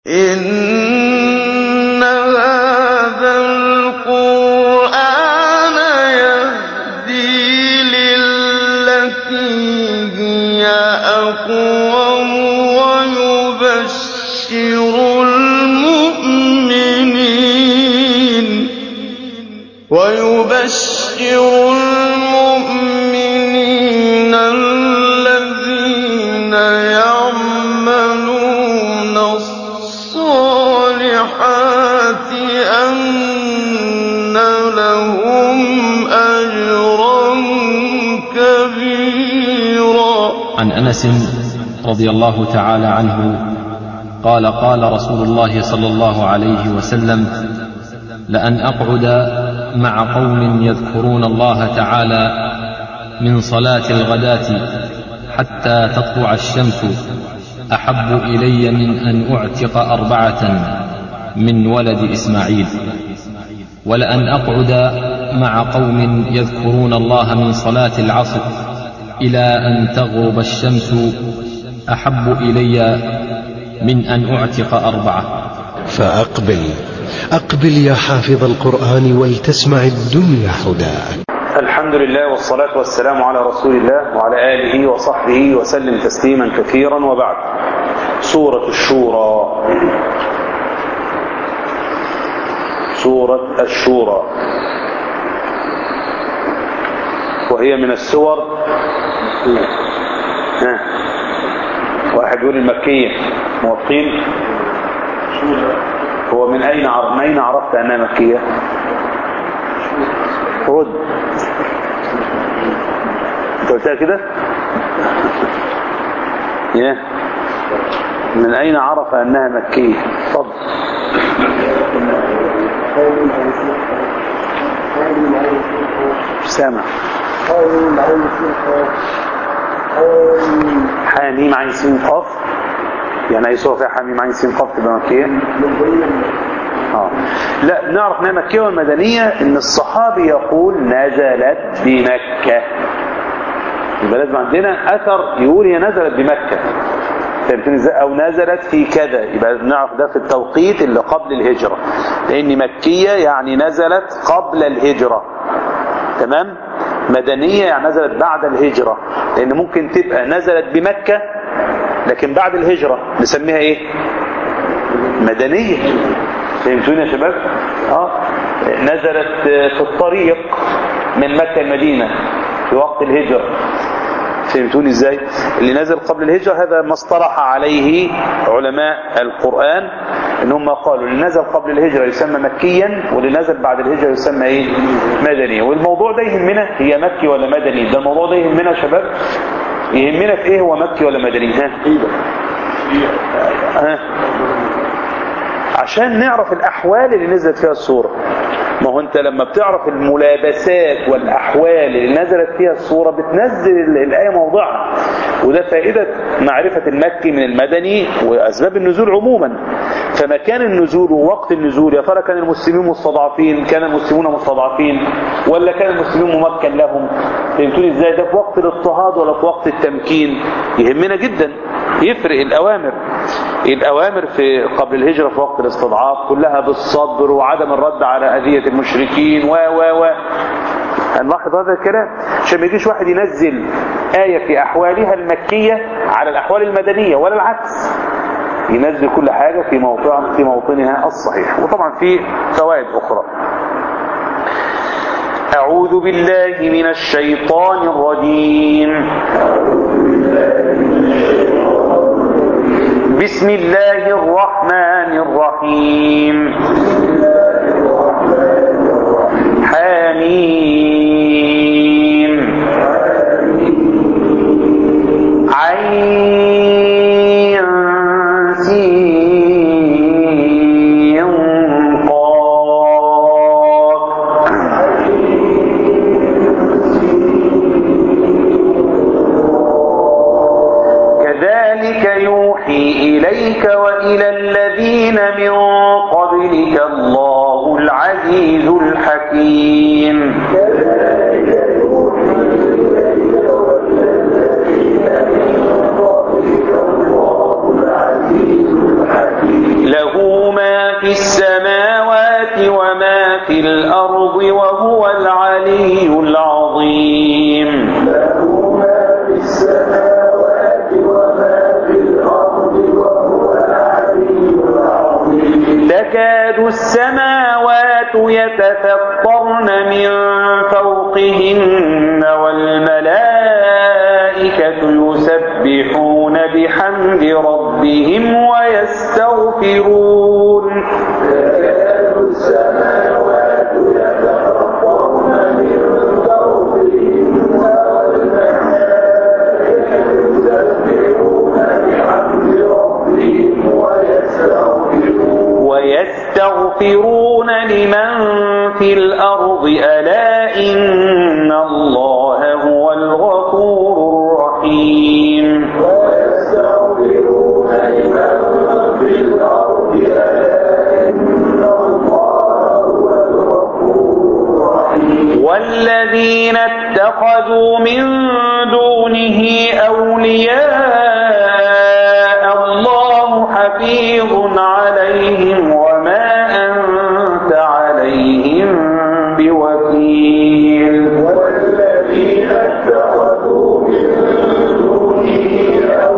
إِنَّ هَٰذَا الْقُرْآنَ يَهْدِي لِلَّتِي هِيَ أَقْوَمُ وَيُبَشِّرُ الْمُؤْمِنِينَ الَّذِينَ يَعْمَلُونَ الصَّالِحَاتِ أَنَّ لَهُمْ أَجْرًا كَبِيرًا عن انس رضي الله تعالى عنه قال قال رسول الله صلى الله عليه وسلم لان اقعد مع قوم يذكرون الله تعالى من صلاه الغداه حتى تطلع الشمس احب الي من ان اعتق اربعه من ولد اسماعيل ولان اقعد مع قوم يذكرون الله من صلاه العصر الى ان تغرب الشمس احب الي من ان اعتق اربعه فأقبل أقبل يا حافظ القرآن ولتسمع الدنيا حداك الحمد لله والصلاة والسلام على رسول الله وعلى آله وصحبه وسلم تسليما كثيرا وبعد سورة الشورى سورة الشورى وهي من السور ها واحد يقول المكية موافقين هو من أين عرف من أين عرفت أنها مكية رد أنت قلتها كده يا من أين عرف أنها مكية طب سامع حاميم عين سين قاف يعني اي سوره فيها حاميم عين سين قاف تبقى مكيه اه لا بنعرف انها مكيه والمدنيه ان الصحابي يقول نزلت بمكه يبقى لازم عندنا اثر يقول هي نزلت بمكه فهمتني ازاي او نزلت في كذا يبقى نعرف ده في التوقيت اللي قبل الهجره لان مكيه يعني نزلت قبل الهجره تمام مدنيه يعني نزلت بعد الهجره لان ممكن تبقى نزلت بمكه لكن بعد الهجرة نسميها ايه مدنية فهمتوني يا شباب اه نزلت في الطريق من مكة المدينة في وقت الهجرة فهمتوني ازاي اللي نزل قبل الهجرة هذا ما اصطلح عليه علماء القرآن ان هم قالوا اللي نزل قبل الهجرة يسمى مكيا واللي نزل بعد الهجرة يسمى ايه مدني والموضوع ده يهمنا هي مكي ولا مدني ده الموضوع ده يهمنا يا شباب يهمنا في ايه هو مكي ولا مدني ها ها عشان نعرف الاحوال اللي نزلت فيها السورة ما هو انت لما بتعرف الملابسات والاحوال اللي نزلت فيها السورة بتنزل الايه موضعها وده فائدة معرفة المكي من المدني واسباب النزول عموما فمكان النزول ووقت النزول يا ترى كان المسلمين مستضعفين كان المسلمون مستضعفين ولا كان المسلمين ممكن لهم فهمتوني ازاي ده في وقت الاضطهاد ولا في وقت التمكين يهمنا جدا يفرق الاوامر الاوامر في قبل الهجرة في وقت الاستضعاف كلها بالصبر وعدم الرد على اذية المشركين و و و هنلاحظ هذا الكلام عشان ما يجيش واحد ينزل آية في أحوالها المكية على الأحوال المدنية ولا العكس ينزل كل حاجة في موضع في موطنها الصحيح وطبعا في فوائد أخرى أعوذ بالله من الشيطان الرجيم بسم الله الرحمن الرحيم حميم عين سين قاف كذلك يوحي إليك وإلى الذين من قبلك الله العزيز الحكيم له في السماوات وما في الأرض وهو العلي العظيم تكاد السماوات يتفطرن من فوقهن والملائكة يسبحون بحمد ربهم ويستغفرون ويستغفرون لمن في الأرض ألا إن الله هو الغفور الرحيم والذين اتخذوا من دونه أولياء الله حفيظ عليهم وما أنت عليهم بوكيل والذين اتخذوا من دونه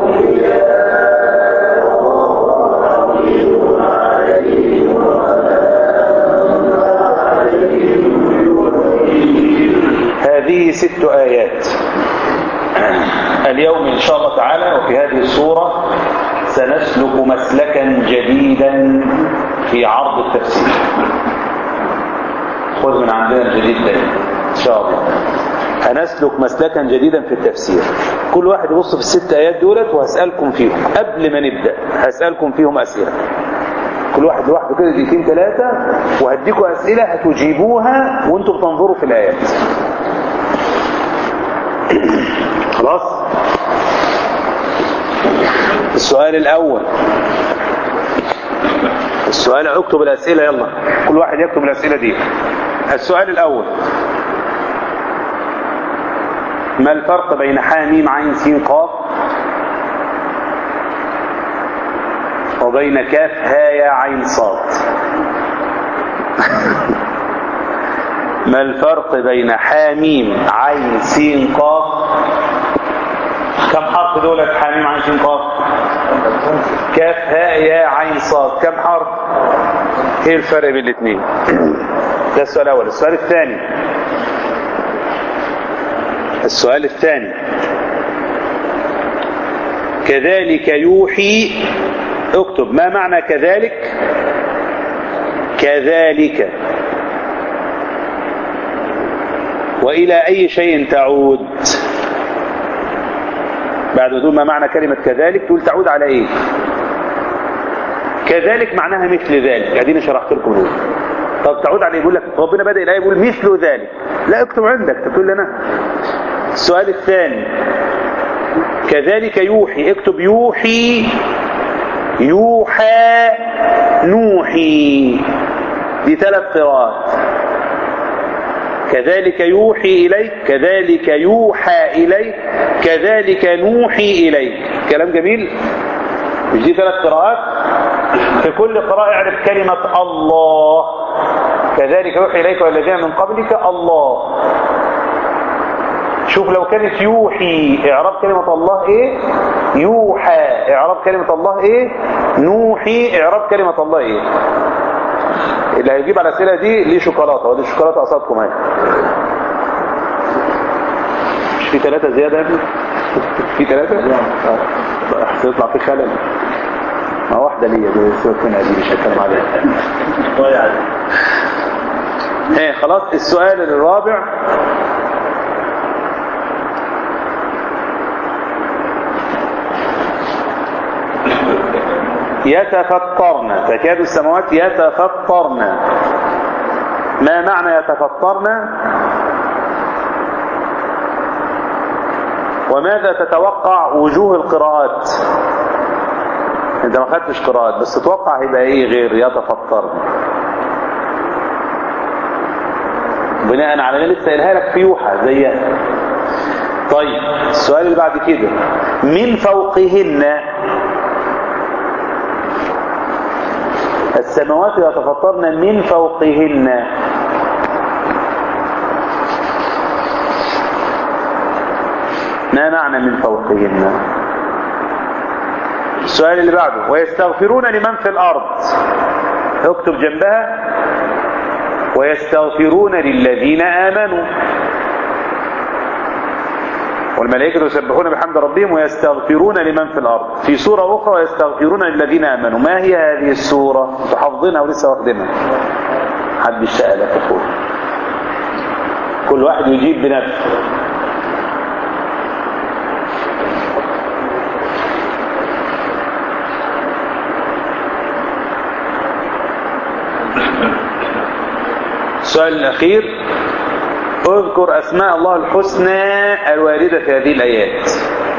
هذه ست آيات اليوم إن شاء الله تعالى وفي هذه الصورة سنسلك مسلكا جديدا في عرض التفسير خذ من عندنا الجديد ده إن شاء الله هنسلك مسلكا جديدا في التفسير كل واحد يبص في الست آيات دولت وهسألكم فيهم قبل ما نبدأ هسألكم فيهم أسئلة كل واحد لوحده كده دقيقتين ثلاثة وهديكم أسئلة هتجيبوها وانتم بتنظروا في الآيات خلاص السؤال الأول السؤال اكتب الأسئلة يلا كل واحد يكتب الأسئلة دي السؤال الأول ما الفرق بين حاميم عين سين قاف وبين كاف هاء عين صاد ما الفرق بين حاميم عين سين قاف كم حرف دولت حاميم عين سين قاف كاف هاء ياء عين صاد كم حرف ايه الفرق بين الاثنين ده السؤال الاول السؤال الثاني السؤال الثاني كذلك يوحي اكتب ما معنى كذلك كذلك وإلى أي شيء تعود بعد ما تقول ما معنى كلمة كذلك تقول تعود على إيه كذلك معناها مثل ذلك اديني شرحت لكم دول طب تعود على إيه؟ يقول لك ربنا بدأ الآية يقول مثل ذلك لا اكتب عندك تقول لنا السؤال الثاني كذلك يوحي اكتب يوحي يوحى نوحي دي ثلاث قراءات كذلك يوحي إليك كذلك يوحى إليك كذلك نوحي إليك كلام جميل مش دي ثلاث قراءات في كل قراءة اعرف كلمة الله كذلك يوحي إليك والذين من قبلك الله شوف لو كانت يوحي اعراب كلمة الله ايه يوحى اعراب كلمة الله ايه نوحي اعراب كلمة الله ايه اللي هيجيب على الاسئله دي ليه شوكولاته ودي الشوكولاته قصادكم اهي مش في ثلاثه زياده يا ابني في ثلاثه اه هيطلع في خلل ما واحده ليا دي سيبك منها دي مش هتكلم عليها ايه خلاص السؤال الرابع يتفطرن تكاد السماوات يتفطرن ما معنى يتفطرن وماذا تتوقع وجوه القراءات انت ما خدتش قراءات بس تتوقع هيبقى ايه غير يتفطرن بناء على اللي لسه قايلها لك في يوحى زيها طيب السؤال اللي بعد كده من فوقهن السماوات يتفطرن من فوقهن ما معنى من فوقهن السؤال اللي بعده ويستغفرون لمن في الأرض اكتب جنبها ويستغفرون للذين آمنوا والملائكة يسبحون بحمد ربهم ويستغفرون لمن في الأرض في سورة أخرى ويستغفرون للذين آمنوا ما هي هذه السورة تحفظنها ولسه واخدينها حد السؤال تقول كل واحد يجيب بنفسه السؤال الأخير اذكر أسماء الله الحسنى الواردة في هذه الآيات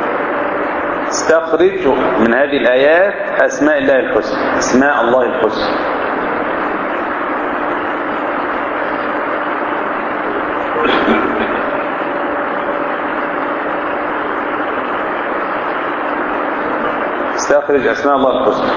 استخرج من هذه الآيات أسماء الله الحسنى أسماء الله الحسنى استخرج أسماء الله الحسنى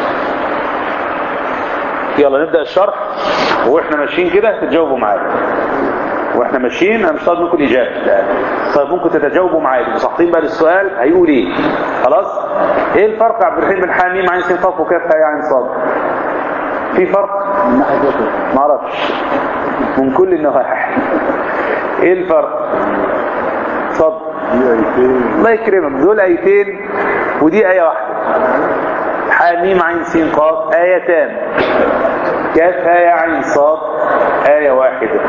يلا نبدأ الشرح واحنا ماشيين كده تتجاوبوا معايا واحنا ماشيين انا مش طالب منكم الاجابه لا طيب ممكن تتجاوبوا معايا تبقوا صاحبين بقى للسؤال هيقول ايه خلاص ايه الفرق عبد الرحيم بن حاميم عين سين قاف وكاف هاء عين صاد في فرق ما اعرفش من كل النواحي ايه الفرق اتفضل الله يكرمك دول ايتين ودي ايه واحده حاميم عين سين قاف ايتان كاف هاء عين صاد ايه واحده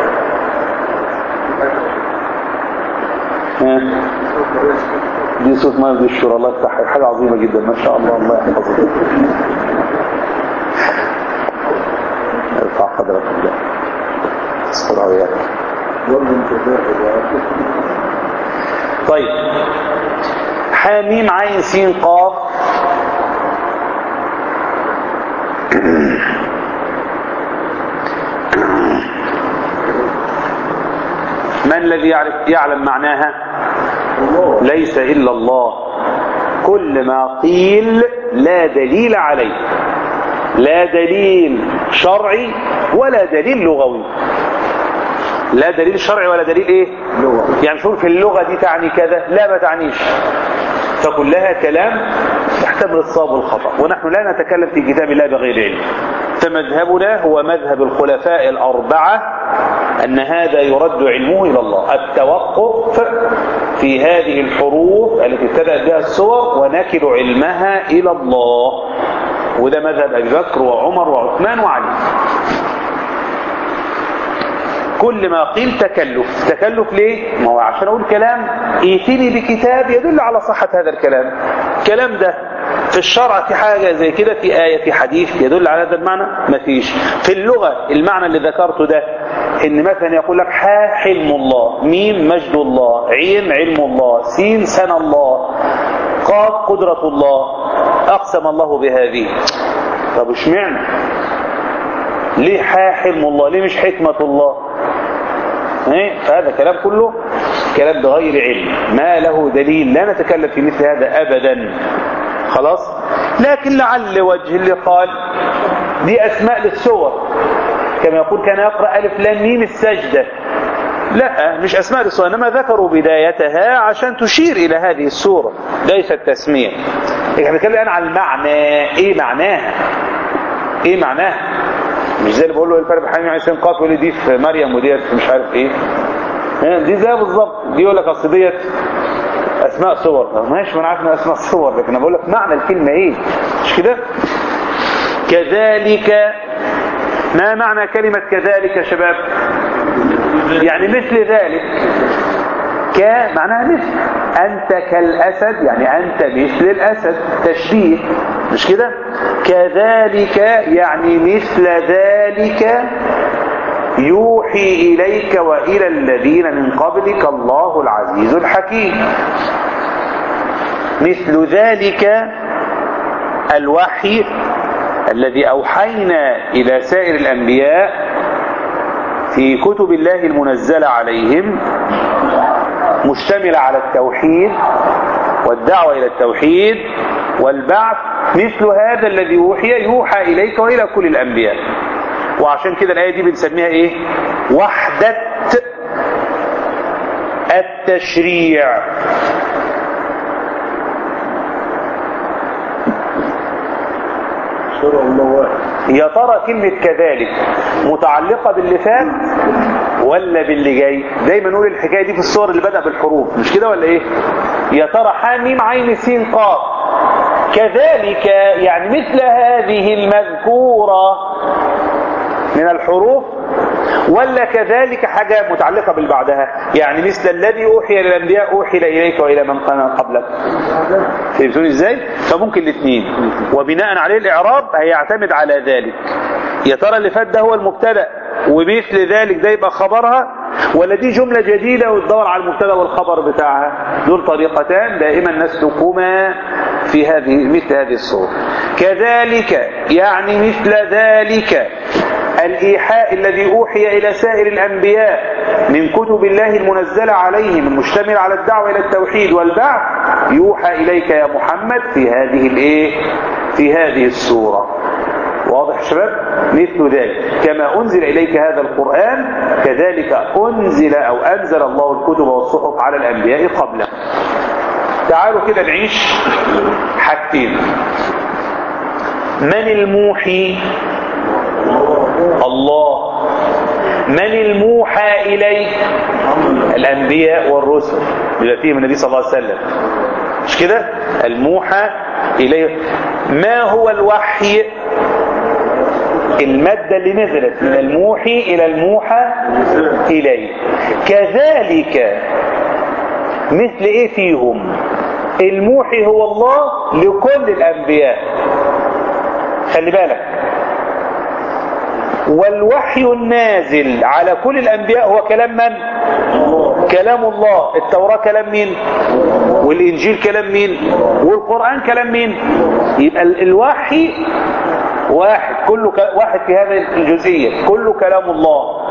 دي صوت ما يبدو الشورى الله يفتح حاجة عظيمة جدا ما شاء الله الله يحفظك ارفع قدرك الله استر عليك طيب حاميم عين سين قاف من الذي يعرف يعلم معناها ليس إلا الله كل ما قيل لا دليل عليه لا دليل شرعي ولا دليل لغوي لا دليل شرعي ولا دليل ايه لغة. يعني شوف في اللغة دي تعني كذا لا ما تعنيش فكلها كلام يحتمل الصواب والخطأ ونحن لا نتكلم في كتاب الله بغير علم فمذهبنا هو مذهب الخلفاء الأربعة أن هذا يرد علمه إلى الله التوقف في هذه الحروف التي ابتدأت بها السور ونكل علمها إلى الله وده مذهب أبي بكر وعمر وعثمان وعلي كل ما قيل تكلف تكلف ليه ما هو عشان اقول كلام ايتني بكتاب يدل على صحة هذا الكلام الكلام ده في الشرع في حاجة زي كده في آية في حديث يدل على هذا المعنى ما فيش في اللغة المعنى اللي ذكرته ده ان مثلا يقول لك حا حلم الله ميم مجد الله عين علم الله سين سن الله قاف قدرة الله اقسم الله بهذه طب اشمعنى ليه حا حلم الله ليه مش حكمة الله ايه فهذا كلام كله كلام بغير علم ما له دليل لا نتكلم في مثل هذا ابدا خلاص لكن لعل وجه اللي قال دي اسماء للسور كما يقول كان يقرأ ألف لام ميم السجدة لا مش أسماء للسورة إنما ذكروا بدايتها عشان تشير إلى هذه السورة ليست تسمية احنا بنتكلم الآن عن المعنى إيه معناها إيه معناها مش زي اللي بقول له الفرق بين حاميم عيسى قاف يقول لي دي في مريم ودي في مش عارف إيه دي زي بالظبط دي يقول لك أصل ديت أسماء صور ماشي ما أنا عارف إنها أسماء صور لكن أنا بقول لك معنى الكلمة إيه مش كده كذلك ما معنى كلمة كذلك يا شباب يعني مثل ذلك ك معناها مثل أنت كالأسد يعني أنت مثل الأسد تشبيه مش كده كذلك يعني مثل ذلك يوحي إليك وإلى الذين من قبلك الله العزيز الحكيم مثل ذلك الوحي الذي أوحينا إلى سائر الأنبياء في كتب الله المنزلة عليهم مشتملة على التوحيد والدعوة إلى التوحيد والبعث مثل هذا الذي أوحي يوحى إليك وإلى كل الأنبياء وعشان كده الآية دي بنسميها إيه وحدة التشريع يا ترى كلمة كذلك متعلقة باللي فات ولا باللي جاي دايما نقول الحكاية دي في الصور اللي بدأ بالحروف مش كده ولا ايه يا ترى حاميم عين سين قاف كذلك يعني مثل هذه المذكورة من الحروف ولا كذلك حاجة متعلقة بالبعدها يعني مثل الذي أوحي للأنبياء أوحي إليك وإلى من كان قبلك فهمتوني إزاي فممكن الاثنين وبناء عليه الإعراب هيعتمد على ذلك يا ترى اللي فات ده هو المبتدا ومثل ذلك ده يبقى خبرها ولا دي جملة جديدة وتدور على المبتدا والخبر بتاعها دول طريقتان دائما نسلكهما في هذه مثل هذه الصورة كذلك يعني مثل ذلك الإيحاء الذي أوحي إلى سائر الأنبياء من كتب الله المنزلة عليهم المشتمل على الدعوة إلى التوحيد والبعث يوحى إليك يا محمد في هذه الإيه في هذه السورة واضح يا شباب مثل ذلك كما أنزل إليك هذا القرآن كذلك أنزل أو أنزل الله الكتب والصحف على الأنبياء قبله تعالوا كده نعيش حاجتين من الموحي الله من الموحى إليه الأنبياء والرسل بما فيهم النبي صلى الله عليه وسلم مش كده الموحى إليه ما هو الوحي المادة اللي نزلت من الموحي إلى الموحى إليه كذلك مثل إيه فيهم الموحي هو الله لكل الأنبياء خلي بالك والوحي النازل على كل الأنبياء هو كلام من؟ كلام الله التوراة كلام مين؟ والإنجيل كلام مين؟ والقرآن كلام مين؟ يبقى الوحي واحد كله ك... واحد في هذه الجزئية كله كلام الله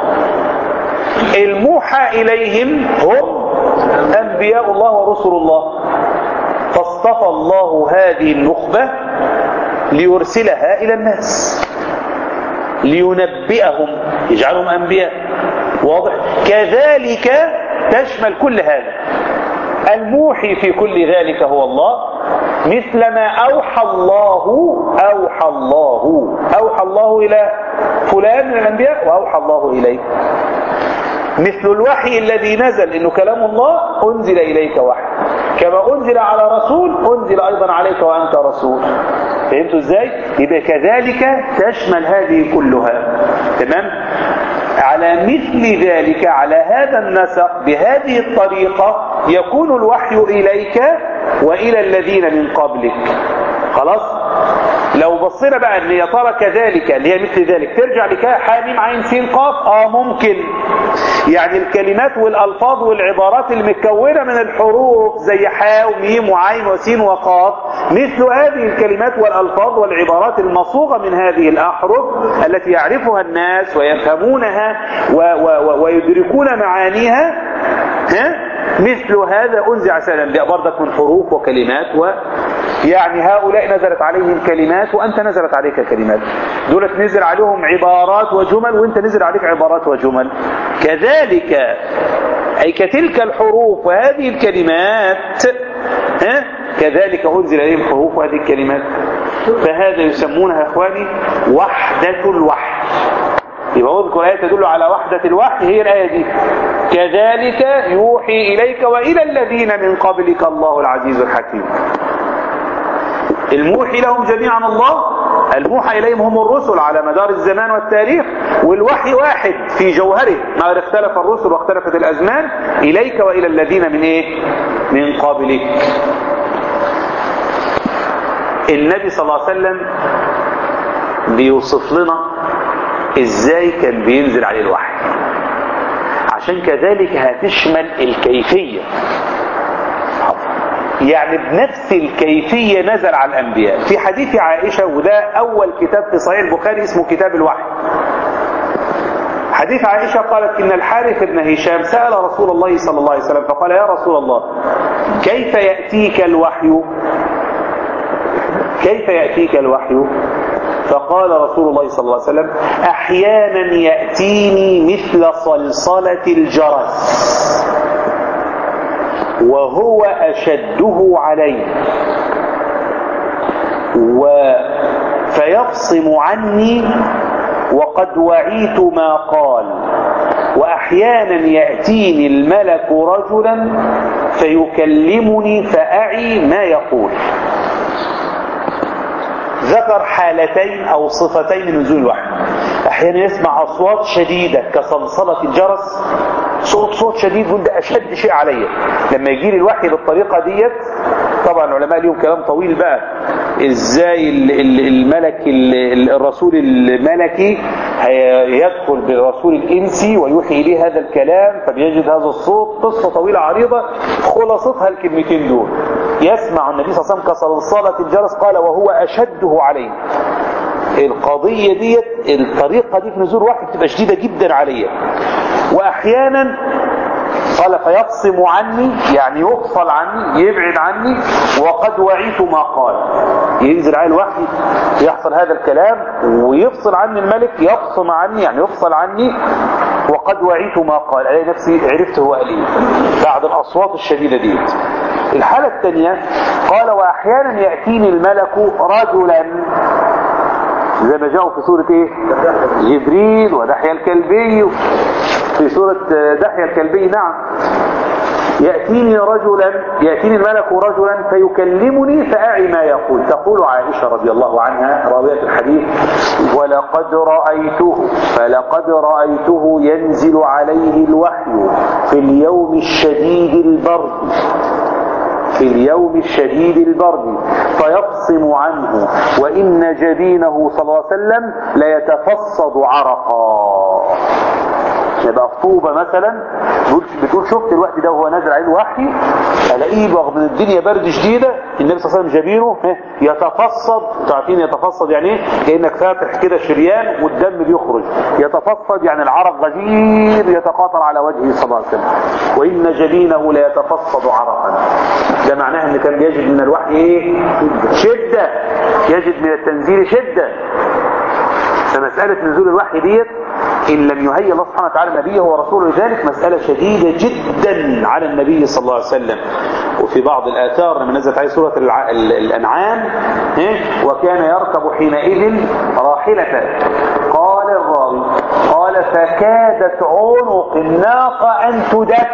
الموحى إليهم هم أنبياء الله ورسل الله فاصطفى الله هذه النخبة ليرسلها إلى الناس لينبئهم يجعلهم أنبياء واضح كذلك تشمل كل هذا الموحي في كل ذلك هو الله مثل ما أوحى الله أوحى الله أوحى الله إلى فلان من الأنبياء وأوحى الله إليه مثل الوحي الذي نزل إنه كلام الله أنزل إليك وحي كما أنزل على رسول أنزل أيضا عليك وأنت رسول فهمتوا إزاي؟ يبقى كذلك تشمل هذه كلها تمام؟ على مثل ذلك على هذا النسق بهذه الطريقة يكون الوحي إليك وإلى الذين من قبلك خلاص لو بصينا بقى ان يا ترى كذلك اللي هي مثل ذلك ترجع لكاء حاميم عين سين قاف اه ممكن يعني الكلمات والالفاظ والعبارات المتكونه من الحروف زي حاء وميم وعين وسين وقاف مثل هذه الكلمات والالفاظ والعبارات المصوغه من هذه الاحرف التي يعرفها الناس ويفهمونها و و و ويدركون معانيها ها مثل هذا أنزع الأنبياء برضك من حروف وكلمات و يعني هؤلاء نزلت عليهم كلمات وأنت نزلت عليك كلمات دولت نزل عليهم عبارات وجمل وأنت نزل عليك عبارات وجمل كذلك أي كتلك الحروف وهذه الكلمات ها كذلك أنزل عليهم حروف وهذه الكلمات فهذا يسمونها أخواني وحدة الوحي يبقى اذكر آية تدل على وحدة الوحي هي الآية دي كذلك يوحي إليك وإلى الذين من قبلك الله العزيز الحكيم الموحي لهم جميعا الله الموحى إليهم هم الرسل على مدار الزمان والتاريخ والوحي واحد في جوهره ما اختلف الرسل واختلفت الأزمان إليك وإلى الذين من إيه من قبلك النبي صلى الله عليه وسلم بيوصف لنا ازاي كان بينزل عليه الوحي عشان كذلك هتشمل الكيفية يعني بنفس الكيفية نزل على الأنبياء في حديث عائشة وده أول كتاب في صحيح البخاري اسمه كتاب الوحي حديث عائشة قالت إن الحارث بن هشام سأل رسول الله صلى الله عليه وسلم فقال يا رسول الله كيف يأتيك الوحي كيف يأتيك الوحي فقال رسول الله صلى الله عليه وسلم أحيانا يأتيني مثل صلصلة الجرس وهو أشده علي و فيفصم عني وقد وعيت ما قال وأحيانا يأتيني الملك رجلا فيكلمني فأعي ما يقول ذكر حالتين أو صفتين من نزول الوحي أحيانا يسمع أصوات شديدة كصلصلة الجرس صوت صوت شديد وده أشد شيء عليا لما يجي لي الوحي بالطريقة ديت طبعا العلماء ليهم كلام طويل بقى ازاي الملك الرسول الملكي يدخل بالرسول الانسي ويوحي اليه هذا الكلام فبيجد هذا الصوت قصه طويله عريضه خلاصتها الكلمتين دول يسمع النبي صلى الله عليه وسلم كصلصله الجرس قال وهو اشده عليه القضيه ديت الطريقه دي في نزول واحد بتبقى شديده جدا عليا واحيانا قال فيفصم عني يعني يفصل عني يبعد عني وقد وعيت ما قال ينزل عليه الوحي يحصل هذا الكلام ويفصل عني الملك يفصم عني يعني يفصل عني وقد وعيت ما قال الاقي نفسي عرفت هو قال ايه بعد الاصوات الشديده دي الحاله الثانيه قال واحيانا ياتيني الملك رجلا زي ما جاءوا في سورة ايه جبريل ودحيا الكلبي في سورة دحيا الكلبي نعم يأتيني رجلا يأتيني الملك رجلا فيكلمني فأعي ما يقول تقول عائشة رضي الله عنها راوية الحديث ولقد رأيته فلقد رأيته ينزل عليه الوحي في اليوم الشديد البرد في اليوم الشديد البرد فيفصم عنه وإن جبينه صلى الله عليه وسلم ليتفصد عرقا يبقى خطوبة مثلا بتقول شفت الوقت ده وهو نازل عليه الوحي الاقيه رغم ان الدنيا برد شديده النبي صلى الله عليه وسلم جبينه يتفصد انتوا عارفين يتفصد يعني ايه؟ كانك فاتح كده شريان والدم بيخرج يتفصد يعني العرق غزير يتقاطر على وجهه صلى الله عليه وسلم وان جبينه ليتفصد عرقا ده معناه ان كان بيجد من الوحي ايه شده يجد من التنزيل شده فمساله نزول الوحي ديت إن لم يهيئ الله سبحانه وتعالى نبيه ورسوله لذلك مسألة شديدة جدا على النبي صلى الله عليه وسلم وفي بعض الآثار لما نزلت عليه سورة الع... الأنعام وكان يركب حينئذ راحلة قال الراوي قال فكادت عنق الناقة أن تدك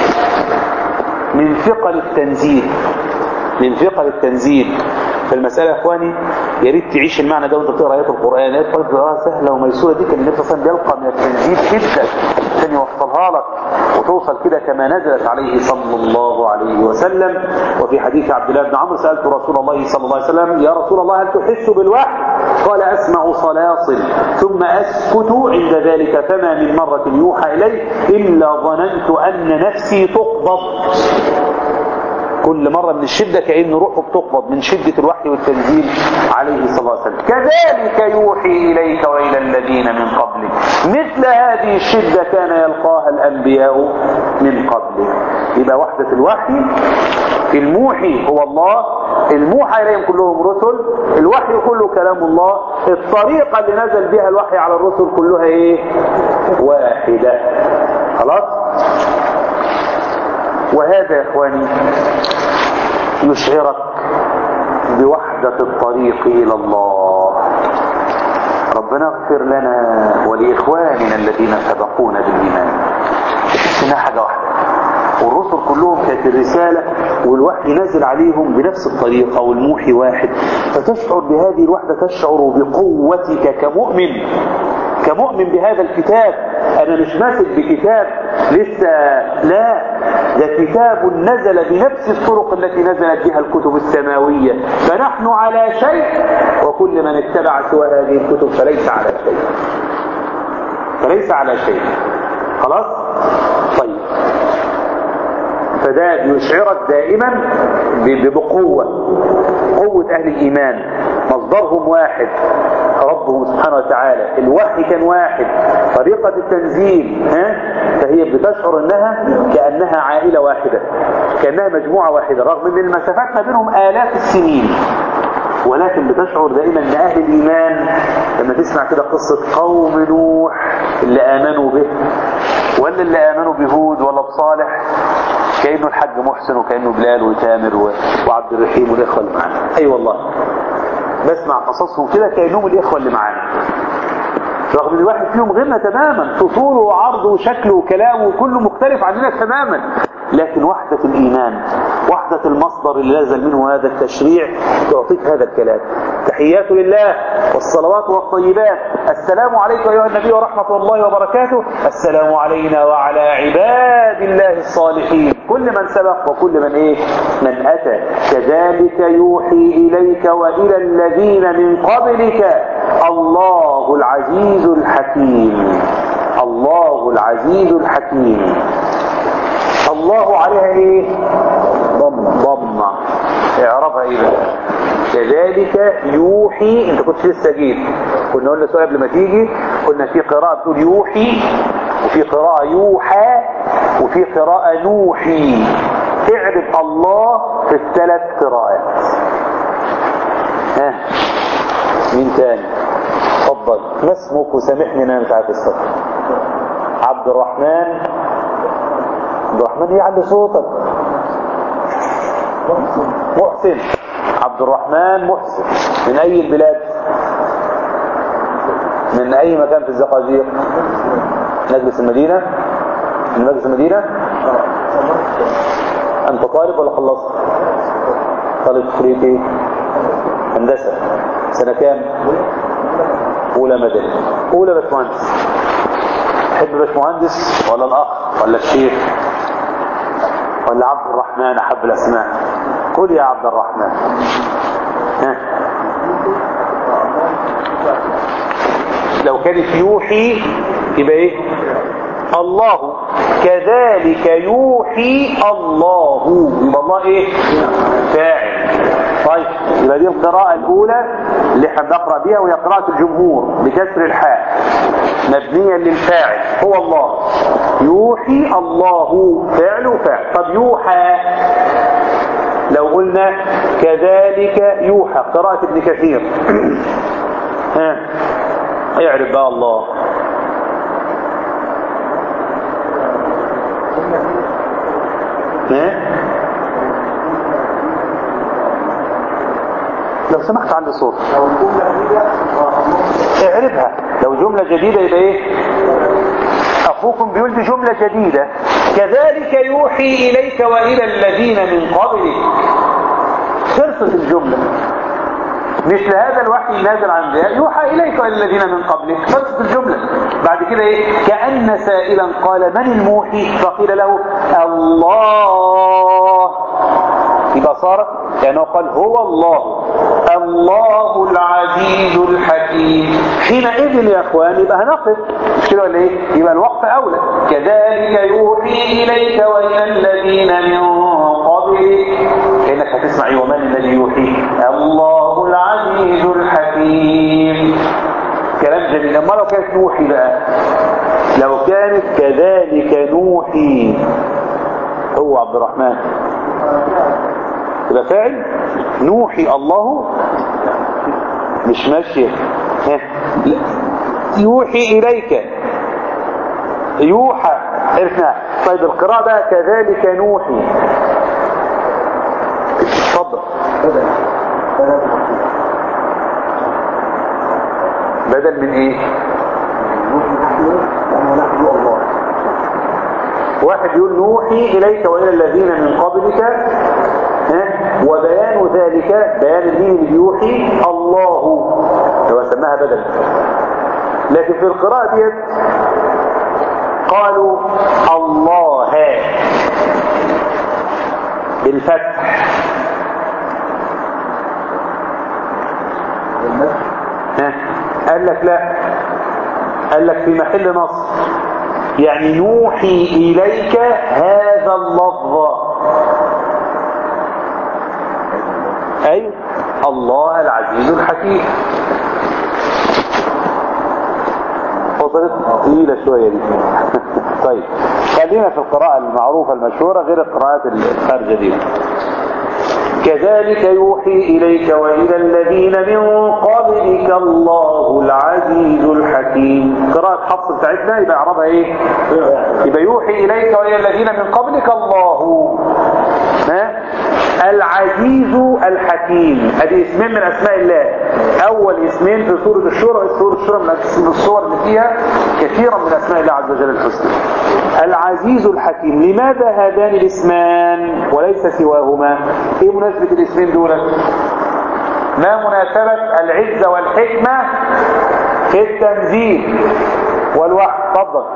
من ثقل التنزيل من ثقل التنزيل فالمسألة يا اخواني يا ريت تعيش المعنى ده وانت بتقرا ايات القرآن ايات القرآن سهلة وميسورة دي كان النبي صلى الله عليه وسلم بيلقى من التنزيل جدا عشان يوصلها لك وتوصل كده كما نزلت عليه صلى الله عليه وسلم وفي حديث عبد الله بن عمرو سألت رسول الله صلى الله عليه وسلم يا رسول الله هل تحس بالوحي قال أسمع صلاصل ثم أسكت عند ذلك فما من مرة يوحى إلي إلا ظننت أن نفسي تقبض كل مرة من الشدة كأن روحه بتقبض من شدة الوحي والتنزيل عليه صلى الله عليه وسلم كذلك يوحي إليك وإلى الذين من قبلك مثل هذه الشدة كان يلقاها الأنبياء من قبلك يبقى وحدة الوحي الموحي هو الله الموحى إليهم كلهم رسل الوحي كله كلام الله الطريقة اللي نزل بها الوحي على الرسل كلها ايه واحدة خلاص وهذا يا اخواني يشعرك بوحدة الطريق إلى الله ربنا اغفر لنا ولإخواننا الذين سبقونا بالإيمان إنها حاجة واحدة والرسل كلهم كانت الرسالة والوحي نازل عليهم بنفس الطريقة والموحي واحد فتشعر بهذه الوحدة تشعر بقوتك كمؤمن كمؤمن بهذا الكتاب أنا مش ماسك بكتاب لسه لا ده كتاب نزل بنفس الطرق التي نزلت بها الكتب السماوية فنحن على شيء وكل من اتبع سوى هذه الكتب فليس على شيء فليس على شيء خلاص طيب فده يشعرك دائما بقوة قوة أهل الإيمان مصدرهم واحد ربهم سبحانه وتعالى الوحي كان واحد طريقة التنزيل ها فهي بتشعر انها كأنها عائلة واحدة كأنها مجموعة واحدة رغم ان المسافات ما بينهم آلاف السنين ولكن بتشعر دائما ان اهل الايمان لما تسمع كده قصة قوم نوح اللي امنوا به ولا اللي امنوا بهود ولا بصالح كأنه الحاج محسن وكأنه بلال وتامر و- وعبد الرحيم والاخوة اللي معانا اي أيوة والله بسمع قصصهم كده كأنهم الاخوة اللي معانا رغم ان الواحد فيهم غيرنا تماما في طوله وعرضه وشكله وكلامه كله مختلف عننا تماما لكن وحدة الإيمان وحدة المصدر اللي نزل منه هذا التشريع تعطيك هذا الكلام تحيات لله والصلوات والطيبات السلام عليك أيها النبي ورحمة الله وبركاته السلام علينا وعلى عباد الله الصالحين كل من سبق وكل من إيه من أتى كذلك يوحي إليك وإلى الذين من قبلك الله العزيز الحكيم الله العزيز الحكيم الله عليها ايه ضمة ضمة اعرفها ايه بقى كذلك يوحي انت كنت لسه جيت كنا قلنا سؤال قبل ما تيجي قلنا في قراءة بتقول يوحي وفي قراءة يوحى وفي قراءة نوحي اعرف الله في الثلاث قراءات ها مين تاني اتفضل ما اسمك وسامحني ان انا مش عارف الصوت عبد الرحمن عبد الرحمن يعلي صوتك محسن عبد الرحمن محسن من اي البلاد من اي مكان في الزقازيق مجلس المدينة من مجلس المدينة انت طالب ولا خلصت طالب في كلية ايه هندسة سنة كام اولى مدني اولى باشمهندس تحب باشمهندس ولا الاخ ولا الشيخ ولا عبد الرحمن احب الاسماء قل يا عبد الرحمن ها لو كانت يوحي يبقى ايه الله كذلك يوحي الله يبقى الله ايه فاعل طيب يبقى دي القراءة الأولى اللي احنا بنقرأ بيها وهي قراءة الجمهور بكسر الحاء مبنيا للفاعل هو الله يوحي الله فعل وفاعل طب يوحى لو قلنا كذلك يوحى قراءة ابن كثير ها اعرف بقى الله ها لو سمحت عندي صوت اعرفها لو جملة جديدة يبقى ايه اخوكم بيقول دي جملة جديدة كذلك يوحي اليك والى الذين من قبلك خلصت الجملة مثل هذا الوحي نازل عن الانبياء يوحى اليك والى الذين من قبلك خلصت الجملة بعد كده ايه كأن سائلا قال من الموحي فقيل له الله يبقى صارت لأنه قال هو الله الله العزيز الحكيم حينئذ يا اخوان يبقى هنقف مش كده ولا ايه يبقى الوقف اولى كذلك يوحي اليك والى الذين من قبلك كانك هتسمع ومن الذي يوحي الله العزيز الحكيم كلام جميل اما لو كانت نوحي بقى لو كانت كذلك نوحي هو عبد الرحمن يبقى فاعل نوحي الله مش ماشية ها. لا. يوحي إليك يوحى عرفنا طيب القراءة بقى كذلك نوحي اتفضل بدل من ايه واحد يقول نوحي إليك وإلى الذين من قبلك ها؟ وبيان ذلك بيان الدين اللي بيوحي الله لو سماها بدل لكن في القراءة ديت قالوا الله بالفتح ها؟ قال لك لا قال لك في محل نص يعني نوحي إليك هذا اللفظ أي الله العزيز الحكيم وصلت طويلة شوية دي طيب خلينا في القراءة المعروفة المشهورة غير القراءات الخارجة دي كذلك يوحي إليك وإلى الذين من قبلك الله العزيز الحكيم قراءة حفص بتاعتنا يبقى اعربها ايه يبقى يوحي إليك وإلى الذين من قبلك الله ها العزيز الحكيم ادي اسمين من اسماء الله اول اسمين في سورة الشورى سورة الشورى من الصور اللي فيها كثيرا من اسماء الله عز وجل الحسنى العزيز الحكيم لماذا هذان الاسمان وليس سواهما ايه مناسبة الاسمين دول ما مناسبة العزة والحكمة في التنزيل والوحي تفضل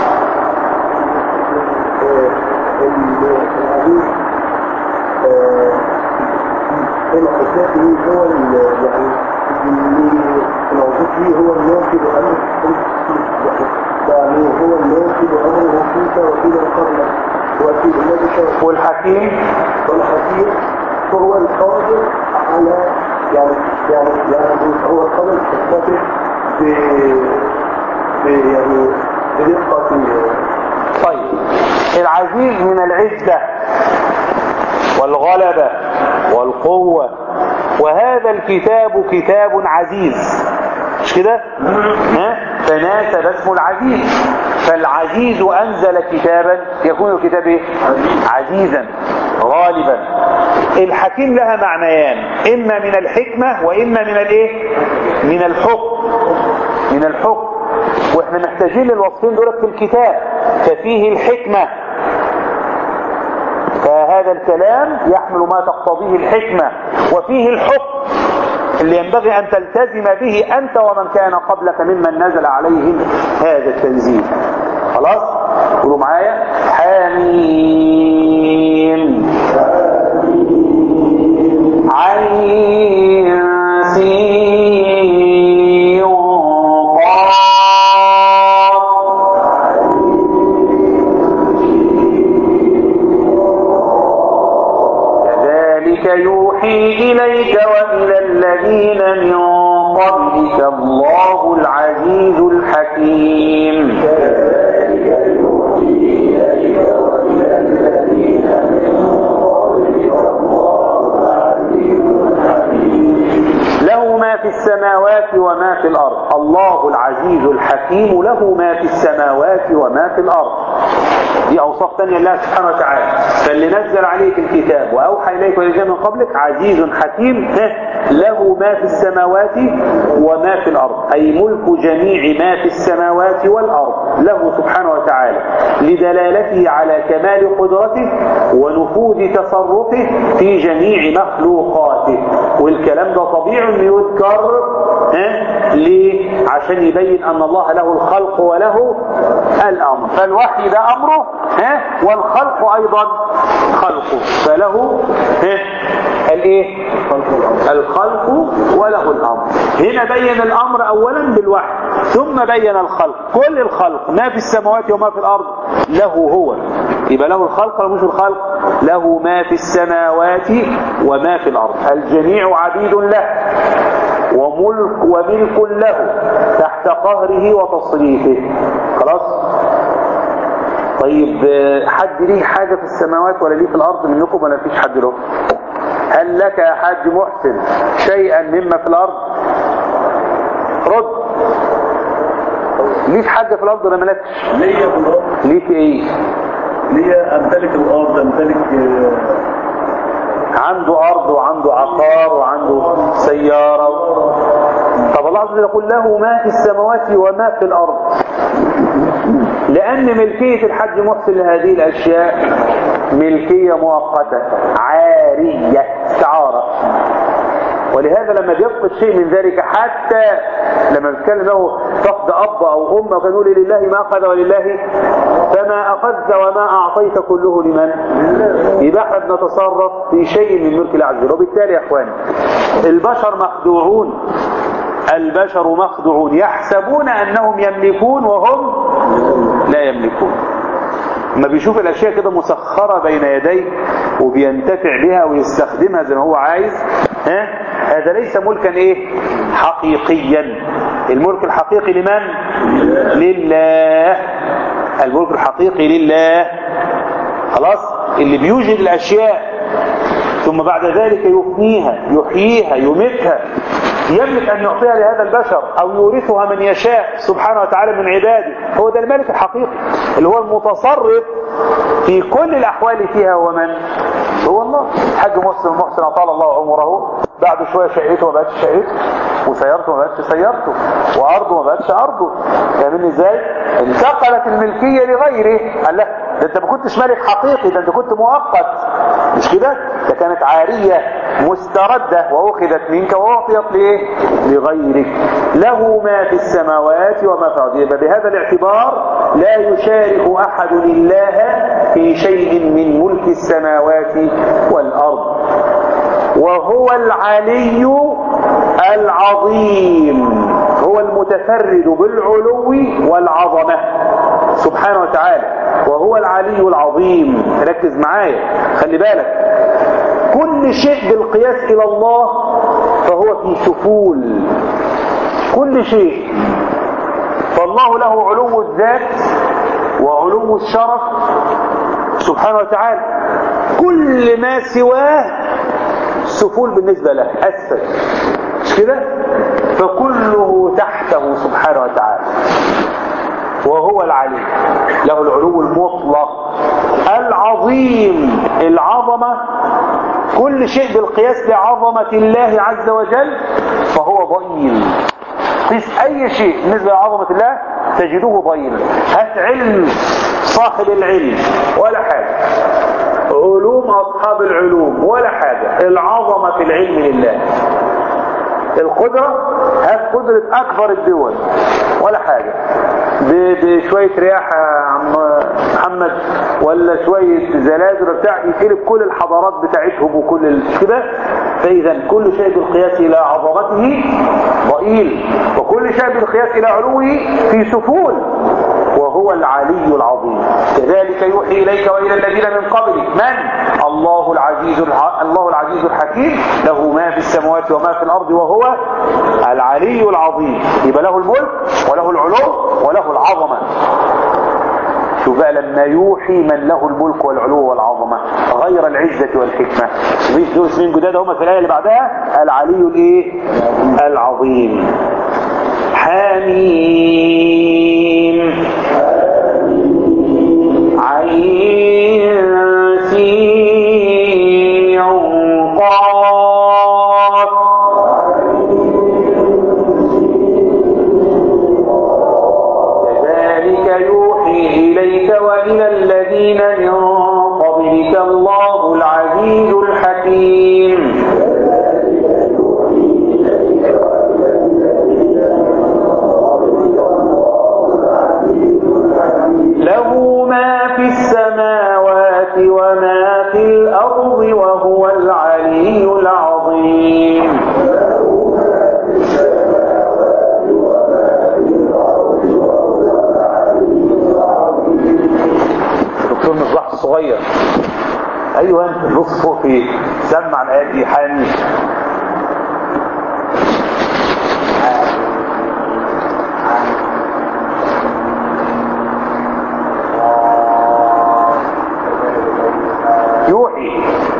الأساسي هو ال- يعني اللي الموجود فيه هو الناصب أمر يعني هو الناصب أمره فيك وفي من قبلك وفي الذي شاء والحكيم والحكيم هو القادر على يعني يعني يعني هو القادر الحكمته ب ب يعني بدقة طيب العزيز من العزة والغلبة والقوة وهذا الكتاب كتاب عزيز مش كده ها فناسب اسم العزيز فالعزيز أنزل كتابا يكون الكتاب ايه عزيزا غالبا الحكيم لها معنيان إما من الحكمة وإما من الايه من الحكم من الحكم واحنا محتاجين للوصفين دول في الكتاب ففيه الحكمة فهذا الكلام يحمل ما تقتضيه الحكمة وفيه الحكم اللي ينبغي أن تلتزم به أنت ومن كان قبلك ممن نزل عليهم هذا التنزيل خلاص قولوا معايا حميم عين سين قاف كذلك يوحي إليك وإلى الذين من قبلك الله العزيز الحكيم له ما في السماوات وما في الأرض الله العزيز الحكيم له ما في السماوات وما في الأرض دي أوصاف تانية الله سبحانه وتعالى فاللي نزل عليك الكتاب وأوحى إليك والذين من قبلك عزيز حكيم ها، له ما في السماوات وما في الأرض أي ملك جميع ما في السماوات والأرض له سبحانه وتعالى لدلالته على كمال قدرته ونفوذ تصرفه في جميع مخلوقاته والكلام ده طبيعي انه يذكر ها ليه عشان يبين ان الله له الخلق وله الامر فالوحي ده امره ها والخلق ايضا خلقه فله ها الايه الخلق وله الامر هنا بين الامر اولا بالوحي ثم بين الخلق كل الخلق ما في السماوات وما في الارض له هو يبقى له الخلق ولا مش الخلق له ما في السماوات وما في الارض الجميع عبيد له وملك وملك له تحت قهره وتصريفه خلاص طيب آه، حد ليه حاجة في السماوات ولا ليه في الأرض منكم ولا فيش حد له هل لك يا حاج محسن شيئا مما في الأرض رد ليك حاجة في الأرض ولا ملكش ليا في الأرض ليك ايه ليا أمتلك الأرض أمتلك آه، عنده أرض وعنده عقار وعنده سيارة طب الله عز وجل يقول له ما في السماوات وما في الأرض لأن ملكية الحج محسن لهذه الأشياء ملكية مؤقتة عارية استعارة ولهذا لما بيفقد شيء من ذلك حتى لما بيتكلم له فقد أب أو أم كان يقول لله ما أخذ ولله فما أخذت وما أعطيت كله لمن يبقى احنا بنتصرف في شيء من ملك الله عز وجل وبالتالي يا اخواني البشر مخدوعون البشر مخدوعون يحسبون أنهم يملكون وهم لا يملكون ما بيشوف الأشياء كده مسخرة بين يديه وبينتفع بها ويستخدمها زي ما هو عايز ها هذا ليس ملكا ايه حقيقيا الملك الحقيقي لمن لله الملك الحقيقي لله خلاص اللي بيوجد الأشياء ثم بعد ذلك يفنيها يحييها يميتها يملك أن يعطيها لهذا البشر أو يورثها من يشاء سبحانه وتعالى من عباده هو ده الملك الحقيقي اللي هو المتصرف في كل الأحوال فيها هو من؟ هو الله حاج مسلم المحسن أطال الله عمره بعد شوية شقيته ما بقتش شقيته وسيارته ما بقتش سيارته وأرضه ما بقتش أرضه فاهمني ازاي؟ انتقلت الملكية لغيره قال لا ده انت ما كنتش ملك حقيقي ده انت كنت مؤقت مش كده؟ ده كانت عارية مستردة وأخذت منك وأعطيت لإيه؟ لغيرك له ما في السماوات وما في الأرض يبقى بهذا الاعتبار لا يشارك أحد الله في شيء من ملك السماوات والأرض وهو العلي العظيم هو المتفرد بالعلو والعظمة سبحانه وتعالى وهو العلي العظيم ركز معايا خلي بالك كل شيء بالقياس إلى الله فهو في سفول كل شيء فالله له علو الذات وعلو الشرف سبحانه وتعالى كل ما سواه سفول بالنسبة له أسفل مش كده فكله تحته سبحانه وتعالى وهو العلي له العلو المطلق العظيم العظمة كل شيء بالقياس بعظمة الله عز وجل فهو ضئيل قيس أي شيء بالنسبة لعظمة الله تجده ضئيل هات علم صاحب العلم ولا حاجة علوم أصحاب العلوم ولا حاجة العظمة في العلم لله القدرة هات قدرة أكبر الدول ولا حاجة بشوية رياح يا عم محمد ولا شوية زلازل بتاع يقلب كل الحضارات بتاعتهم وكل كده فإذا كل شيء بالقياس إلى عظمته ضئيل وكل شيء بالقياس إلى علوه في سفول وهو العلي العظيم كذلك يوحي إليك وإلى الذين من قبلك من؟ الله العزيز الح... الله العزيز الحكيم له ما في السماوات وما في الأرض وهو العلي العظيم يبقى له الملك وله العلو وله العظمة شوف بقى لما يوحي من له الملك والعلو والعظمة غير العزة والحكمة ضيف دول اسمين جداد هم في الآية اللي بعدها العلي الايه العظيم حميم عين سين قاف كذلك يوحي إليك وإلى الذين من قبلك الله العزيز الحكيم له ما في السماوات وما في الأرض وهو العلي العظيم دكتور مصباح الصغير ايوه انت بص فوق في سمع الايات دي حامي يوحي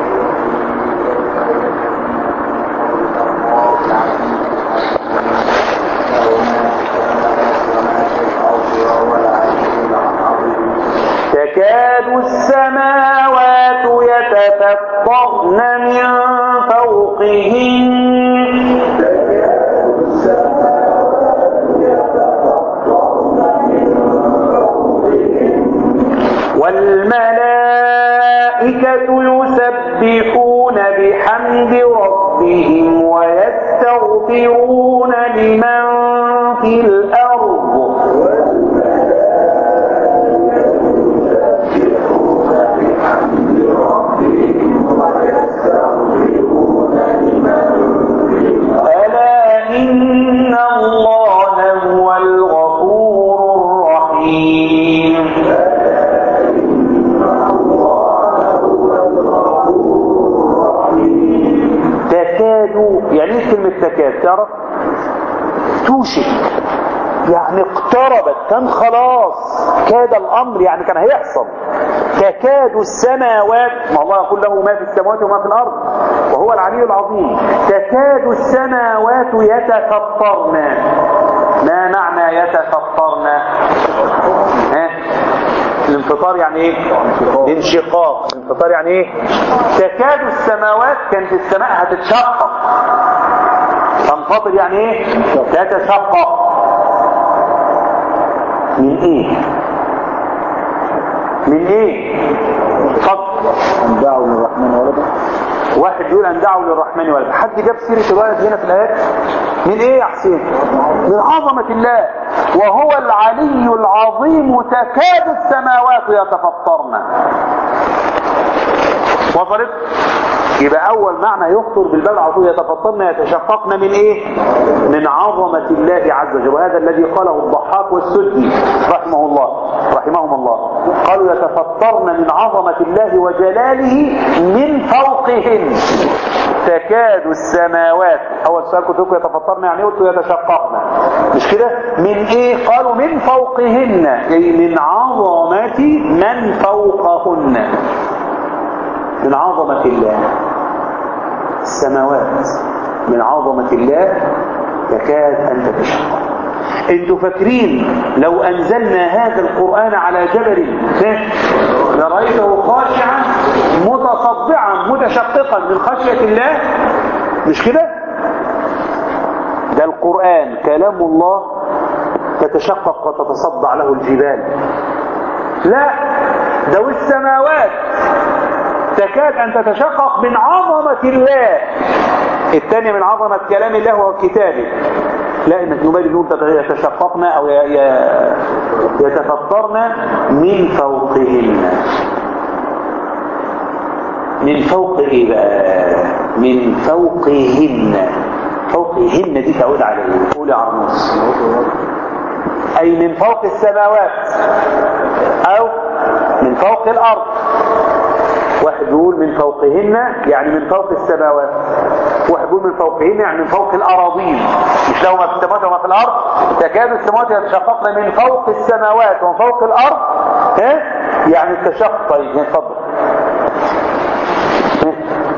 تكاد السماوات يتفطرن من فوقهن والملائكة يسبحون بحمد ربهم ويستغفرون لمن في الأرض ألا إن الله هو الغفور الرحيم تكاد يعني ايه كلمة تكاد تعرف توشك يعني اقتربت كان خلاص كاد الامر يعني كان هيحصل تكاد السماوات ما الله يقول له ما في السماوات وما في الارض وهو العلي العظيم تكاد السماوات يتفطرن ما معنى يتفطرن ها الانفطار يعني ايه الانشقاق الانفطار يعني ايه تكاد السماوات كانت السماء هتتشقق تنفطر يعني ايه تتشقق من ايه من ايه اتفضل أن دعوا للرحمن ولدا واحد بيقول ان دعوا للرحمن ولد حد جاب سيره الولد هنا في الايات من ايه يا حسين من عظمه الله وهو العلي العظيم تكاد السماوات يتفطرن وصلت يبقى اول معنى يخطر بالبال على طول يتفطرن يتشققن من ايه من عظمه الله عز وجل وهذا الذي قاله الضحاك والسدي رحمه الله رحمهم الله قالوا يتفطرن من عظمه الله وجلاله من فوقهن تكاد السماوات اول سؤال كنت لكم يتفطرن يعني إيه؟ قلت يتشققن مش كده من ايه قالوا من فوقهن اي من عظمه من فوقهن من عظمة الله السماوات من عظمة الله تكاد أن تتشقق انتوا فاكرين لو أنزلنا هذا القرآن على جبل لرأيته خاشعا متصدعا متشققا من خشية الله مش كده ده القرآن كلام الله تتشقق وتتصدع له الجبال لا ده والسماوات تكاد أن تتشقق من عظمة الله الثاني من عظمة كلام الله وكتابه لا إنك يبالي نقول يتشققن أو ي- ي- يتفطرن من فوقهن من فوق إيه بقى من فوقهن فوقهن دي تعود على ايه قول يا عرموس أي من فوق السماوات أو من فوق الأرض واحد يقول من فوقهن يعني من فوق السماوات واحد يقول من فوقهن يعني من فوق الأراضين مش له ما في السماوات وما في الأرض تكاد السماوات يتشققن من فوق السماوات ومن فوق الأرض ها يعني التشقق طيب اتفضل ها؟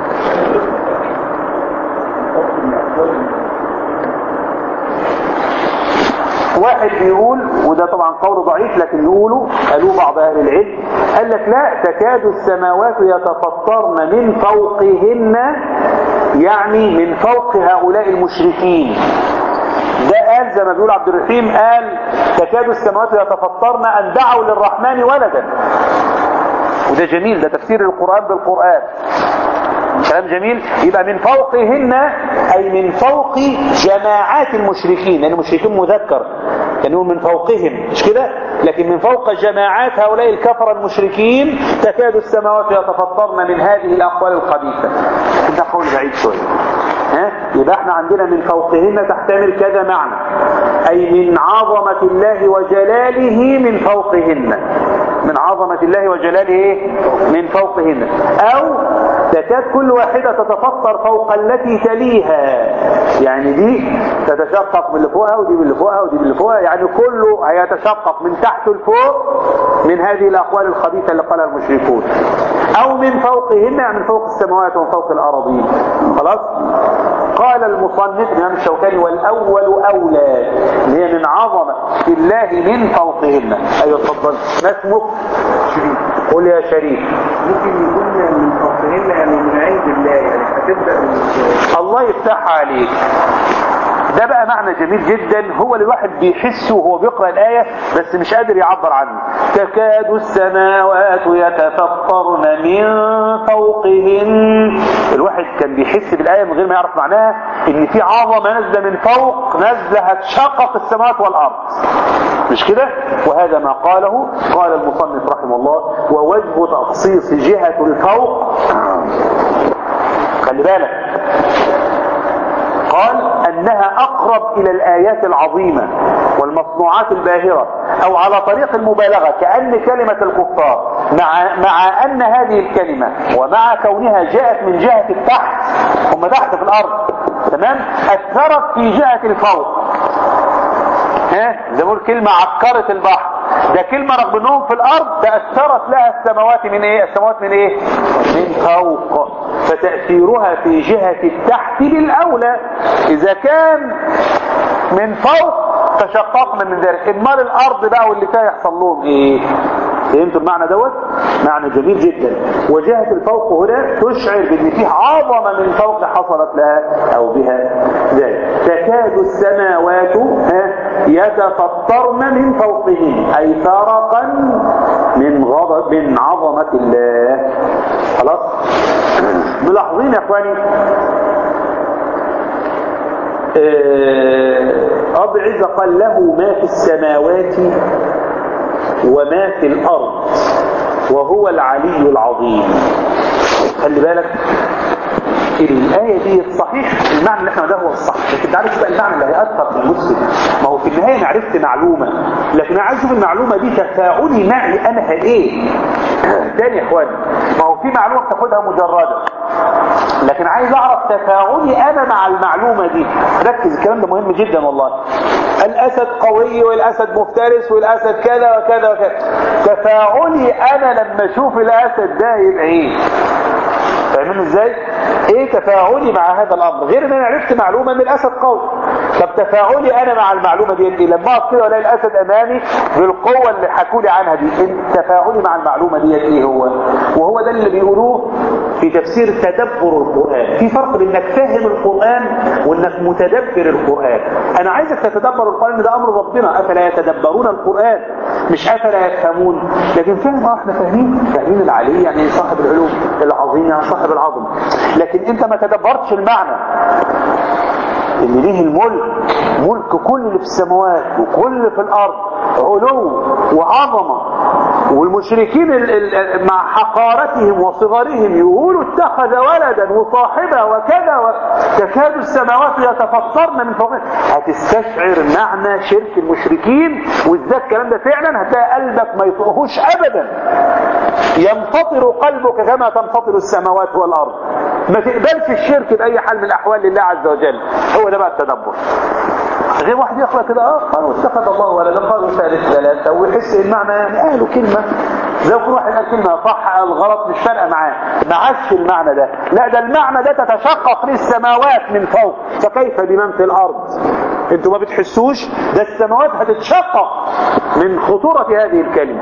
واحد بيقول وده طبعا قول ضعيف لكن يقولوا قالوا بعض اهل العلم قال لك لا تكاد السماوات يتفطرن من فوقهن يعني من فوق هؤلاء المشركين ده قال زي ما بيقول عبد الرحيم قال تكاد السماوات يتفطرن ان دعوا للرحمن ولدا وده جميل ده تفسير القرآن بالقرآن كلام جميل يبقى من فوقهن أي من فوق جماعات المشركين لأن المشركين مذكر كان يقول من فوقهم مش كده لكن من فوق جماعات هؤلاء الكفر المشركين تكاد السماوات يتفطرن من هذه الأقوال الخبيثة ده قول بعيد شوية ها يبقى احنا عندنا من فوقهن تحتمل كذا معنى أي من عظمة الله وجلاله من فوقهن من عظمة الله وجلاله ايه من فوقهن او تكاد كل واحدة تتفطر فوق التي تليها يعني دي تتشقق من اللي فوقها ودي من اللي فوقها ودي من اللي فوقها يعني كله هيتشقق من تحت لفوق من هذه الاقوال الخبيثة اللي قالها المشركون او من فوقهن يعني من فوق السماوات ومن فوق الارضين خلاص قال المصنف الامام الشوكاني والاول اولى اللي هي من عظمه الله من فوقهن ايوه اتفضل ما اسمك شريف قول يا شريف ممكن يكون من فوقهن يعني من عند الله يعني هتبدأ من الله يفتح عليك ده بقى معنى جميل جدا هو اللي الواحد بيحسه وهو بيقرأ الآية بس مش قادر يعبر عنه تكاد السماوات يتفطرن من فوقهن الواحد كان بيحس بالآية من غير ما يعرف معناها ان في عظمة نازلة من فوق نازلة هتشقق السماوات والأرض مش كده وهذا ما قاله قال المصنف رحمه الله ووجه تخصيص جهة الفوق خلي بالك قال أنها أقرب إلى الآيات العظيمة والمصنوعات الباهرة أو على طريق المبالغة كأن كلمة الكفار مع, مع أن هذه الكلمة ومع كونها جاءت من جهة التحت هم تحت في الأرض تمام أثرت في جهة الفوق ها زي ما بقول كلمة عكرت البحر ده كلمة رغم انهم في الارض تأثرت لها السماوات من ايه السماوات من ايه من فوق فتأثيرها في جهة التحت بالاولى اذا كان من فوق تشققنا من ذلك امال الارض بقى واللي فيها يحصل لهم ايه فهمتوا المعنى دوت معنى جميل جدا وجهة الفوق هنا تشعر بان فيه عظمة من فوق حصلت لها او بها ذلك تكاد السماوات ها، يتفطرن من فوقهم اي فرقا من غضب من عظمة الله خلاص ملاحظين يا اخواني آه، أبو عز قال له ما في السماوات وما في الأرض وهو العلي العظيم خلي بالك الآية دي صحيح المعنى اللي احنا ده هو الصح لكن تعرف بقى المعنى اللي هيأثر في المسلم ما هو في النهاية انا عرفت معلومة لكن انا عايز اشوف المعلومة دي تفاعلي معي انا ايه تاني يا اخواني ما هو في معلومة بتاخدها مجردة لكن عايز اعرف تفاعلي انا مع المعلومة دي ركز الكلام ده مهم جدا والله الاسد قوي والاسد مفترس والاسد كذا وكذا وكذا تفاعلي انا لما اشوف الاسد ده يبقى ايه فاهمين ازاي ايه تفاعلي مع هذا الامر غير ان انا عرفت معلومه ان الاسد قوي طب تفاعلي انا مع المعلومه دي ايه لما اقف كده والاقي الاسد امامي بالقوه اللي حكوا لي عنها دي إن تفاعلي مع المعلومه دي ايه هو وهو ده اللي بيقولوه في تفسير تدبر القران في فرق بين انك فاهم القران وانك متدبر القران انا عايزك تتدبر القران ده امر ربنا افلا يتدبرون القران مش افلا يفهمون لكن فاهم اه احنا فاهمين فاهمين العلي يعني صاحب العلوم العظيم يعني صاحب العظم لكن انت ما تدبرتش المعنى ان ليه الملك ملك كل اللي في السماوات وكل اللي في الارض علو وعظمه والمشركين ال- ال- مع حقارتهم وصغرهم يقولوا اتخذ ولدا وصاحبه وكذا و... تكاد السماوات يتفطرن من فوقها هتستشعر معنى شرك المشركين وازاي الكلام ده فعلا هتلاقي قلبك ما يطقهوش ابدا ينفطر قلبك كما تنفطر السماوات والارض ما تقبلش الشرك باي حال من الاحوال لله عز وجل هو ده بقى التدبر غير واحد يقرا كده اه قالوا اتخذ الله ولدا قالوا ثالث ثلاثه ويحس المعنى يعني قالوا كلمه زي يكون واحد قال كلمه صح قال غلط مش فارقه معاه ما عادش المعنى ده لا ده المعنى ده تتشقق للسماوات من فوق فكيف بمن في الارض انتوا ما بتحسوش ده السماوات هتتشقق من خطوره هذه الكلمه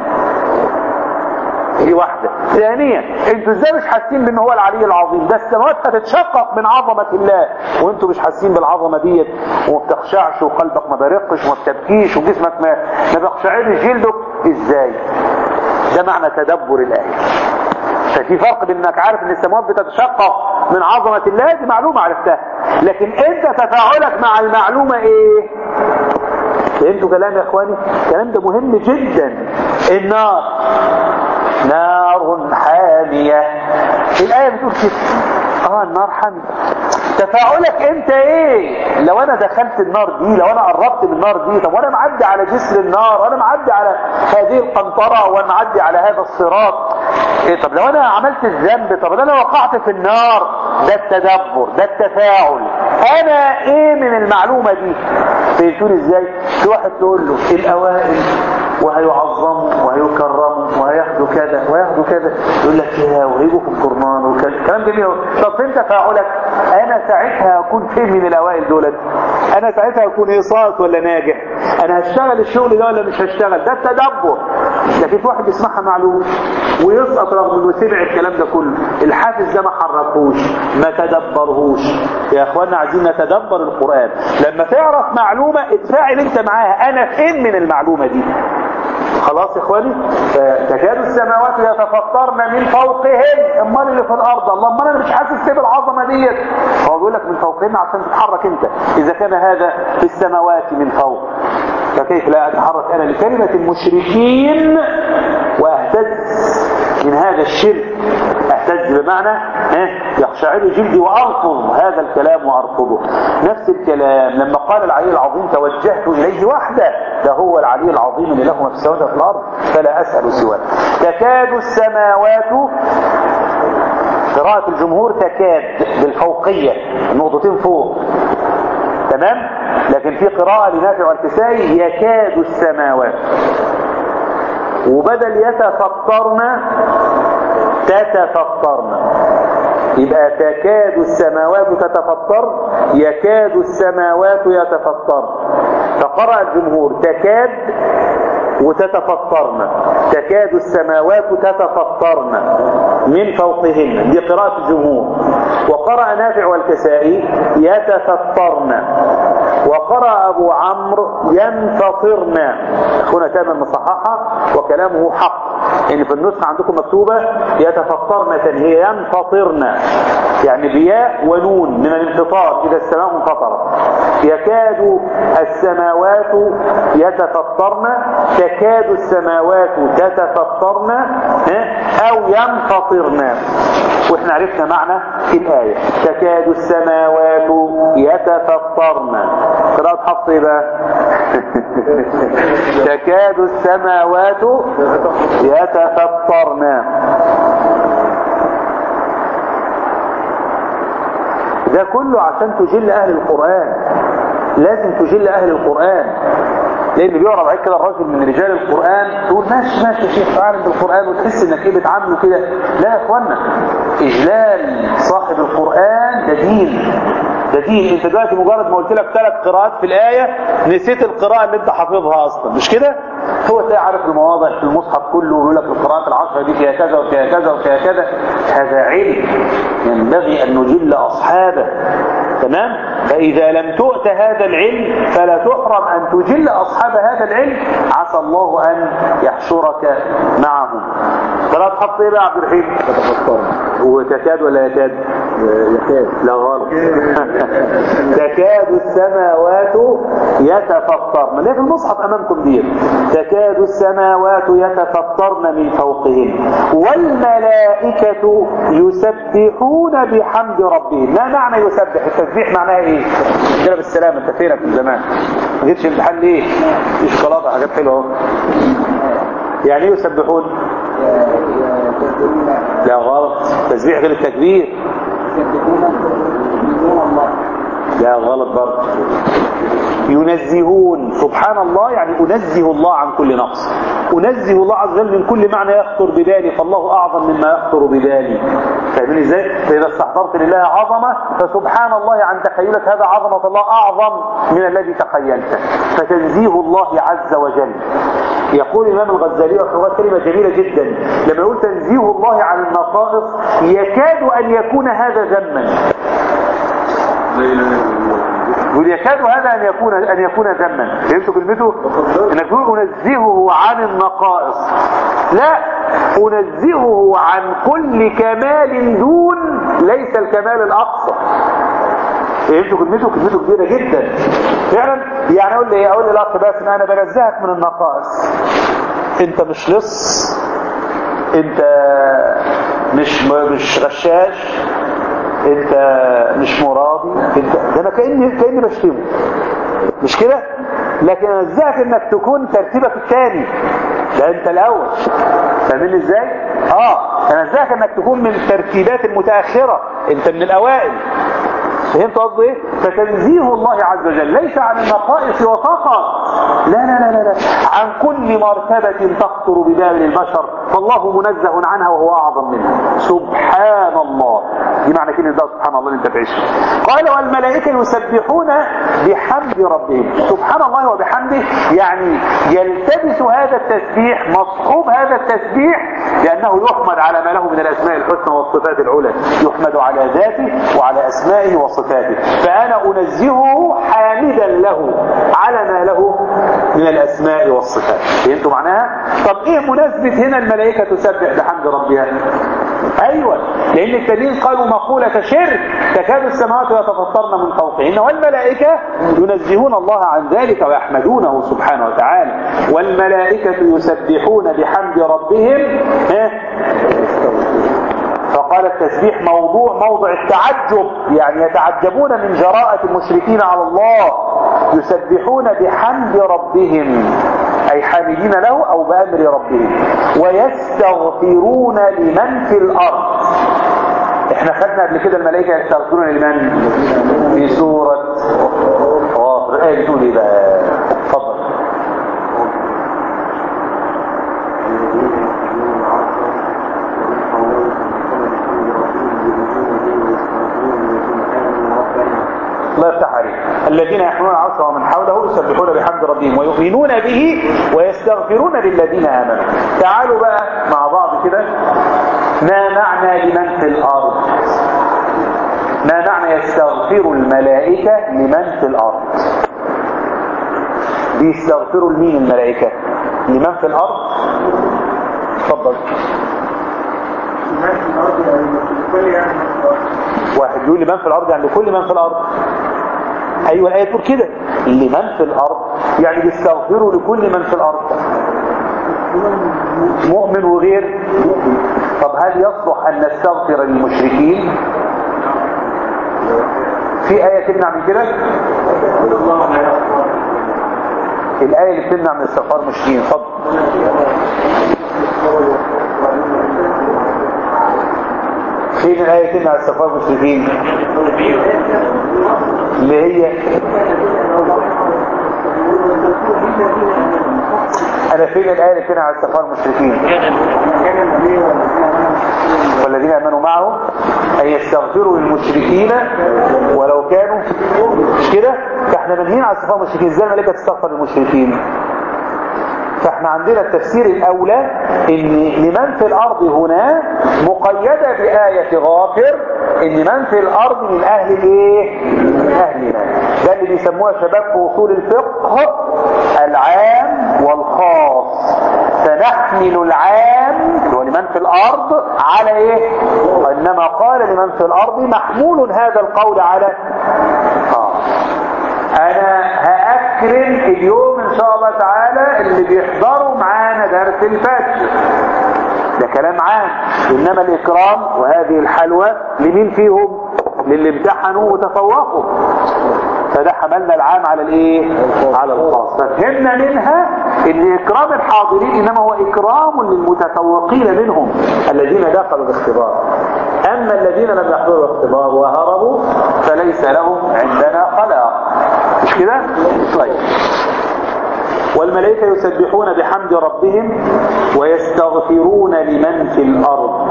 دي واحدة ثانيا انتوا ازاي مش حاسين بان هو العلي العظيم ده السماوات هتتشقق من عظمة الله وانتوا مش حاسين بالعظمة ديت وما بتخشعش وقلبك ما بيرقش وما بتبكيش وجسمك ما ما بيخشعرش جلدك ازاي ده معنى تدبر الآية ففي فرق بين انك عارف ان السماوات بتتشقق من عظمة الله دي معلومة عرفتها لكن انت تفاعلك مع المعلومة ايه فهمتوا كلام يا اخواني الكلام ده مهم جدا النار نار حامية الآية بتقول كده اه النار حامية تفاعلك انت ايه لو انا دخلت النار دي لو انا قربت من النار دي طب وانا معدي على جسر النار وانا معدي على هذه القنطرة وانا معدي على هذا الصراط إيه طب لو انا عملت الذنب طب انا وقعت في النار ده التدبر ده التفاعل انا ايه من المعلومة دي فهمتوني ازاي في واحد تقول له الاوائل وهيعظموا وهيكرموا وهياخدوا كذا وهياخدوا كذا يقول لك يا وهيجوا في القرآن وكذا كلام جميل أوي. طب فين تفاعلك انا ساعتها اكون فين من الاوائل دولت انا ساعتها اكون ايه ساقط ولا ناجح انا هشتغل الشغل ده ولا مش هشتغل ده التدبر لكن في واحد يسمعها معلوم ويسقط رغم انه سمع الكلام ده كله الحافز ده ما حركوش ما تدبرهوش يا اخوانا عايزين نتدبر القرآن لما تعرف معلومة اتفاعل انت معاها انا فين من المعلومة دي خلاص يا اخواني فتكاد السماوات يتفطرن من فوقهم امال اللي في الارض الله امال انا مش حاسس بالعظمه ديت هو بيقول لك من فوقهم عشان تتحرك انت اذا كان هذا في السماوات من فوق فكيف لا اتحرك انا لكلمه المشركين واهتز من هذا الشرك اهتز بمعنى ها يقشعر جلدي وارفض هذا الكلام وارفضه نفس الكلام لما قال العلي العظيم توجهت اليه وحده ده هو العلي العظيم اللي له ما في السماوات وفي الارض فلا اسال سواه تكاد السماوات قراءة الجمهور تكاد بالفوقية النقطتين فوق تمام لكن في قراءة لنافع والكسائي يكاد السماوات وبدل يتفطرن تتفطرن يبقى تكاد السماوات تتفطر يكاد السماوات يتفطرن فقرأ الجمهور تكاد وتتفطرن تكاد السماوات تتفطرن من فوقهن دي قراءة الجمهور وقرأ نافع والكسائي يتفطرن وقرأ أبو عمرو ينفطرن هنا تامل مصححة وكلامه حق إن في النسخة عندكم مكتوبة يتفطرن هي ينفطرن يعني بياء ونون من الانفطار إذا السماء انفطرت يكاد السماوات يتفطرن تكاد السماوات تتفطرن أو ينفطرن واحنا عرفنا معنى في الآية تكاد السماوات يتفطرن قراءة حفص ايه بقى تكاد السماوات يتفطرن ده كله عشان تجل اهل القرآن لازم تجل اهل القرآن لان بيقرا عليك كده الراجل من رجال القرآن تقول ماشي ماشي يا شيخ عارف بالقرآن وتحس انك ايه بتعامله كده لا يا اخوانا اجلال صاحب القرآن ده دين ده دين انت دلوقتي مجرد ما قلت لك ثلاث قراءات في الآية نسيت القراءة اللي انت حافظها اصلا مش كده هو تلاقي عارف المواضع في المصحف كله ويقول لك القراءات العشرة دي فيها كذا وفيها كذا وفيها كذا هذا علم ينبغي ان نجل اصحابه تمام فإذا لم تؤت هذا العلم فلا تحرم أن تجل أصحاب هذا العلم عسى الله أن يحشرك معهم فلا تحط إيه بقى عبد الرحيم وتكاد ولا يكاد يكاد لا غلط تكاد السماوات يتفطرن ليه في المصحف أمامكم دي تكاد السماوات يتفطرن من فوقهن والملائكة يسبحون بحمد ربهم ما معنى يسبح التسبيح معناها ايه كده بالسلامة انت فينك من زمان ما جيتش امتحان ليه في شوكولاته حاجات حلوه اهو يعني ايه يسبحون لا غلط تسبيح غير التكبير لا غلط برضه ينزهون سبحان الله يعني أنزه الله عن كل نقص أنزه الله عز وجل من كل معنى يخطر ببالي فالله أعظم مما يخطر ببالي فاهمين ازاي؟ فإذا استحضرت لله عظمة فسبحان الله عن تخيلك هذا عظمة الله أعظم من الذي تخيلته فتنزيه الله عز وجل يقول الإمام الغزالي وحوات كلمة جميلة جدا لما يقول تنزيه الله عن النقائص يكاد أن يكون هذا ذما يقول يكاد هذا أن يكون أن يكون ذما فهمتوا كلمته؟ انك تقول أنزهه عن النقائص لا أنزهه عن كل كمال دون ليس الكمال الأقصى فهمتوا كلمته كلمته كبيرة جدا فعلا يعني اقول لي اقول لي الاخ باسم انا بنزهك من النقائص انت مش لص انت مش مش غشاش انت مش مرابي انت ده انا كاني كاني بشتمه مش كده لكن انزهك انك تكون ترتيبك الثاني ده انت الاول فاهمين ازاي اه انزهك انك تكون من الترتيبات المتاخره انت من الاوائل فهمت قصدي ايه فتنزيه الله عز وجل ليس عن النقائص وفقط لا لا لا لا, لا. عن كل مرتبة تخطر ببال البشر فالله منزه عنها وهو اعظم منها سبحان الله دي معنى كلمه ده سبحان الله اللي انت تعيشه قال والملائكه يسبحون بحمد ربهم سبحان الله وبحمده يعني يلتبس هذا التسبيح مصحوب هذا التسبيح لانه يحمد على ما له من الاسماء الحسنى والصفات العلى يحمد على ذاته وعلى اسمائه وصفاته فانا انزهه حامدا له على ما له من الاسماء والصفات فهمتوا معناها طب ايه مناسبه هنا الملائكه تسبح بحمد ربها ايوه لان التانيين قالوا مقولة شرك تكاد السماوات يتفطرن من فوقهن والملائكة ينزهون الله عن ذلك ويحمدونه سبحانه وتعالى والملائكة يسبحون بحمد ربهم فقال التسبيح موضوع موضع التعجب يعني يتعجبون من جراءة المشركين على الله يسبحون بحمد ربهم أي حامدين له أو بأمر ربهم ويستغفرون لمن في الأرض احنا خدنا قبل كده الملائكة يستغفرون لمن في سورة حاضر الآية بتقول ايه بقى اتفضل الله يفتح عليك الذين يحملون العرش ومن حوله يسبحون بحمد ربهم ويؤمنون به ويستغفرون للذين آمنوا تعالوا بقى مع بعض كده ما معنى لمن في الأرض ما معنى يستغفر الملائكة لمن في الأرض بيستغفروا لمين الملائكة لمن في الأرض اتفضل واحد يقول لمن في الأرض يعني لكل من في الأرض أيوة الآية تقول كده لمن في الأرض يعني بيستغفروا لكل من في الأرض مؤمن وغير طب هل يصلح أن نستغفر للمشركين في آية تمنع من كده الآية اللي بتمنع من استغفار المشركين اتفضل فين الآية تمنع استغفار المشركين اللي هي أنا فين الآية اللي تمنع استغفار المشركين والذين آمنوا معه أن يستغفروا للمشركين ولو كانوا مش كده فاحنا منهين على استغفار المشركين ازاي الملائكة تستغفر للمشركين فاحنا عندنا التفسير الأولى ان لمن في الأرض هنا مقيدة بآية غافر ان من في الأرض من أهل الايه من أهلنا ده اللي بيسموها شباب في وصول الفقه العام والخاص فنحمل العام اللي هو لمن في الأرض على ايه انما قال لمن في الأرض محمول هذا القول على آه. انا هأكرم اليوم ان شاء الله تعالى اللي بيحضروا معانا درس الفجر ده كلام عام انما الاكرام وهذه الحلوى لمين فيهم للي امتحنوا وتفوقوا فده حملنا العام على الايه على الخاص ففهمنا منها ان اكرام الحاضرين انما هو اكرام للمتفوقين منهم الذين دخلوا الاختبار اما الذين لم يحضروا الاختبار وهربوا فليس لهم عندنا خلاق مش كده طيب والملائكة يسبحون بحمد ربهم ويستغفرون لمن في الأرض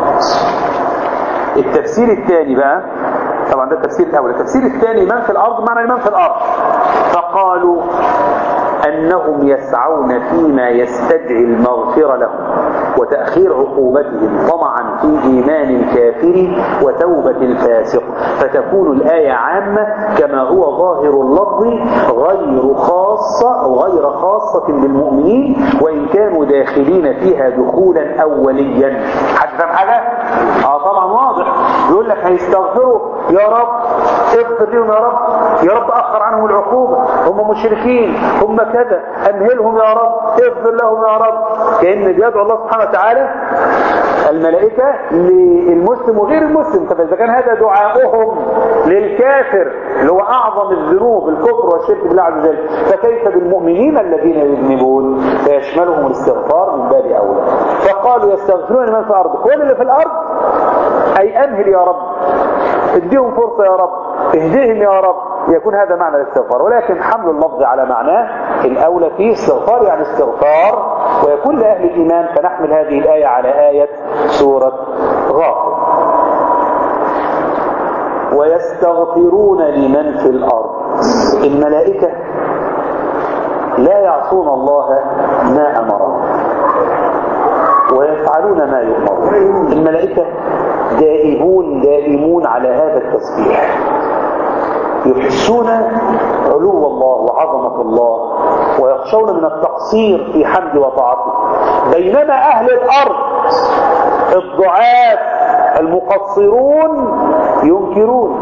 التفسير الثاني بقى طبعا ده التفسير الأول التفسير الثاني من في الأرض معنى من في الأرض فقالوا أنهم يسعون فيما يستدعي المغفرة لهم وتأخير عقوبتهم طمعا في إيمان الكافر وتوبة الفاسق فتكون الآية عامة كما هو ظاهر اللفظ غير خاصة أو غير خاصة بالمؤمنين وإن كانوا داخلين فيها دخولا أوليا حد فاهم حاجة؟ آه طبعا واضح يقول لك هيستغفروا يا رب اغفر لهم يا رب يا رب أخر عنهم العقوبة هم مشركين هم كذا أمهلهم يا رب اغفر لهم يا رب كأن بيدعو الله سبحانه وتعالى الملائكة للمسلم وغير المسلم طب إذا كان هذا دعاؤهم للكافر اللي هو أعظم الذنوب الكفر والشرك بالله عز وجل فكيف بالمؤمنين الذين يذنبون فيشملهم الاستغفار من باب أولى فقالوا يستغفرون لمن في الأرض كل اللي في الأرض أي أمهل يا رب اديهم فرصة يا رب اهديهم يا رب يكون هذا معنى الاستغفار ولكن حمل اللفظ على معناه الأولى فيه استغفار يعني استغفار ويكون لأهل الإيمان فنحمل هذه الآية على آية سورة غافر ويستغفرون لمن في الأرض الملائكة لا يعصون الله ما أمرهم ويفعلون ما يؤمرون الملائكة دائبون دائمون على هذا التسبيح يحسون علو الله وعظمة الله ويخشون من التقصير في حمد وطاعته بينما أهل الأرض الضعاف المقصرون ينكرون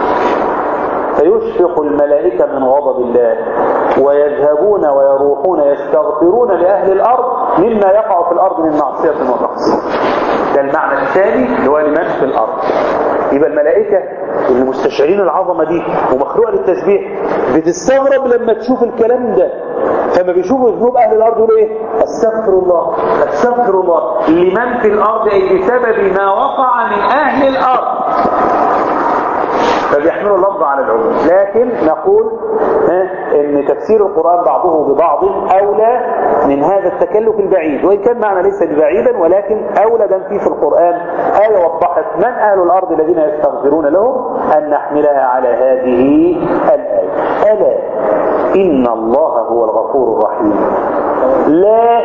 فيشفق الملائكة من غضب الله ويذهبون ويروحون يستغفرون لأهل الأرض مما يقع في الأرض من معصية وتقصير ده المعنى الثاني اللي هو لمن في الأرض يبقى الملائكة اللي مستشعرين العظمة دي ومخلوقة للتسبيح بتستغرب لما تشوف الكلام ده فما بيشوفوا ذنوب أهل الأرض يقولوا إيه استغفر الله استغفر الله لمن في الأرض أي بسبب ما وقع من أهل الأرض فبيحملوا اللفظ على العموم لكن نقول ها ان تفسير القرآن بعضه ببعض اولى من هذا التكلف البعيد وان كان معنى ليس ببعيدا ولكن اولى دم فيه في القرآن آية وضحت من اهل الارض الذين يستغفرون لهم ان نحملها على هذه الآية الا ان الله هو الغفور الرحيم لا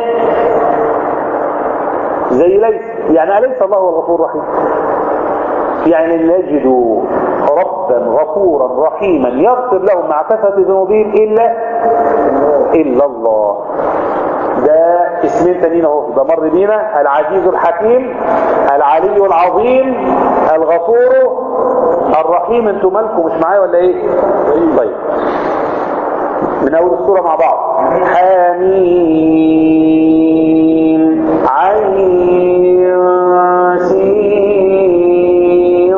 زي ليس يعني أليس الله هو الغفور الرحيم يعني نجد ربا غفورا رحيما يغفر لهم مع كثرة ذنوبهم إلا إلا الله ده اسمين تانيين اهو يبقى مر بينا العزيز الحكيم العلي العظيم الغفور الرحيم انتوا مالكم مش معايا ولا ايه طيب من اول السوره مع بعض حميم عين سين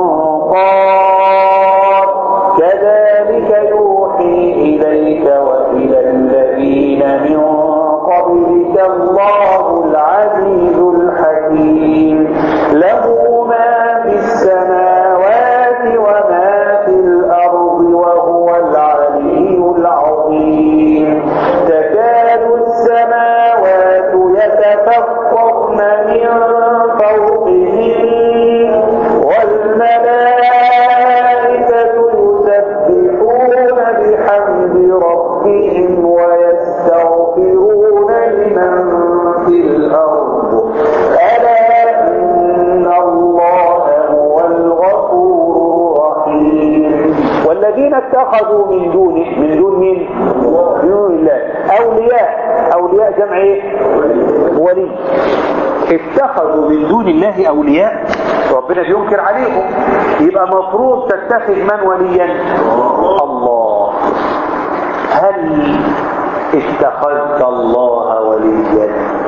قاف كذلك يوحي اليك والى الذين من قبلك الله العزيز الحكيم له ما في السماوات وما في الأرض وهو العلي العظيم تكاد السماوات يتفطرن من فوقهم والملائكة يسبحون بحمد ربهم ويستغفرون لمن في الأرض ألا إن الله هو الغفور الرحيم والذين اتخذوا من دونه من دون مين؟ من دون الله أولياء أولياء جمع إيه؟ ولي اتخذوا من دون الله أولياء ربنا بينكر عليهم يبقى مفروض تتخذ من وليا الله هل اتخذت الله وليا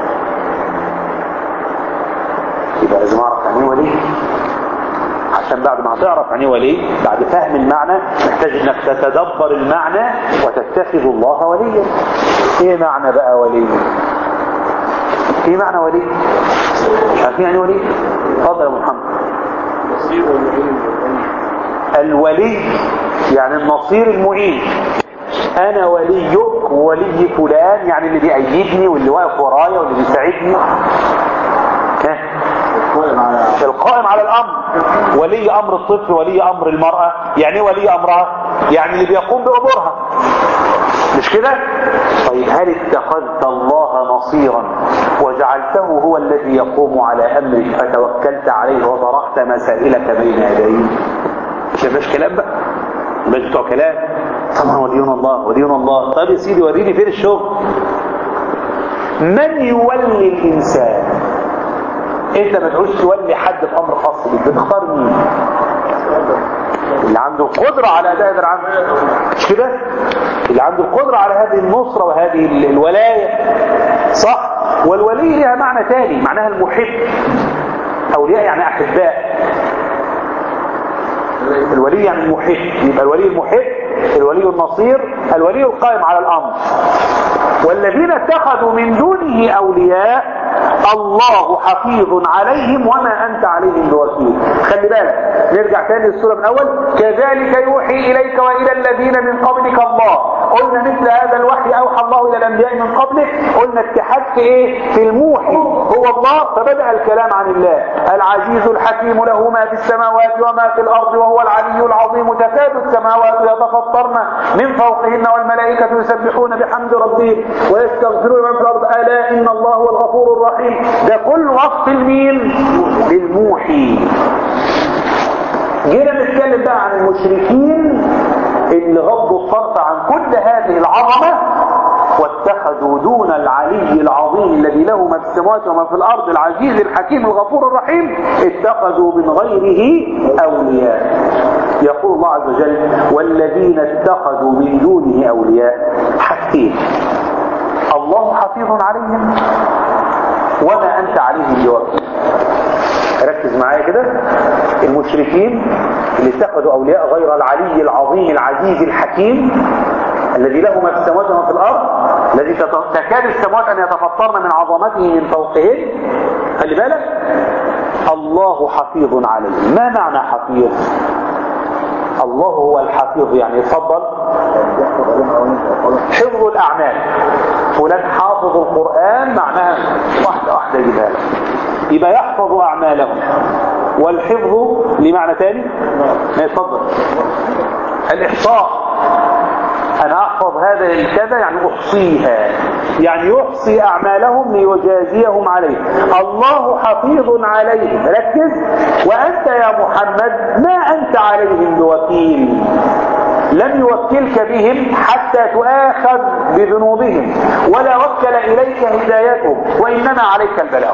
يبقى لازم اعرف يعني ايه ولي عشان بعد ما هتعرف يعني ايه ولي بعد فهم المعنى محتاج انك تتدبر المعنى وتتخذ الله وليا ايه معنى بقى ولي ايه معنى ولي عارفين يعني ولي اتفضل يا محمد الولي يعني النصير المعين انا وليك وولي فلان يعني اللي بيأيدني واللي واقف ورايا واللي بيساعدني ها؟ القائم على الامر ولي امر الطفل ولي امر المرأة يعني ايه ولي امرها يعني اللي بيقوم بامورها مش كده طيب هل اتخذت الله نصيرا وجعلته هو الذي يقوم على امرك فتوكلت عليه وطرحت مسائلك بين يديه شايفاش كلام بقى مش بتوع كلام طبعا وليون الله وليون الله طيب يا سيدي وريني فين الشغل من يولي الانسان انت ما تعوز تولي حد في امر خاص بيك بتختار مين اللي عنده القدرة على اداء هذا العمل مش كده اللي عنده القدرة على هذه النصرة وهذه ال- الولاية صح والولي لها معنى تاني معناها المحب اولياء يعني احباء الولي يعني المحب يبقى الولي المحب الولي النصير الولي القائم على الامر والذين اتخذوا من دونه اولياء الله حفيظ عليهم وما انت عليهم بوكيل خلي بالك نرجع تاني للسوره من الاول كذلك يوحي اليك والى الذين من قبلك الله قلنا مثل هذا الوحي اوحى الله الى الانبياء من قبلك قلنا اتحاد في ايه في الموحي هو الله فبدا الكلام عن الله العزيز الحكيم له ما في السماوات وما في الارض وهو العلي العظيم تكاد السماوات يتفطرن من فوقهن والملائكه يسبحون بحمد ربهم ويستغفرون من في الارض الا ان الله هو الغفور الرحيم ده كل وصف المين للموحي جينا نتكلم بقى عن المشركين اللي غضوا الطرف عن كل هذه العظمة واتخذوا دون العلي العظيم الذي له ما في السماوات وما في الأرض العزيز الحكيم الغفور الرحيم اتخذوا من غيره أولياء يقول الله عز وجل والذين اتخذوا من دونه أولياء حاجتين الله حفيظ عليهم وما أنت عليهم بوكيل ركز معايا كده المشركين اللي اتخذوا اولياء غير العلي العظيم العزيز الحكيم الذي له ما في السماوات وما في الارض الذي تت- تكاد السماوات ان يتفطرن من عظمته من فوقهن خلي بالك الله حفيظ عليهم ما معنى حفيظ الله هو الحفيظ يعني اتفضل حفظ الأعمال فلان حافظ القرآن معناها واحدة واحدة جبال يبقى يحفظ أعمالهم والحفظ لمعنى تاني ما يتفضل الإحصاء أنا أحفظ هذا الكذا يعني أحصيها يعني يحصي أعمالهم ليجازيهم عليه الله حفيظ عليهم ركز وأنت يا محمد ما أنت عليهم بوكيل لم يوكلك بهم حتى تؤاخذ بذنوبهم ولا وكل إليك هدايتهم وإنما عليك البلاغ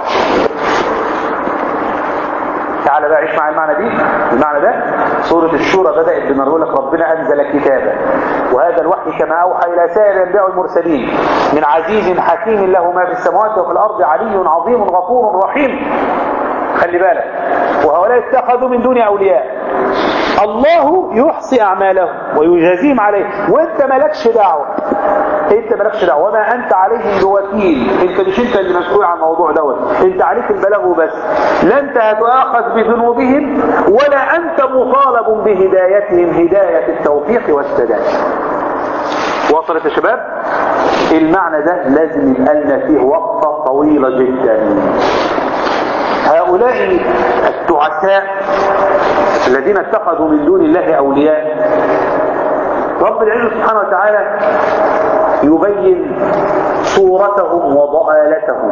تعالى بقى عيش مع المعنى دي المعنى ده سورة الشورى بدأت بما لك ربنا أنزل كتابا وهذا الوحي كما أوحى إلى سائر الأنبياء والمرسلين من عزيز حكيم له ما في السماوات وفي الأرض علي عظيم غفور رحيم خلي بالك وهؤلاء اتخذوا من دون أولياء الله يحصي أعمالهم ويجازيهم عليه وانت مالكش دعوة انت مالكش دعوة وما انت عليهم بوكيل انت مش انت اللي مسؤول عن الموضوع دوت انت عليك البلاغ وبس لا انت هتؤاخذ بذنوبهم ولا انت مطالب بهدايتهم هداية التوفيق والسداد وصلت يا شباب المعنى ده لازم يبقى لنا فيه وقفة طويلة جدا هؤلاء التعساء الذين اتخذوا من دون الله أولياء رب العزة سبحانه وتعالى يبين صورتهم وضآلتهم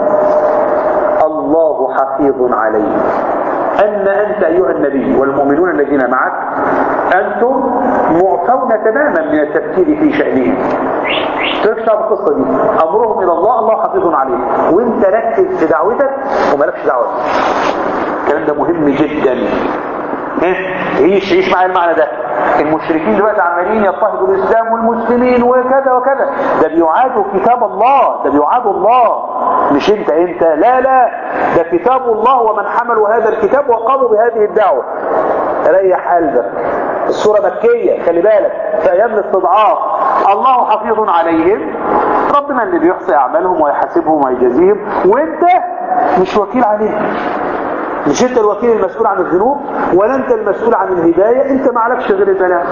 الله حفيظ عليهم أن أنت أيها النبي والمؤمنون الذين معك أنتم معفون تماما من التفكير في شأنهم تركش تعرف القصة دي أمرهم إلى الله الله حفيظ عليهم وانت ركز في دعوتك ومالكش دعوة الكلام ده مهم جدا عيش عيش مع المعنى ده المشركين دلوقتي عمالين يضطهدوا الاسلام والمسلمين وكذا وكذا ده بيعادوا كتاب الله ده بيعادوا الله مش انت انت لا لا ده كتاب الله ومن حملوا هذا الكتاب وقاموا بهذه الدعوة ريح قلبك السورة مكية خلي بالك في ايام الاستضعاف الله حفيظ عليهم ربنا اللي بيحصي اعمالهم ويحاسبهم ويجازيهم وانت مش وكيل عليهم مش انت الوكيل المسؤول عن الذنوب ولا انت المسؤول عن الهداية انت ما عليكش غير البلاغ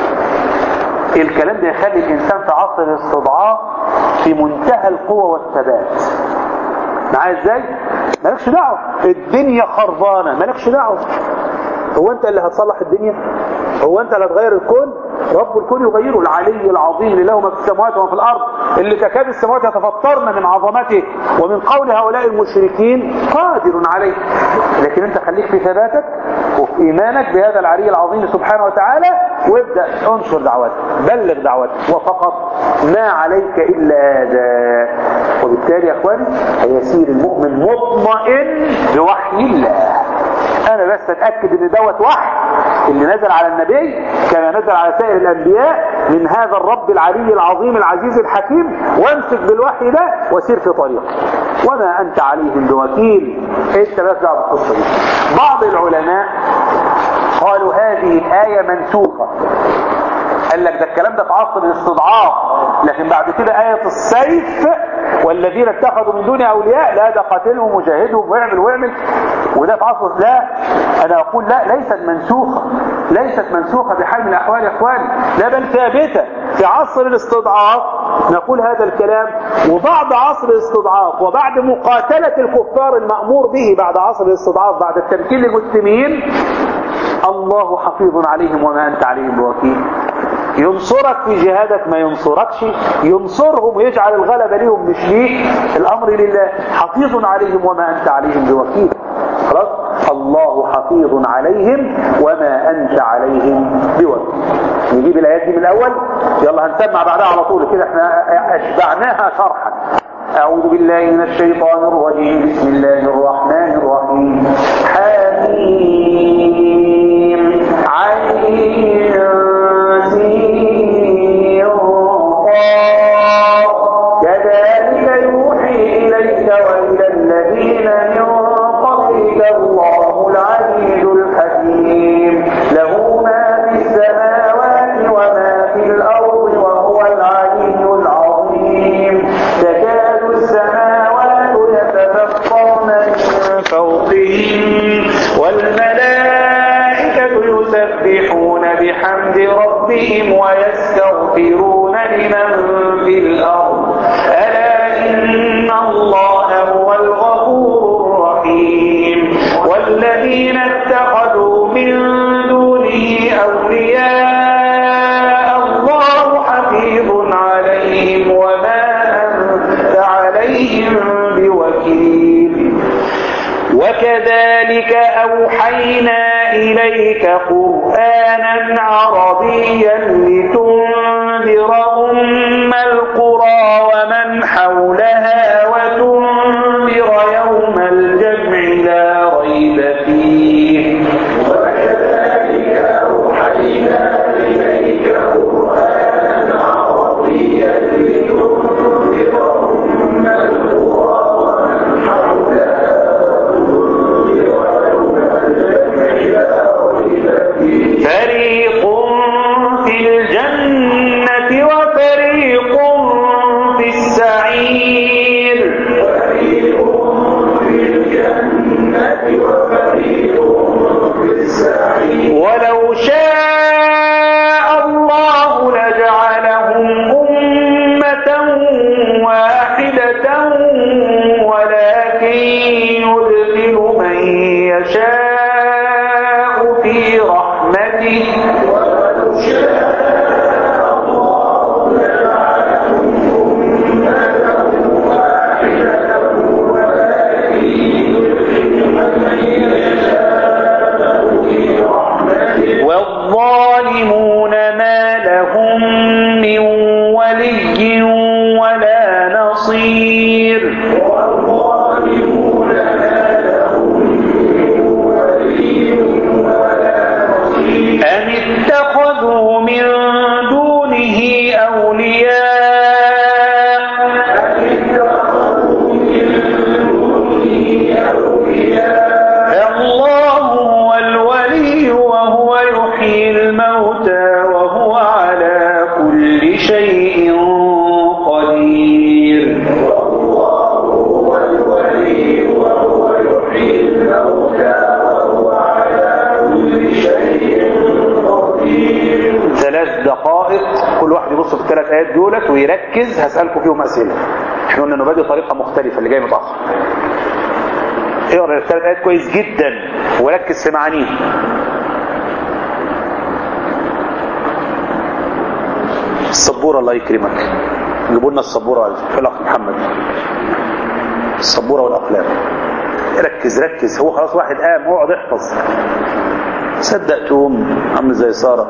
الكلام ده يخلي الانسان في عصر الاستضعاف في منتهى القوة والثبات معايا ازاي مالكش دعوة الدنيا خربانة مالكش دعوة هو انت اللي هتصلح الدنيا هو انت اللي هتغير الكون رب الكون يغيره العلي العظيم اللي له ما في السماوات وما في الارض اللي تكاد السماوات يتفطرن من عظمته ومن قول هؤلاء المشركين قادر عليه لكن انت خليك في ثباتك وفي ايمانك بهذا العلي العظيم سبحانه وتعالى وابدا انشر دعوتك بلغ دعوتك وفقط ما عليك الا هذا وبالتالي يا اخواني هيسير المؤمن مطمئن بوحي الله انا بس اتاكد ان دوت وحي اللي نزل على النبي كما نزل على سائر الانبياء من هذا الرب العلي العظيم العزيز الحكيم وامسك بالوحي ده وسير في طريقه وما انت عليهم بوكيل انت بس دعوه بالقصه دي بعض العلماء قالوا هذه الايه منسوخه قال لك ده الكلام ده في عصر الاستضعاف لكن بعد كده آية السيف والذين اتخذوا من دون أولياء لا ده قاتلهم وجاهدهم واعمل واعمل وده في عصر لا أنا أقول لا ليست منسوخة ليست منسوخة بحال من الأحوال يا إخواني لا بل ثابتة في عصر الاستضعاف نقول هذا الكلام وبعد عصر الاستضعاف وبعد مقاتلة الكفار المأمور به بعد عصر الاستضعاف بعد التمكين للمسلمين الله حفيظ عليهم وما أنت عليهم بوكيل ينصرك في جهادك ما ينصركش ينصرهم ويجعل الغلبة لهم مش ليك الأمر لله حفيظ عليهم وما أنت عليهم بوكيل خلاص الله حفيظ عليهم وما أنت عليهم بوكيل نجيب الآيات دي من الأول يلا هنسمع بعدها على طول كده احنا أشبعناها شرحا أعوذ بالله من الشيطان الرجيم بسم الله الرحمن الرحيم حميم عين كذلك يوحي إليك وإلى الذين من قبلك الله العزيز الحكيم له ما في السماوات وما في الأرض وهو العلي العظيم تكاد السماوات يتفطرن من فوقهم والملائكة يسبحون بحمد وكذلك أوحينا إليك قرآنا عربيا لتنذر أم القرى ومن حولها وتنذر يوم الجمع لا ريب فيه فريق في الجنة وفريق في السعير ولو شاء الله لجعلهم أمة واحدة ولكن يدخل من يشاء في رحمته والظالمون ما لهم من ولي ولا نصير أم اتخذوا من دونه أولياء الله هو الولي وهو يحيي الموتى وهو على كل شيء قدير ثلاث دقائق كل واحد يبص في الثلاث ايات دولت ويركز هسألكم فيهم اسئلة احنا قلنا نبادئ طريقة مختلفة اللي جاي متأخر اقرا الثلاث ايات كويس جدا وركز في معانيهم السبورة الله يكرمك جيبوا لنا السبورة في الاخ محمد السبورة والاقلام ركز ركز هو خلاص واحد قام اقعد احفظ صدق تقوم عامل زي سارة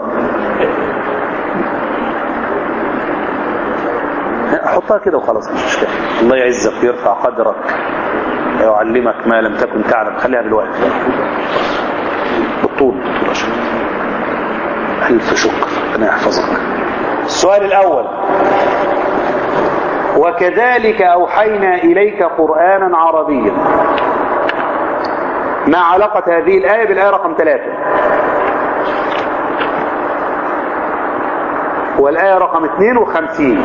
حطها كده وخلاص مش مشكلة الله يعزك ويرفع قدرك يعلمك ما لم تكن تعلم خليها دلوقتي بالطول بالطول عشان ألف شكر ربنا يحفظك السؤال الأول وكذلك أوحينا إليك قرآنا عربيا ما علاقة هذه الآية بالآية رقم ثلاثة والآية رقم 52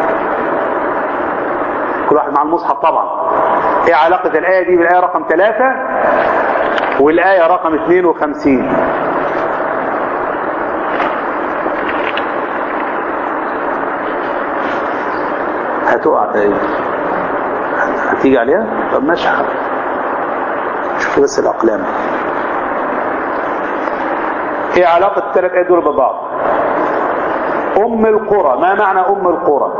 كل واحد مع المصحف طبعا ايه علاقة الآية دي بالآية رقم 3 والآية رقم 52 هتقع تقريبا هتيجي عليها طب ماشي حاضر شوفوا بس الأقلام ايه علاقة الثلاث آيات دول ببعض أم القرى ما معنى أم القرى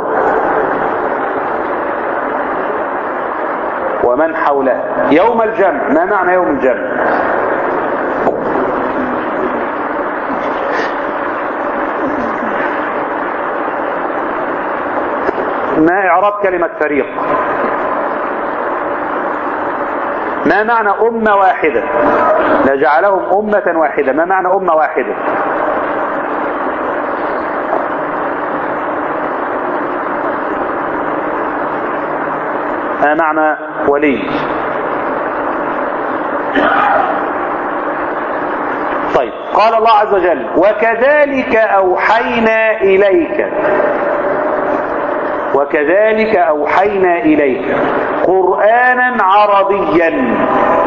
ومن حولها يوم الجمع ما معنى يوم الجمع ما إعراب كلمة فريق ما معنى أمة واحدة لجعلهم أمة واحدة ما معنى أمة واحدة ما معنى ولي طيب قال الله عز وجل وكذلك أوحينا إليك وكذلك أوحينا إليك قرآنا عربيا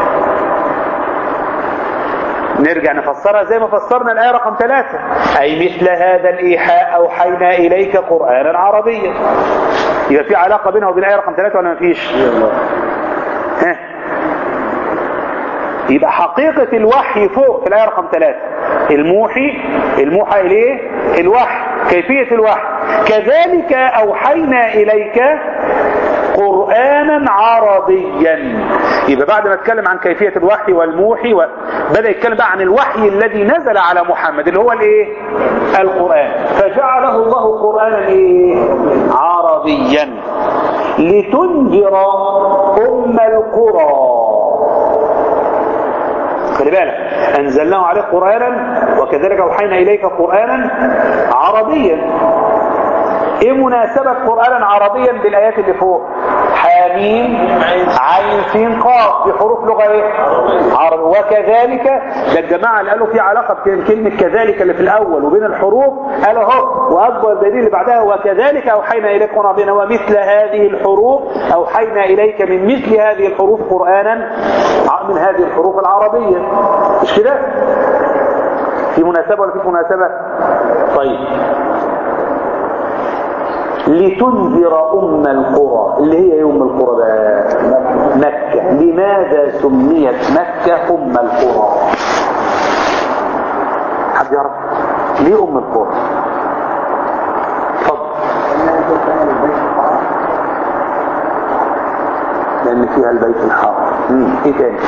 نرجع نفسرها زي ما فسرنا الآية رقم ثلاثة أي مثل هذا الإيحاء أوحينا إليك قرآنا عربيا يبقى في علاقة بينها وبين الآية رقم ثلاثة ولا ما فيش ها يبقى حقيقة الوحي فوق في الآية رقم ثلاثة الموحي الموحى إليه الوحي كيفية الوحي كذلك أوحينا إليك قرآنا عربيا يبقى بعد ما اتكلم عن كيفية الوحي والموحي و... بدأ يتكلم بقى عن الوحي الذي نزل على محمد اللي هو الايه القرآن فجعله الله قرآنا ايه عربيا لتنذر أم القرى خلي بالك أنزلناه عليك قرآنا وكذلك أوحينا إليك قرآنا عربيا ايه مناسبة قرآنا عربيا بالآيات اللي فوق حاميم عين سين قاف بحروف لغة ايه عربي وكذلك ده الجماعة اللي قالوا في علاقة بين كلمة كذلك اللي في الأول وبين الحروف قالوا اهو وأكبر دليل اللي بعدها وكذلك أوحينا إليك قرآنا عربيا ومثل هذه الحروف أوحينا إليك من مثل هذه الحروف قرآنا من هذه الحروف العربية مش كده في مناسبة ولا في مناسبة طيب لتنذر أم القرى اللي هي يوم القرى بقى مكة لماذا سميت مكة أم القرى حد يعرف ليه أم القرى اتفضل لأن فيها البيت الحرام مم. ايه تاني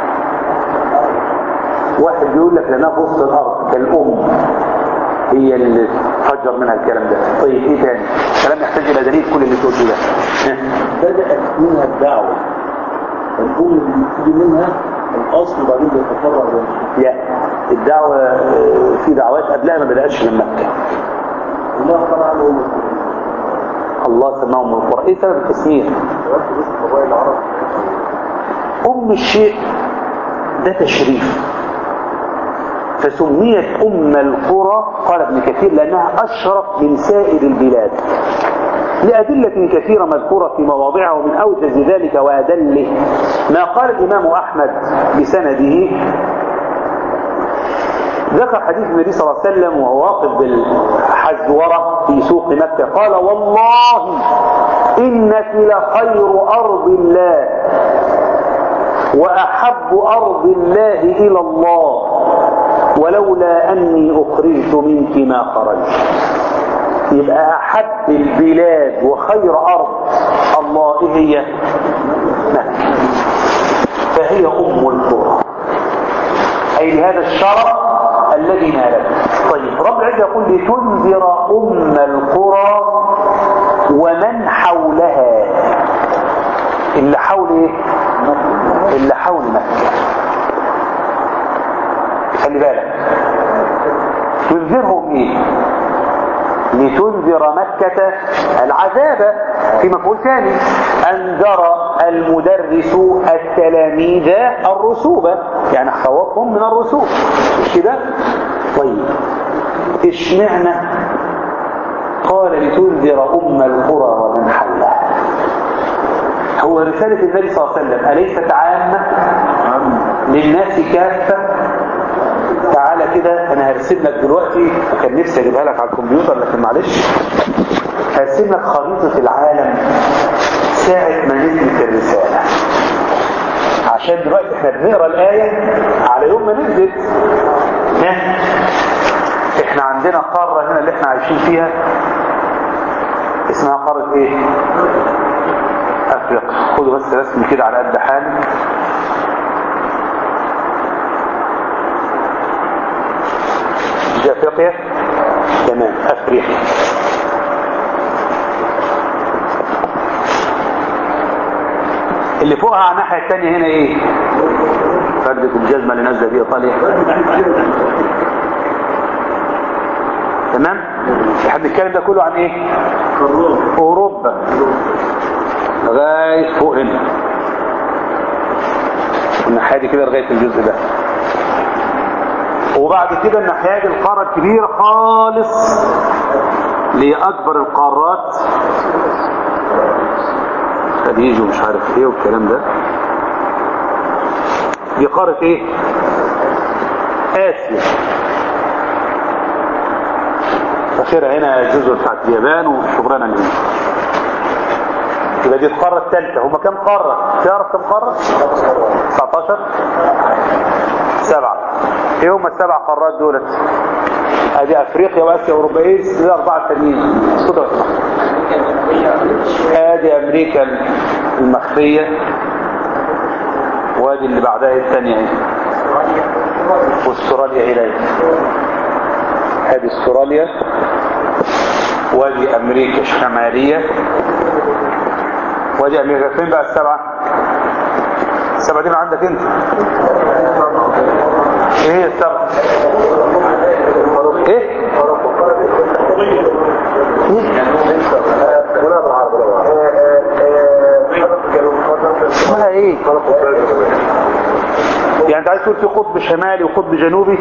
واحد بيقول لك لأنها في وسط الأرض كالأم هي اللي فجر منها الكلام ده طيب ايه تاني كلام يحتاج الى دليل كل اللي تقول ده بدأت منها الدعوة الأم اللي بتيجي منها الأصل وبعدين بيتفرع بين يا الدعوة آه، في دعوات قبلها ما بدأتش من مكة الله طبعا هو الله سماهم القرى ايه سبب التسمية رد بس قبائل العرب ام الشيء ده تشريف فسميت ام القرى قال ابن كثير لانها اشرف من سائر البلاد لأدلة كثيرة مذكورة في مواضعها ومن أوجز ذلك وأدله ما قال الإمام أحمد بسنده ذكر حديث النبي صلى الله عليه وسلم وهو واقف بالحزورة في سوق مكة قال والله إنك لخير أرض الله وأحب أرض الله إلى الله ولولا أني أخرجت منك ما خرجت يبقى أحب البلاد وخير أرض الله إيه هي مكة فهي أم القرى أي لهذا الشرف الذي نالته طيب رب العزة يقول لتنذر أم القرى ومن حولها اللي حول ايه اللي حول مكة خلي بالك تنذرهم ايه لتنذر مكة العذاب في مفعول ثاني أنذر المدرس التلاميذ الرسوبة يعني خوفهم من الرسوب مش كده طيب اشمعنى قال لتنذر أم القرى ومن حولها هو رسالة النبي صلى الله عليه وسلم أليست عامة للناس كافة تعالى كده انا هرسم لك دلوقتي وكان نفسي اجيبها لك على الكمبيوتر لكن معلش هرسم لك خريطة العالم ساعة ما نزلت الرسالة عشان دلوقتي احنا بنقرا الآية على يوم ما نزلت ها احنا عندنا قارة هنا اللي احنا عايشين فيها اسمها قارة ايه افريقيا خدوا بس رسم كده على قد حالي دي افريقيا تمام افريقيا اللي فوقها على الناحيه الثانيه هنا ايه فردة الجزمه اللي نازله دي ايطاليا تمام احنا بنتكلم ده كله عن ايه اوروبا لغايه فوق هنا الناحيه دي كده لغايه الجزء ده وبعد كده الناحيه دي القاره الكبيره خالص اللي هي اكبر القارات خليج ومش عارف ايه والكلام ده دي قاره ايه اسيا اخرها هنا الجزر بتاعت اليابان وشغلانه من هنا يبقى دي القاره الثالثه هما كام قاره تعرف كام قاره 19 سبعه ايه هما السبع قارات دولت ادي افريقيا واسيا واوروبا ايه الاربعه التانيين صدق ادي امريكا المخفيه وادي اللي بعدها الثانية ايه واستراليا اليه هذه استراليا وادي امريكا الشمالية وادي امريكا فين بقى السبعة السبعة دي من عندك انت ايه هي السبعة ايه اسمها ايه يعني انت عايز تقول في قطب شمالي وقطب جنوبي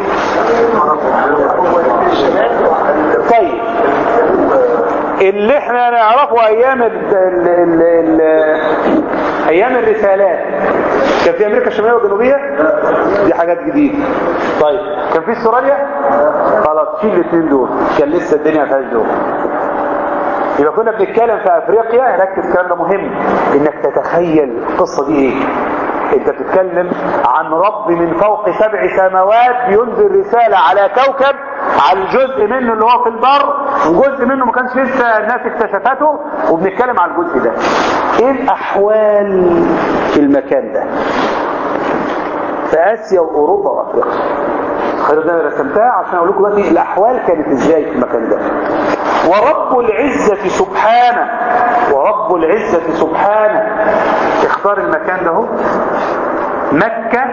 طيب اللي احنا نعرفه ايام ال ال ال ال ايام الرسالات كان في امريكا الشماليه والجنوبيه دي حاجات جديده طيب كان في استراليا خلاص شيل الاثنين دول كان لسه الدنيا ما فيهاش دول يبقى كنا بنتكلم في افريقيا ركز الكلام ده مهم انك تتخيل القصه دي ايه انت بتتكلم عن رب من فوق سبع سماوات بينزل رسالة على كوكب على الجزء منه اللي هو في البر وجزء منه ما كانش لسه الناس اكتشفته وبنتكلم على الجزء ده ايه الاحوال في المكان ده في اسيا واوروبا وافريقيا الخريطه دي انا رسمتها عشان اقول لكم دلوقتي الاحوال كانت ازاي في المكان ده ورب العزة سبحانه ورب العزة سبحانه اختار المكان ده هو مكة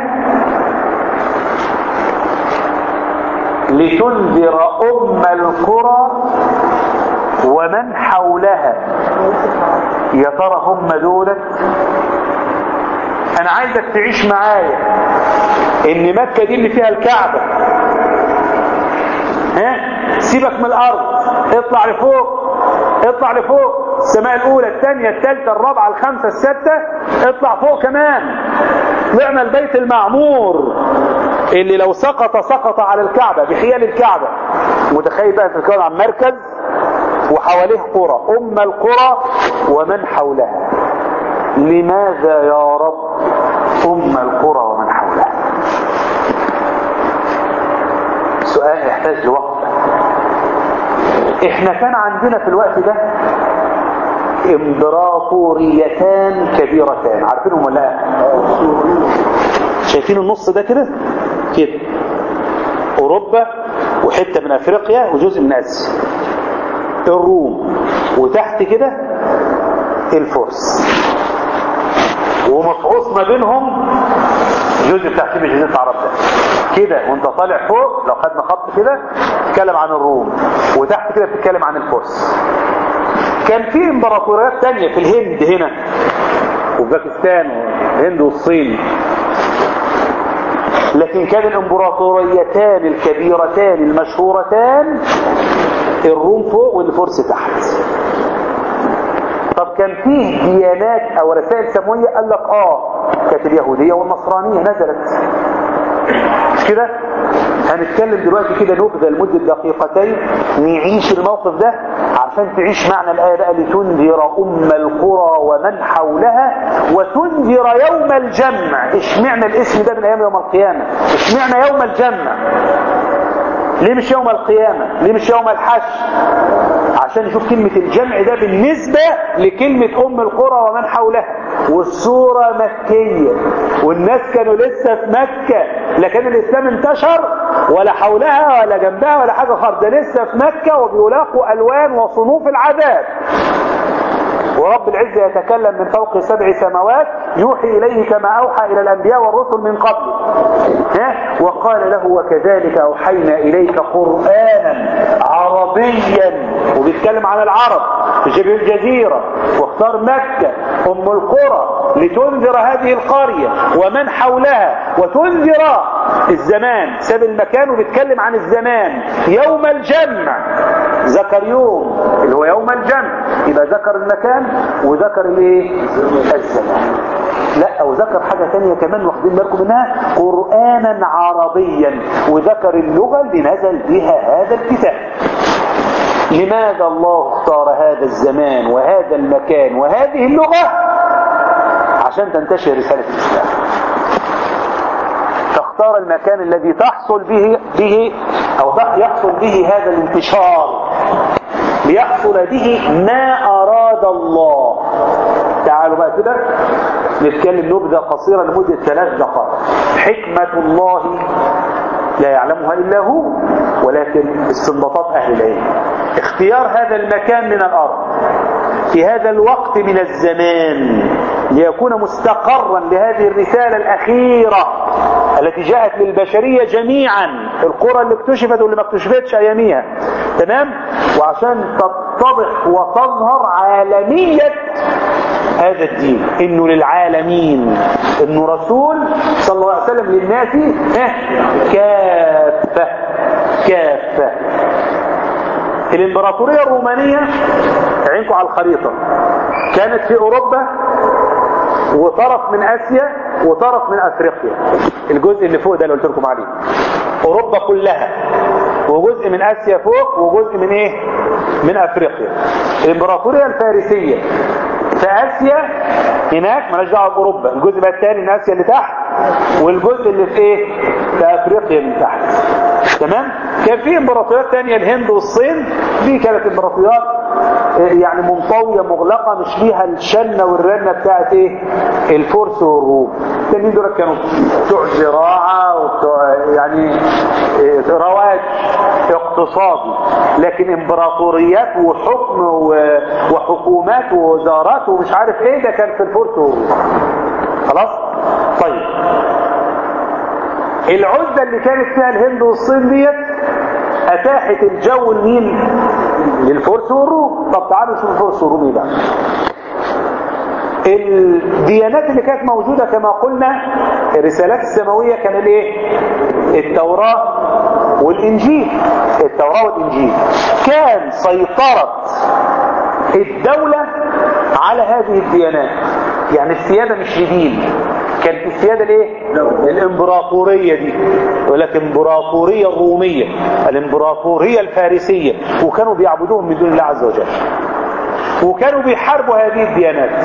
لتنذر أم القرى ومن حولها يا ترى هم دولت انا عايزك تعيش معايا ان مكة دي اللي فيها الكعبة ها سيبك من الارض اطلع لفوق اطلع لفوق السماء الاولى الثانية الثالثة الرابعة الخامسة السادسة اطلع فوق كمان طلعنا البيت المعمور اللي لو سقط سقط على الكعبة بحيال الكعبة متخيل بقى تتكلم عن مركز وحواليه قرى ام القرى ومن حولها لماذا يا رب ام القرى ومن حولها سؤال يحتاج لوقت احنا كان عندنا في الوقت ده امبراطوريتان كبيرتان عارفينهم ولا لا شايفين النص ده كده كده اوروبا وحته من افريقيا وجزء من اسيا الروم وتحت كده الفرس ومفعوص ما بينهم جزء بتاع شبه جزيره العرب ده كده وانت طالع فوق لو خدنا خط كده تتكلم عن الروم وتحت كده بتتكلم عن الفرس كان في امبراطوريات تانية في الهند هنا وباكستان والهند والصين لكن كان الامبراطوريتان الكبيرتان المشهورتان الروم فوق والفرس تحت طب كان فيه ديانات او رسائل سماويه قال لك اه كانت اليهوديه والنصرانيه نزلت مش كده هنتكلم دلوقتي كده نبذه لمده دقيقتين نعيش الموقف ده عشان تعيش معنى الايه بقى لتنذر ام القرى ومن حولها وتنذر يوم الجمع اشمعنى الاسم ده من ايام يوم القيامه اشمعنى يوم الجمع ليه مش يوم القيامه ليه مش يوم الحشر عشان نشوف كلمة الجمع ده بالنسبة لكلمة أم القرى ومن حولها والسورة مكية والناس كانوا لسه في مكة لا كان الإسلام انتشر ولا حولها ولا جنبها ولا حاجة خالص ده لسه في مكة وبيلاقوا ألوان وصنوف العذاب ورب العزة يتكلم من فوق سبع سماوات يوحي إليه كما أوحى إلى الأنبياء والرسل من قبل ها؟ وقال له وكذلك أوحينا إليك قرآنا عربيا وبيتكلم عن العرب في شبه الجزيرة واختار مكة أم القرى لتنذر هذه القرية ومن حولها وتنذر الزمان ساب المكان وبيتكلم عن الزمان يوم الجمع ذكر يوم اللي هو يوم الجمع يبقى ذكر المكان وذكر الايه الزمان لا وذكر حاجة تانية كمان واخدين بالكم منها قرآنا عربيا وذكر اللغة اللي نزل بها هذا الكتاب لماذا الله اختار هذا الزمان وهذا المكان وهذه اللغة عشان تنتشر رسالة الإسلام فاختار المكان الذي تحصل به به أو يحصل به هذا الانتشار ليحصل به ما أراد الله تعالوا بقى كده نتكلم نبذة قصيرة لمدة ثلاث دقائق حكمة الله لا يعلمها إلا هو ولكن استنباطات أهل العلم اختيار هذا المكان من الأرض في هذا الوقت من الزمان ليكون مستقرا لهذه الرسالة الأخيرة التي جاءت للبشرية جميعا القرى اللي اكتشفت واللي ما اكتشفتش أياميها تمام وعشان تتضح وتظهر عالمية هذا الدين انه للعالمين انه رسول صلى الله عليه وسلم للناس اه كافة كافة الامبراطورية الرومانية عينكم على الخريطة كانت في اوروبا وطرف من اسيا وطرف من افريقيا الجزء اللي فوق ده اللي قلت لكم عليه اوروبا كلها وجزء من اسيا فوق وجزء من ايه من افريقيا الامبراطورية الفارسية في اسيا هناك مالهاش دعوه باوروبا الجزء بقى الثاني من اسيا اللي تحت والجزء اللي في ايه في افريقيا من تحت تمام كان في امبراطوريات ثانيه الهند والصين دي كانت امبراطوريات يعني منطويه مغلقه مش ليها الشنه والرنه بتاعت ايه الفرس والروم التانيين دول كانوا بتوع زراعه وبتوع يعني رواج اقتصادي لكن امبراطوريات وحكم وحكومات ووزارات ومش عارف ايه ده كان في الفرس والروم خلاص طيب العزة اللي كانت فيها الهند والصين ديت اتاحت الجو لمين للفرس والروم طب تعالوا نشوف الفرس والروم ايه بقى الديانات اللي كانت موجودة كما قلنا الرسالات السماوية كان الايه التوراة والانجيل التوراة والانجيل كان سيطرة الدولة على هذه الديانات يعني السيادة مش لدين كانت السيادة الايه الامبراطورية دي ولكن امبراطورية الرومية الامبراطورية الفارسية وكانوا بيعبدوهم من دون الله عز وجل وكانوا بيحاربوا هذه الديانات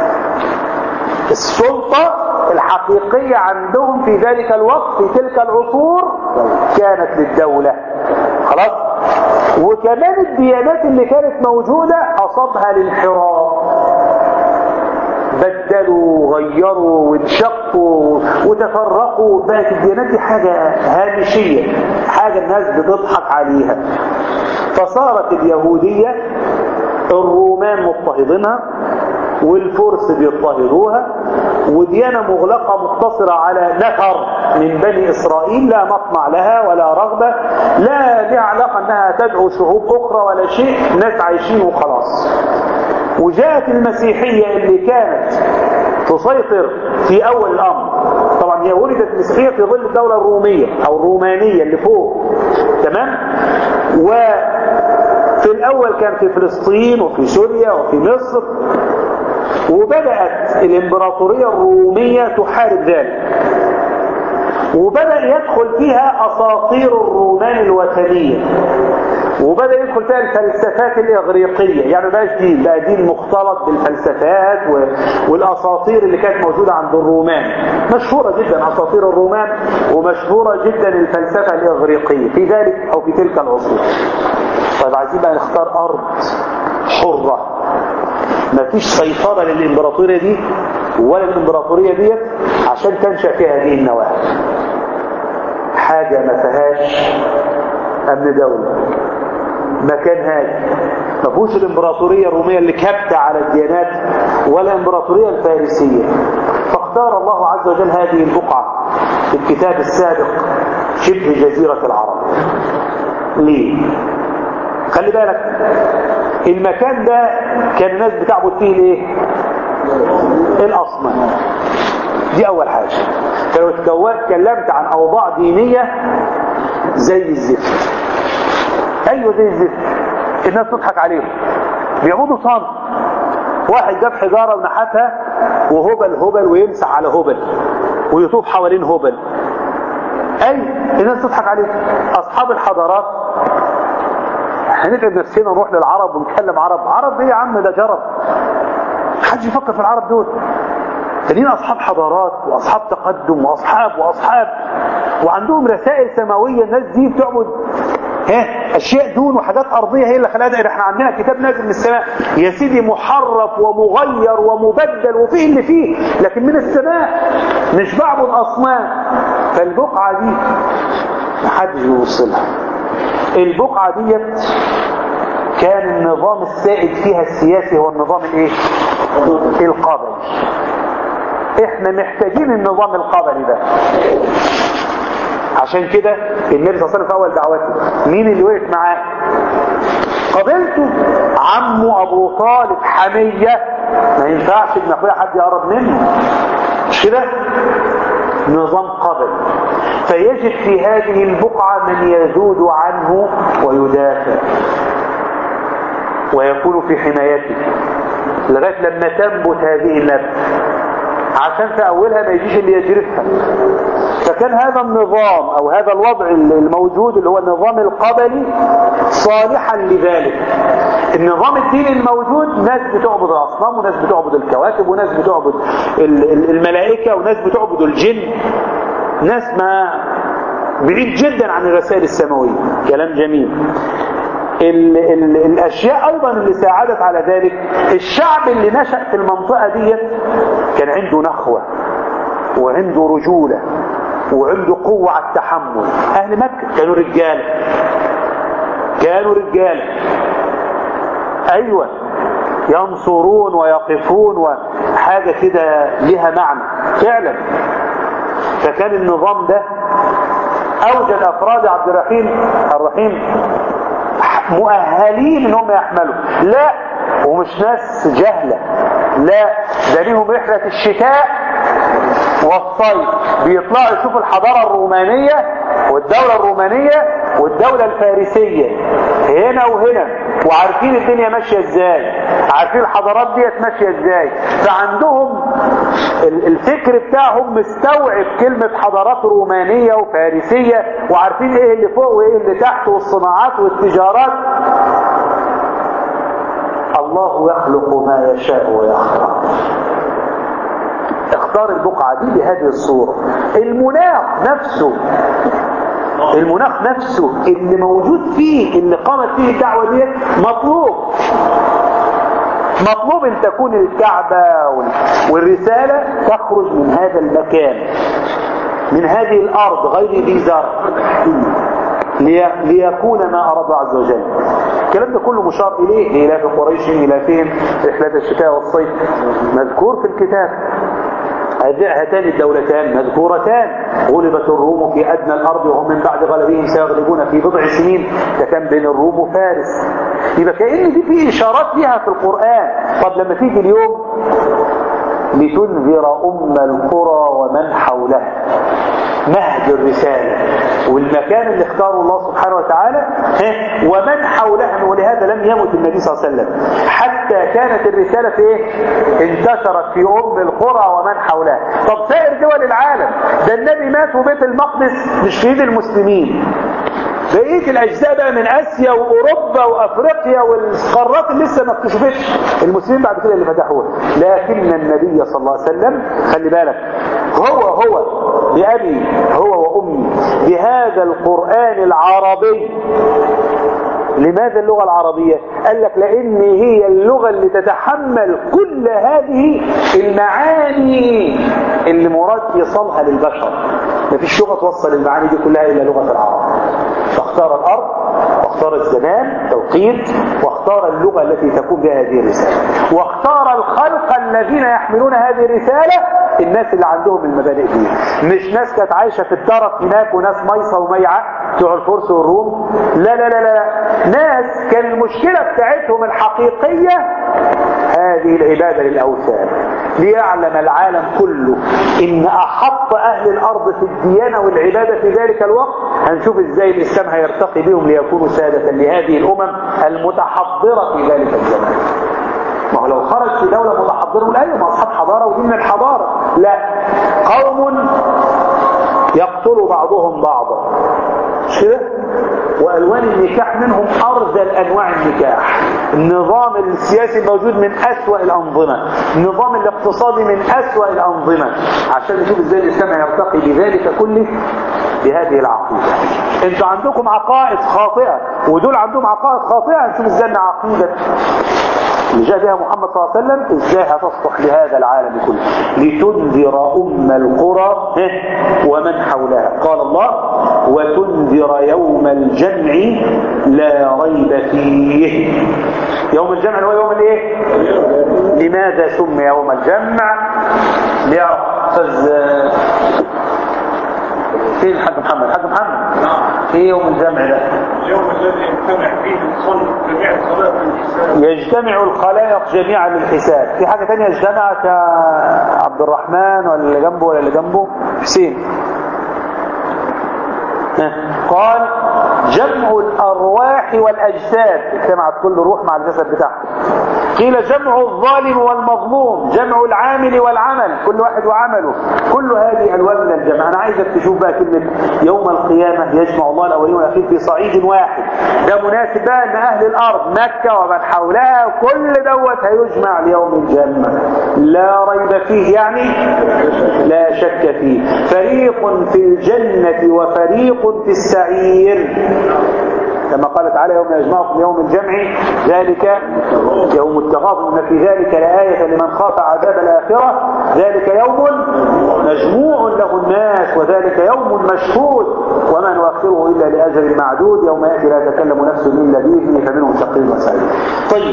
السلطة الحقيقية عندهم في ذلك الوقت في تلك العصور كانت للدولة خلاص وكمان الديانات اللي كانت موجودة أصابها الانحراف بدلوا غيروا وانشقوا وتفرقوا بقت الديانات دي حاجة هامشية حاجة الناس بتضحك عليها فصارت اليهودية الرومان مضطهدينها والفرس بيضطهدوها وديانة مغلقة مقتصرة على نفر من بني إسرائيل لا مطمع لها ولا رغبة لا لها علاقة أنها تدعو شعوب أخرى ولا شيء ناس عايشين وخلاص وجاءت المسيحية اللي كانت تسيطر في أول الأمر طبعا هي ولدت المسيحية في ظل الدولة الرومية أو الرومانية اللي فوق تمام وفي الأول كان في فلسطين وفي سوريا وفي مصر وبدأت الإمبراطورية الرومية تحارب ذلك وبدأ يدخل فيها أساطير الرومان الوثنية وبدأ يدخل فيها الفلسفات الإغريقية يعني بقاش دين بقى دين مختلط بالفلسفات والأساطير اللي كانت موجودة عند الرومان مشهورة جدا أساطير الرومان ومشهورة جدا الفلسفة الإغريقية في ذلك أو في تلك العصور طيب عايزين بقى نختار أرض حرة ما فيش سيطرة للإمبراطورية دي ولا الإمبراطورية ديت عشان تنشأ فيها هذه النواة حاجة ما فيهاش أمن دولة مكان هادي ما فيهوش الإمبراطورية الرومية اللي كبتة على الديانات ولا الإمبراطورية الفارسية فاختار الله عز وجل هذه البقعة في الكتاب السابق شبه جزيرة العرب ليه؟ خلي بالك المكان ده كان الناس بتعبد فيه الايه الاصنام دي اول حاجة فلو اتكلمت عن اوضاع دينية زي الزفت ايوه زي الزفت الناس تضحك عليهم بيعبدوا صنم واحد جاب حجارة ونحتها وهبل هبل ويمسح على هبل ويطوف حوالين هبل اي الناس تضحك عليهم اصحاب الحضارات هنتعب نفسنا ونروح للعرب ونتكلم عرب عرب ايه يا عم ده جرب محدش يفكر في العرب دول تانيين اصحاب حضارات واصحاب تقدم واصحاب واصحاب وعندهم رسائل سماويه الناس دي بتعبد ها اشياء دون وحاجات ارضيه هي اللي خلاها ده احنا عندنا كتاب نازل من السماء يا سيدي محرف ومغير ومبدل وفيه اللي فيه لكن من السماء مش بعض الاصنام فالبقعه دي محدش بيوصلها البقعه ديت كان النظام السائد فيها السياسي هو النظام الايه القبلي احنا محتاجين النظام القبلي ده عشان كده النبي صلى الله عليه وسلم في اول دعوته مين اللي وقف معاه قبلته عمه ابو طالب حمية ما ينفعش ابن اخويا حد يقرب منه مش كده نظام قبل فيجد في هذه البقعة من يذود عنه ويدافع ويكون في حمايته لغاية لما تنبت هذه النبت عشان في أولها ما يجيش اللي يجرفها فكان هذا النظام أو هذا الوضع الموجود اللي هو النظام القبلي صالحا لذلك النظام الديني الموجود ناس بتعبد الأصنام وناس بتعبد الكواكب وناس بتعبد الملائكة وناس بتعبد الجن ناس ما بعيد جدا عن الرسائل السماوية كلام جميل ال ال الاشياء ايضا اللي ساعدت على ذلك الشعب اللي نشأ في المنطقة دي كان عنده نخوة وعنده رجولة وعنده قوة على التحمل اهل مكة كانوا رجال كانوا رجال ايوه ينصرون ويقفون وحاجة كده لها معنى فعلا فكان النظام ده اوجد افراد عبد الرحيم الرحيم مؤهلين ان هم يحملوا لا ومش ناس جهلة لا ده ليهم رحلة الشتاء والصيف بيطلعوا يشوفوا الحضارة الرومانية والدولة الرومانية والدولة الفارسية هنا وهنا وعارفين الدنيا ماشية ازاي عارفين الحضارات ديت ماشية ازاي فعندهم الفكر بتاعهم مستوعب كلمة حضارات رومانية وفارسية وعارفين ايه اللي فوق وايه اللي تحت والصناعات والتجارات الله يخلق ما يشاء ويختار اختار البقعة دي بهذه الصورة المناخ نفسه المناخ نفسه اللي موجود فيه اللي قامت فيه الدعوة دي مطلوب مطلوب ان تكون الكعبة والرسالة تخرج من هذا المكان من هذه الارض غير ذي زرع ليكون ما أراد عز وجل الكلام ده كله مشار إليه إلى في قريش إلى فين رحلة الشتاء والصيف مذكور في الكتاب هاتان الدولتان مذكورتان غلبت الروم في أدنى الأرض وهم من بعد غلبهم سيغلبون في بضع سنين فكان بين الروم وفارس يبقى كأن دي في إشارات لها في القرآن طب لما تيجي اليوم لتنذر أم القرى ومن حولها مهد الرسالة والمكان اللي اختاره الله سبحانه وتعالى ومن حولها ولهذا لم يمت النبي صلى الله عليه وسلم حتى كانت الرسالة في ايه انتشرت في أم القرى ومن حولها طب سائر دول العالم ده النبي مات وبيت المقدس مش في ايد المسلمين بقيه الاجزاء بقى من اسيا واوروبا وافريقيا والقارات اللي لسه ما اكتشفتش المسلمين بعد كده اللي فتحوها لكن النبي صلى الله عليه وسلم خلي بالك هو هو بأبي هو وأمي بهذا القرآن العربي لماذا اللغة العربية قال لك لأن هي اللغة اللي تتحمل كل هذه المعاني اللي مراد يصلها للبشر مفيش لغة توصل المعاني دي كلها إلا لغة العرب فاختار الأرض واختار الزمان توقيت واختار اللغة التي تكون بها هذه الرسالة واختار الخلق الذين يحملون هذه الرسالة الناس اللي عندهم المبادئ دي مش ناس كانت عايشة في الترف هناك وناس ميصة وميعة بتوع الفرس والروم لا لا لا لا ناس كان المشكلة بتاعتهم الحقيقية هذه العبادة للأوثان ليعلم العالم كله إن أحط أهل الأرض في الديانة والعبادة في ذلك الوقت هنشوف إزاي الإسلام هيرتقي بهم ليكونوا سادة لهذه الأمم المتحضرة في ذلك الزمان ما هو لو خرج في دولة متحضرة لا ما أصحاب حضارة ودي من الحضارة لا قوم يقتل بعضهم بعضا مش كده والوان النكاح منهم ارذل انواع النكاح النظام السياسي الموجود من اسوأ الانظمه النظام الاقتصادي من اسوأ الانظمه عشان نشوف ازاي الاسلام هيرتقي بذلك كله بهذه العقيدة انتوا عندكم عقائد خاطئة ودول عندهم عقائد خاطئة هنشوف ازاي ان عقيدة اللي جاء بها محمد صلى الله عليه وسلم ازاي هتصلح لهذا العالم كله لتنذر أم القرى ومن حولها قال الله وتنذر يوم الجمع لا ريب فيه يوم الجمع هو يوم الايه لماذا سمي يوم الجمع ليعرف استاذ فين الحاج محمد الحاج محمد ايه يوم الجمع ده اليوم الذي يجتمع فيه الصلب جميع صلاة الإسلام يجتمع الخلائق جميعا للحساب في حاجة تانية اجتمعت يا عبد الرحمن ولا اللي جنبه ولا اللي جنبه حسين ها. قال جمع الأرواح والأجساد اجتمعت كل روح مع الجسد بتاعها قيل جمع الظالم والمظلوم جمع العامل والعمل كل واحد وعمله كل هذه ألوان من الجمع أنا عايزك تشوف بقى كلمة يوم القيامة يجمع الله الأولين والأخير في صعيد واحد ده مناسب بقى أن أهل الأرض مكة ومن حولها كل دوت هيجمع ليوم الجمع لا ريب فيه يعني لا شك فيه فريق في الجنة وفريق في السعير كما قال تعالى يوم يجمعكم يوم الجمع ذلك يوم التغاض ان في ذلك لآية لمن خاف عذاب الآخرة ذلك يوم مجموع له الناس وذلك يوم مشهود وما نؤخره إلا لأجل معدود يوم يأتي لا تكلم نفس إلا بإذنه فمنهم شقي وسعيد طيب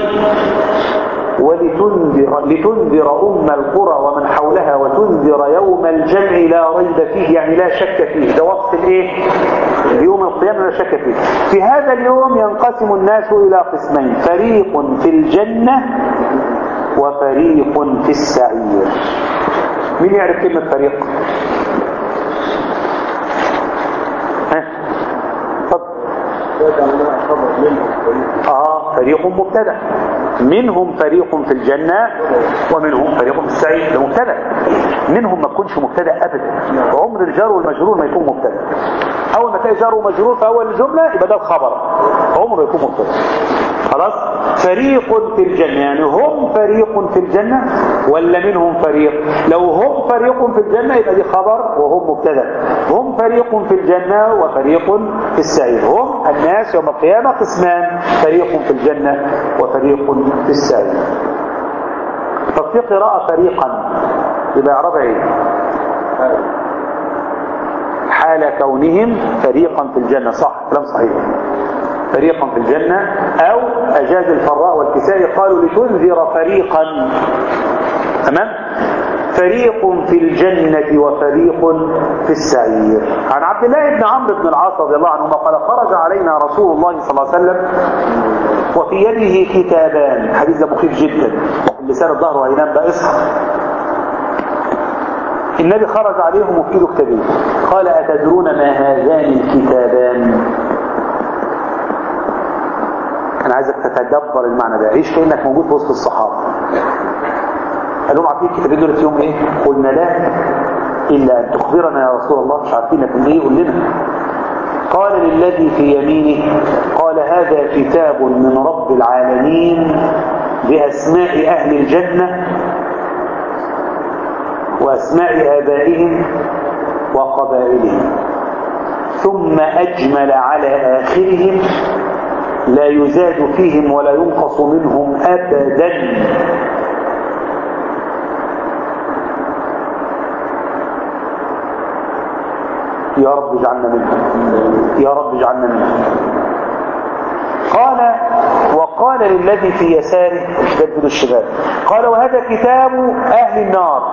ولتنذر لتنذر أم القرى ومن حولها وتنذر يوم الجمع لا ريب فيه يعني لا شك فيه ده وصف الايه يوم القيامة لا شك فيه في هذا اليوم ينقسم الناس إلى قسمين فريق في الجنة وفريق في السعير مين يعرف كلمة فريق ها اتفضل اه فريق مبتدا منهم فريق في الجنة ومنهم فريق في السعيد ده مبتدا منهم ما تكونش مبتدا ابدا عمر الجار والمجرور ما يكون مبتدا اول ما تلاقي جار ومجرور في اول الجمله يبقى ده الخبر عمره يكون مبتدا خلاص فريق في الجنة يعني هم فريق في الجنة ولا منهم فريق لو هم فريق في الجنة يبقى دي خبر وهم مبتدا هم فريق في الجنة وفريق في السعير هم الناس يوم القيامة قسمان فريق في الجنة وفريق في السعير طب في قراءة فريقا يبقى يعرفها ايه حال كونهم فريقا في الجنة صح كلام صحيح فريقا في الجنة أو أجاز الفراء والكسائي قالوا لتنذر فريقا تمام فريق في الجنة وفريق في السعير عن عبد الله بن عمرو بن العاص رضي الله عنهما قال خرج علينا رسول الله صلى الله عليه وسلم وفي يده كتابان حديث ده مخيف جدا اللسان الظهر وهينام بقى اصحى النبي خرج عليهم وفي له كتابين قال أتدرون ما هذان الكتابان انا عايزك تتدبر المعنى ده عيش كأنك موجود في وسط الصحابة قال لهم عارفين الكتابين دول فيهم ايه قلنا لا الا ان تخبرنا يا رسول الله مش عارفين لكن ايه قول لنا قال للذي في يمينه قال هذا كتاب من رب العالمين باسماء اهل الجنة واسماء ابائهم وقبائلهم ثم اجمل على اخرهم لا يزاد فيهم ولا ينقص منهم أبدا يا رب اجعلنا منهم يا رب اجعلنا منهم قال وقال للذي في يساره جدد الشباب قال وهذا كتاب أهل النار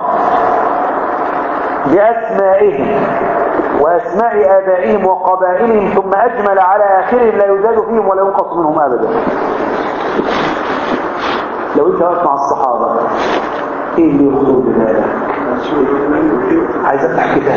بأسمائهم وأسماء آبائهم وقبائلهم ثم أجمل على آخرهم لا يزاد فيهم ولا ينقص منهم أبدا لو أنت واقف مع الصحابة إيه اللي يخطر ببالك عايز أفتح كتاب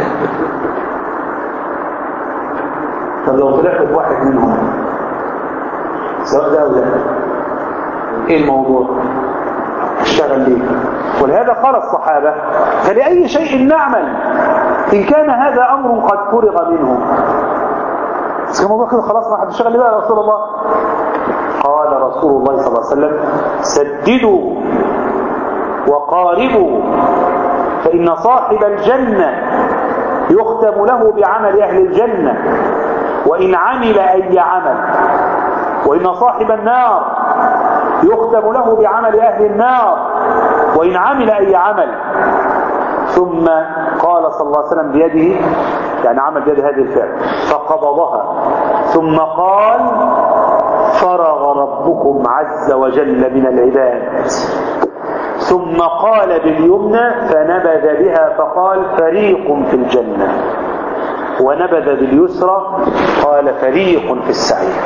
طب لو طلعت بواحد منهم سواء ده أو ده إيه الموضوع اشتغل ليه ولهذا قال الصحابة فلأي شيء نعمل إن كان هذا أمر قد فرغ منه بس الموضوع كده خلاص ما حد يشتغل ليه بقى يا رسول الله قال رسول الله صلى الله عليه وسلم سددوا وقاربوا فإن صاحب الجنة يختم يختم له بعمل أهل الجنة وإن عمل أي عمل وإن صاحب النار يختم له بعمل أهل النار وإن عمل أي عمل ثم قال صلى الله عليه وسلم بيده يعني عمل بيد هذه الفعل فقبضها ثم قال فرغ ربكم عز وجل من العباد ثم قال باليمنى فنبذ بها فقال فريق في الجنة ونبذ باليسرى قال فريق في السعير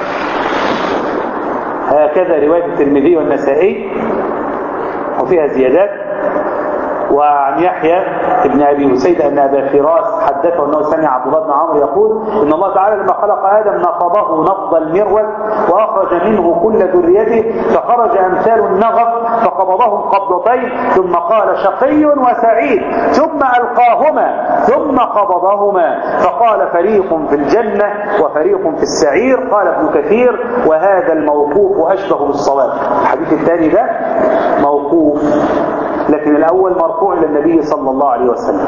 هكذا رواية الترمذي والنسائي وفيها زيادات وعن يحيى ابن ابي اسيد ان ابا فراس حدثه انه سمع عبد الله بن عمرو يقول ان الله تعالى لما خلق ادم نقضه نقض المرود واخرج منه كل ذريته فخرج امثال النغف فقبضهم قبضتين ثم قال شقي وسعيد ثم القاهما ثم قبضهما فقال فريق في الجنه وفريق في السعير قال ابن كثير وهذا الموقوف اشبه بالصواب الحديث الثاني ده موقوف لكن الأول مرفوع إلى النبي صلى الله عليه وسلم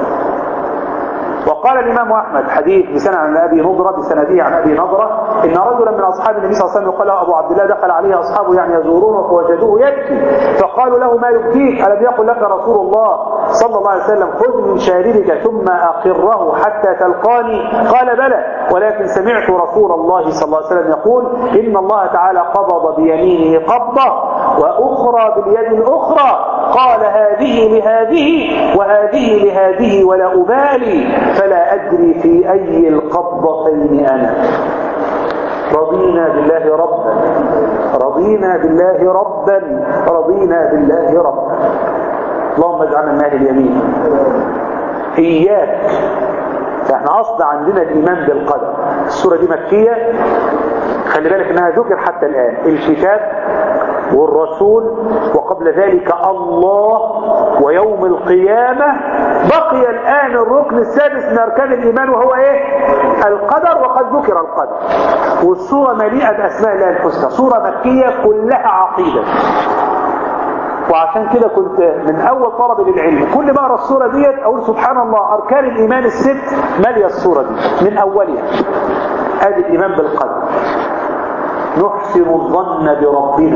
وقال الإمام أحمد حديث بسنة عن أبي نضرة بسنده عن أبي نضرة إن رجلا من أصحاب النبي صلى الله عليه وسلم قال أبو عبد الله دخل عليه أصحابه يعني يزورونه فوجدوه يبكي فقالوا له ما يبكيك ألم يقل لك رسول الله صلى الله عليه وسلم خذ من شاربك ثم أقره حتى تلقاني قال بلى ولكن سمعت رسول الله صلى الله عليه وسلم يقول إن الله تعالى قبض بيمينه قبضة وأخرى باليد الأخرى قال هذه لهذه وهذه لهذه ولا أبالي فلا أدري في أي القبضتين أنا رضينا بالله ربا رضينا بالله ربا رضينا بالله ربا اللهم اجعلنا من اهل اليمين إياك فاحنا أصل عندنا الإيمان بالقدر السورة دي مكية خلي بالك انها ذكر حتى الآن الكتاب والرسول وقبل ذلك الله ويوم القيامة بقي الآن الركن السادس من أركان الإيمان وهو إيه القدر وقد ذكر القدر والسورة مليئة بأسماء الله الحسنى سورة مكية كلها عقيدة وعشان كده كنت من اول طلب للعلم كل ما اقرا السوره ديت اقول سبحان الله اركان الايمان الست ماليه السوره دي من اولها ادي الايمان بالقدر نحسن الظن بربنا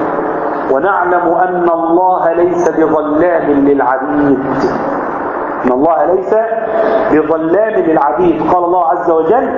ونعلم ان الله ليس بظلام للعبيد ان الله ليس بظلام للعبيد قال الله عز وجل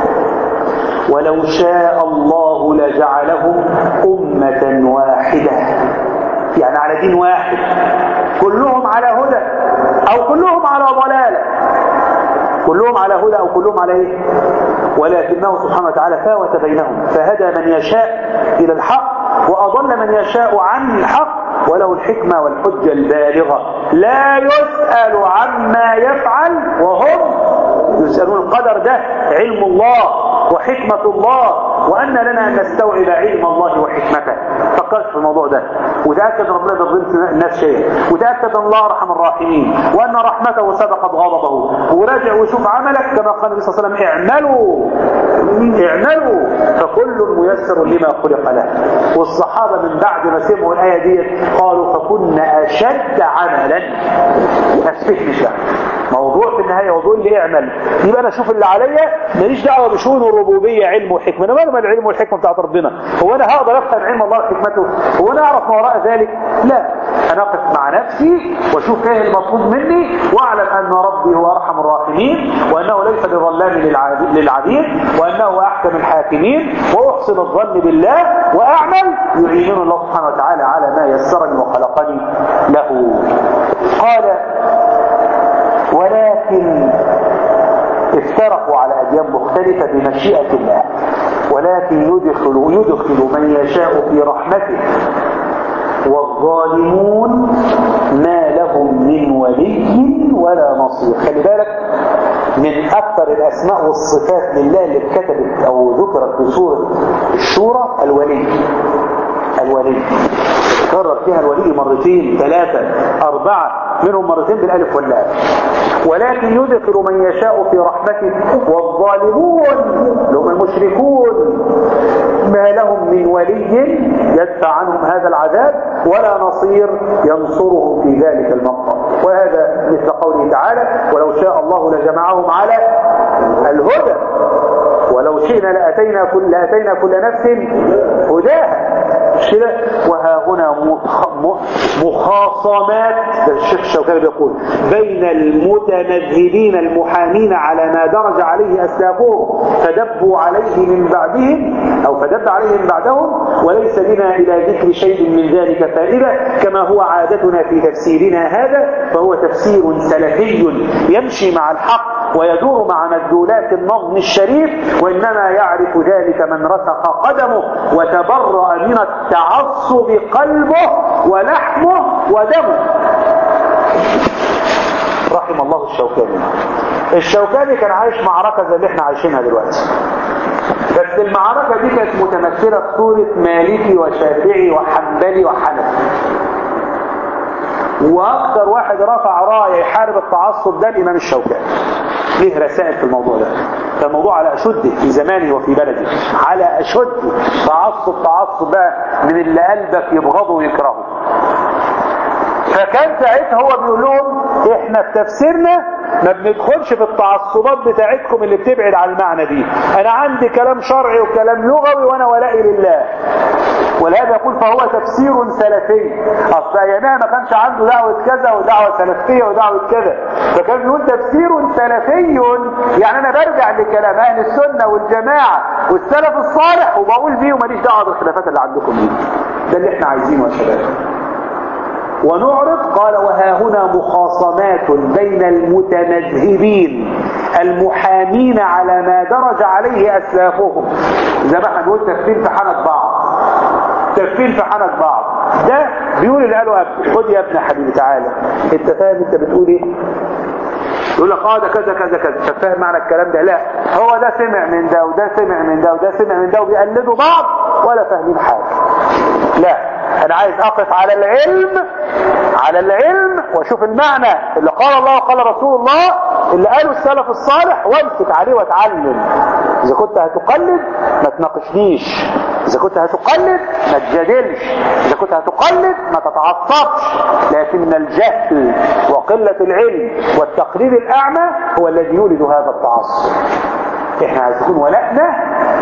ولو شاء الله لجعلهم امه واحده يعني على دين واحد كلهم على هدى او كلهم على ضلالة كلهم على هدى او كلهم على ايه ولكنه سبحانه وتعالى فاوت بينهم فهدى من يشاء الى الحق واضل من يشاء عن الحق وله الحكمة والحجة البالغة لا يسأل عما يفعل وهم يسألون القدر ده علم الله وحكمة الله وأن لنا أن نستوعب علم الله وحكمته فكرت في الموضوع ده وتأكد أن ربنا بيظلم الناس شيء وتأكد أن الله أرحم الراحمين وأن رحمته سبقت غضبه وراجع وشوف عملك كما قال النبي صلى الله عليه وسلم اعملوا اعملوا فكل ميسر لما خلق له والصحابة من بعد ما سمعوا الآية دي قالوا فكنا أشد عملا أثبت مش بقى موضوع في النهاية موضوع اللي اعمل يبقى انا اشوف اللي عليا ماليش دعوه بشؤون الربوبيه علم وحكمه انا مالي العلم والحكمه بتاعت ربنا هو انا هقدر افهم علم الله وحكمته هو انا اعرف ما وراء ذلك لا انا اقف مع نفسي واشوف ايه المطلوب مني واعلم ان ربي هو ارحم الراحمين وانه ليس بظلام للعبيد وانه احكم الحاكمين واحسن الظن بالله واعمل يعينون الله سبحانه وتعالى على ما يسرني وخلقني له قال ولكن افترقوا على أديان مختلفة بمشيئة الله ولكن يدخل, يدخل من يشاء في رحمته والظالمون ما لهم من ولي ولا نصير خلي بالك من أكثر الأسماء والصفات لله اللي اتكتبت أو ذكرت في سورة الشورى الولي الولي كرر فيها الولي مرتين ثلاثة أربعة منهم مرتين بالألف واللام ولكن يدخل من يشاء في رحمته والظالمون لهم المشركون ما لهم من ولي يدفع عنهم هذا العذاب ولا نصير ينصرهم في ذلك المقطع وهذا مثل قوله تعالى ولو شاء الله لجمعهم على الهدى ولو شئنا لأتينا كل, لأتينا كل نفس هداها مش كده وها هنا مخ- م- مخاصمات ده الشيخ الشوكاني بيقول بين المتمذهبين المحامين على ما درج عليه أسلافهم فدبوا عليه من بعدهم أو فدب عليه من بعدهم وليس بنا إلى ذكر شيء من ذلك فائدة كما هو عادتنا في تفسيرنا هذا فهو تفسير سلفي يمشي مع الحق ويدور مع مدلولات النظم الشريف وإنما يعرف ذلك من رسخ قدمه وتبرأ من التعصب قلبه ولحمه ودمه رحم الله الشوكاني الشوكاني كان عايش معركة زي اللي احنا عايشينها دلوقتي بس المعركة دي كانت متمثلة في صورة مالكي وشافعي وحنبلي وحنفي واكثر واحد رفع رايه يحارب التعصب ده الامام الشوكاني ليه رسائل في الموضوع ده فالموضوع على اشده في زمانه وفي بلده على اشده تعصب تعصب بقى من اللي قلبك يبغضه ويكرهه فكان ساعتها هو بيقول لهم احنا في تفسيرنا ما بندخلش في التعصبات بتاعتكم اللي بتبعد عن المعنى دي انا عندي كلام شرعي وكلام لغوي وانا ولائي لله ولهذا يقول فهو تفسير سلفي اصل ايامها ما كانش عنده دعوة كذا ودعوة سلفية ودعوة كذا فكان بيقول تفسير سلفي يعني انا برجع لكلام اهل السنة والجماعة والسلف الصالح وبقول بيه وماليش دعوة بالخلافات اللي عندكم دي ده اللي احنا عايزينه يا شباب ونعرض قال وها هنا مخاصمات بين المتمذهبين المحامين على ما درج عليه أسلافهم زي ما احنا بنقول تفين في حنك بعض تفين في حنك بعض ده بيقول اللي قاله قبل خد يا ابن حبيبي تعالى انت فاهم انت بتقول ايه يقول لك اه ده كذا كذا كذا انت فاهم معنى الكلام ده لا هو ده سمع من ده وده سمع من ده وده سمع من ده وبيقلدوا بعض ولا فاهمين حاجه لا انا عايز اقف على العلم على العلم واشوف المعنى اللي قال الله وقال رسول الله اللي قاله السلف الصالح وامسك عليه واتعلم اذا كنت هتقلد ما تناقشنيش اذا كنت هتقلد ما تجادلش اذا كنت هتقلد ما تتعصبش لكن الجهل وقلة العلم والتقليد الاعمى هو الذي يولد هذا التعصب احنا عايزين ولائنا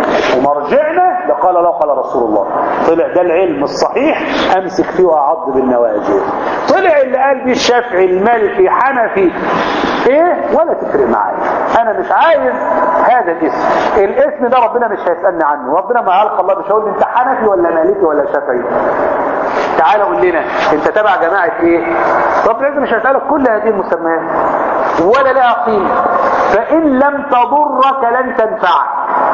ومرجعنا لقال الله قال رسول الله طلع ده العلم الصحيح امسك فيه واعض بالنواجذ طلع اللي قال بيه الشافعي المالكي حنفي ايه ولا تفرق معايا انا مش عايز هذا الاسم الاسم ده ربنا مش هيسالني عنه ربنا ما هلقى الله مش هيقول لي انت حنفي ولا مالكي ولا شافعي تعالى قول لنا انت تبع جماعه ايه ربنا العزة مش هيسالك كل هذه المسميات ولا لها قيمه فان لم تضرك لن تنفعك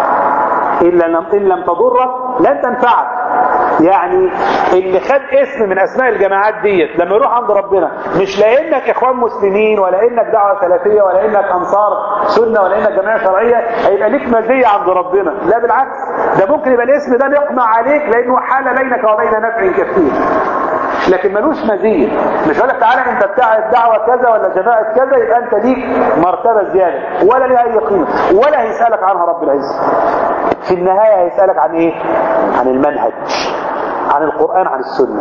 إلا لم إن لم تضرك لن تنفعك يعني اللي خد اسم من اسماء الجماعات ديت لما يروح عند ربنا مش لانك اخوان مسلمين ولا انك دعوه سلفيه ولا انك انصار سنه ولا انك جماعه شرعيه هيبقى ليك مزيه عند ربنا لا بالعكس ده ممكن يبقى الاسم ده نقمع عليك لانه حال بينك وبين نفع كثير لكن ملوش مزيه مش هقول لك تعالى انت بتاع الدعوه كذا ولا جماعه كذا يبقى انت ليك مرتبه زياده ولا ليها اي قيمه ولا هيسالك عنها رب العزه في النهايه هيسالك عن ايه عن المنهج عن القران عن السنه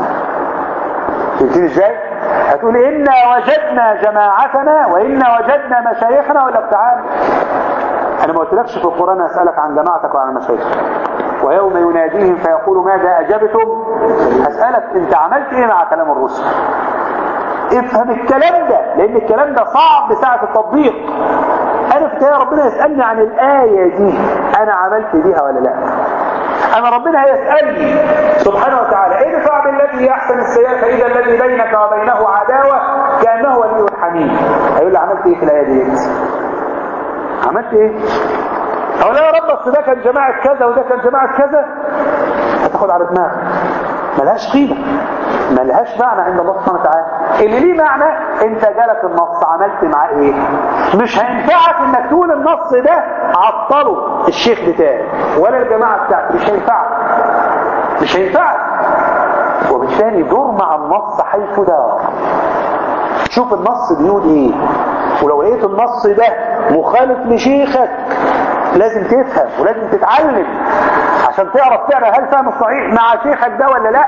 فهمتني ازاي هتقول انا وجدنا جماعتنا وانا وجدنا مشايخنا ولا تعالى انا ما قلتلكش في القران اسالك عن جماعتك وعن مشايخك ويوم يناديهم فيقول ماذا اجبتم اسالك انت عملت ايه مع كلام الرسل افهم الكلام ده لان الكلام ده صعب ساعه التطبيق انا في النهايه ربنا يسالني عن الايه دي انا عملت بيها ولا لا انا ربنا هيسالني سبحانه وتعالى ايه دفاع بالذي احسن السيئه فاذا الذي بينك وبينه عداوه كانه ولي حميم هيقول لي عملت ايه في الايه ديت عملت ايه او لا يا رب اصل ده كان جماعه كذا وده كان جماعه كذا هتاخد على دماغك ملهاش قيمه ملهاش معنى عند الله سبحانه وتعالى اللي ليه معنى انت جالك النص عملت معاه ايه مش هينفعك انك تقول النص ده عطله الشيخ بتاعي ولا الجماعه بتاعتي مش هينفعك مش هينفعك وبالتالي دور مع النص حيث دار شوف النص بيقول ايه ولو لقيت النص ده مخالف لشيخك لازم تفهم ولازم تتعلم عشان تعرف تعرف هل فهم الصحيح مع شيخك ده ولا لا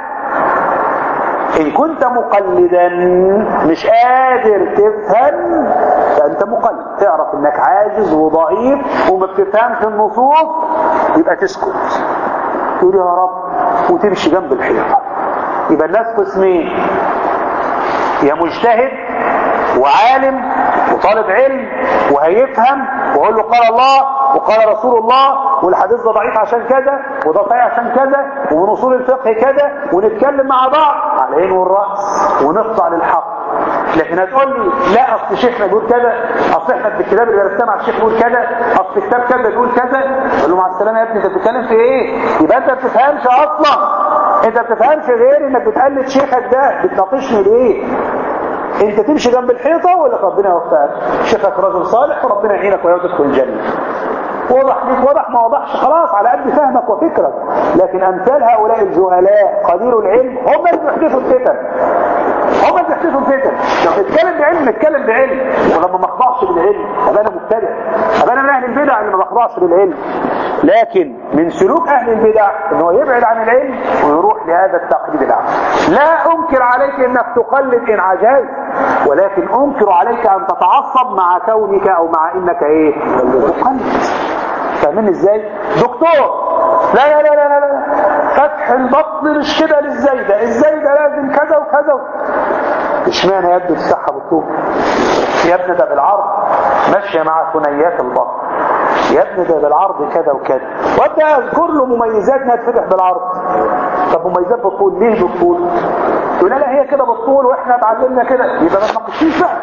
ان كنت مقلدا مش قادر تفهم فانت انت مقلد تعرف انك عاجز وضعيف وما بتفهمش النصوص يبقى تسكت تقول يا رب وتمشي جنب الحيطه يبقى الناس قسمين يا مجتهد وعالم وطالب علم وهيفهم ويقول له قال الله وقال رسول الله والحديث ده ضعيف عشان كذا وده صحيح عشان كذا ومن اصول الفقه كذا ونتكلم مع بعض على العين والراس ونقطع للحق لكن هتقول لي لا اصل شيخنا بيقول كذا اصل احنا في الكتاب اللي درسناه مع الشيخ بيقول كذا اصل الكتاب كذا بيقول كذا اقول له مع السلامه يا ابني انت بتتكلم في ايه يبقى انت ما بتفهمش اصلا انت ما بتفهمش غير انك بتقلد شيخك ده بتناقشني ليه انت تمشي جنب الحيطه ولا ربنا يوفقك شيخك رجل صالح وربنا يعينك ويودك الجنه واضح ليك واضح ما وضحش خلاص على قد فهمك وفكرك لكن امثال هؤلاء الجهلاء قليل العلم هم اللي بيحدثوا الفتن هم اللي بيحدثوا الفتن لو نتكلم بعلم نتكلم بعلم ولما ما اخضعش بالعلم ابقى انا مبتدع ابقى انا من اهل البدع اللي ما بخضعش بالعلم لكن من سلوك اهل البدع ان هو يبعد عن العلم ويروح لهذا التقليد الاعمى لا انكر عليك انك تقلد ان عجزت ولكن انكر عليك ان تتعصب مع كونك او مع انك ايه تقلد فاهمين ازاي دكتور لا لا لا لا لا فتح البطن مش كده للزايده الزايده لازم كذا وكذا اشمعنى يا ابني تفتحها بالطول يا ابني ده بالعرض ماشيه مع ثنيات البطن يا ابني ده بالعرض كذا وكذا وابدا اذكر له مميزات انها تفتح بالعرض طب مميزات بالطول ليه بالطول تقول لا هي كده بالطول واحنا اتعلمنا كده يبقى ما تناقشيش بقى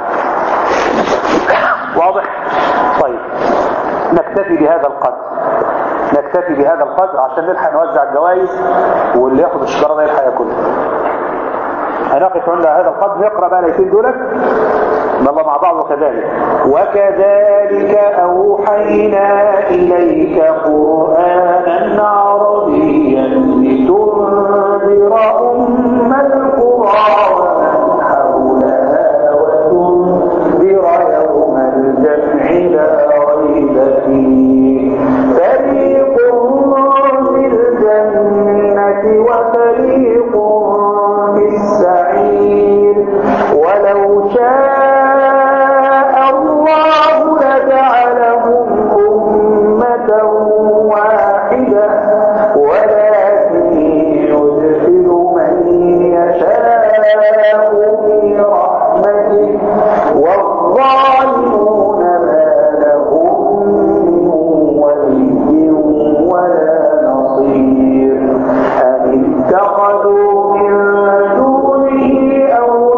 واضح طيب نكتفي بهذا القدر نكتفي بهذا القدر عشان نلحق نوزع الجوائز واللي ياخد الشجره ده يلحق ياكلها هنقف عند هذا القدر نقرا بقى الايتين دولت الله مع بعض وكذلك وكذلك اوحينا اليك قرانا عربيا لتنذر ام القرى ومن حولها وتنذر يوم الجمع لا ريب فيه فريق في الجنة وفريق في السعير ولو شاء الله لجعلهم أمة واحدة ولكن يدخل من يشاء في رحمته والظالمون ما لهم من ولي ولا نصير أم اتخذوا من دونه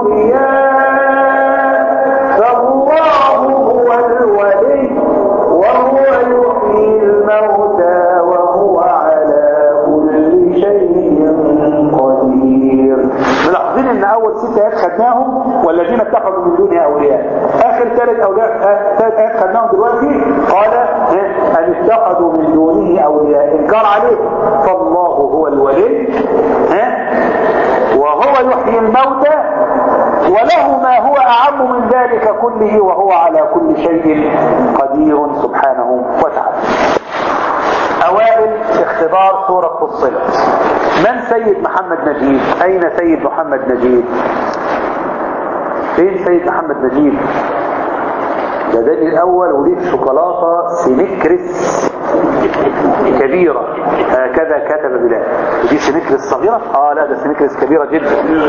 أولياء فالله هو الولي وهو يحيي الموتى وهو على كل شيء قدير ملاحظين ان اول ست ايات خدناهم والذين اتخذوا من دونه اولياء اخر ثلاث اولياء آه، ثلاث ايات خدناهم دلوقتي قال آه، ان اتخذوا من دونه اولياء انكار عليه فالله هو الولي ها وهو يحيي الموتى وله ما هو أعم من ذلك كله وهو على كل شيء قدير سبحانه وتعالى أوائل اختبار سورة فصلت من سيد محمد نجيب أين سيد محمد نجيب فين سيد محمد نجيب ده ده الأول وليه شوكولاتة سينكريس كبيرة هكذا كتب بلال ودي سينكريس صغيرة اه لا ده سينكريس كبيرة جدا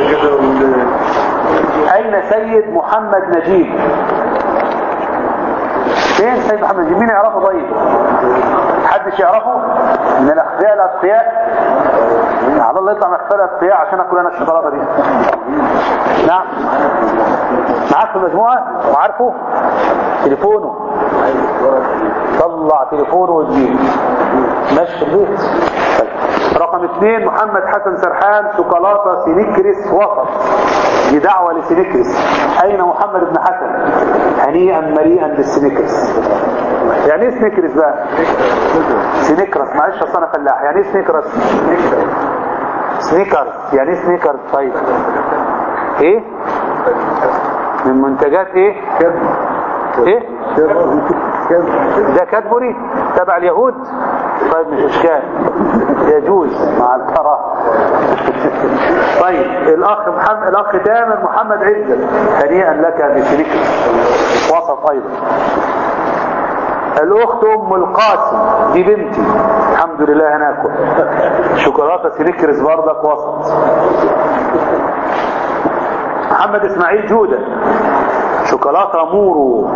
اين سيد محمد نجيب فين سيد محمد نجيب مين يعرفه طيب حدش يعرفه من الاخفياء الاتقياء على الله يطلع من الاخفياء الاتقياء عشان اكل انا الشوكولاته دي نعم معاك في المجموعه وعارفه تليفونه طلع تليفونه وتجيب ماشي في البيت طيب. رقم اثنين محمد حسن سرحان شوكولاتة سينكريس وسط دي دعوة لسينكريس أين محمد بن حسن هنيئا مريئا بالسينكريس يعني ايه سنيكرس بقى سنيكرس معلش اصل انا فلاح يعني ايه سنيكرس سنيكرز يعني ايه سنيكرز طيب ايه من منتجات ايه ايه ده كادبوري تبع اليهود طيب مش اشكال يجوز مع الكراهه طيب الاخ محمد الاخ تامر محمد عزت هنيئا لك بشريك وسط ايضا الاخت ام القاسم دي بنتي الحمد لله هناكل شوكولاته سنيكرز بردك وسط محمد اسماعيل جودة شوكولاته مورو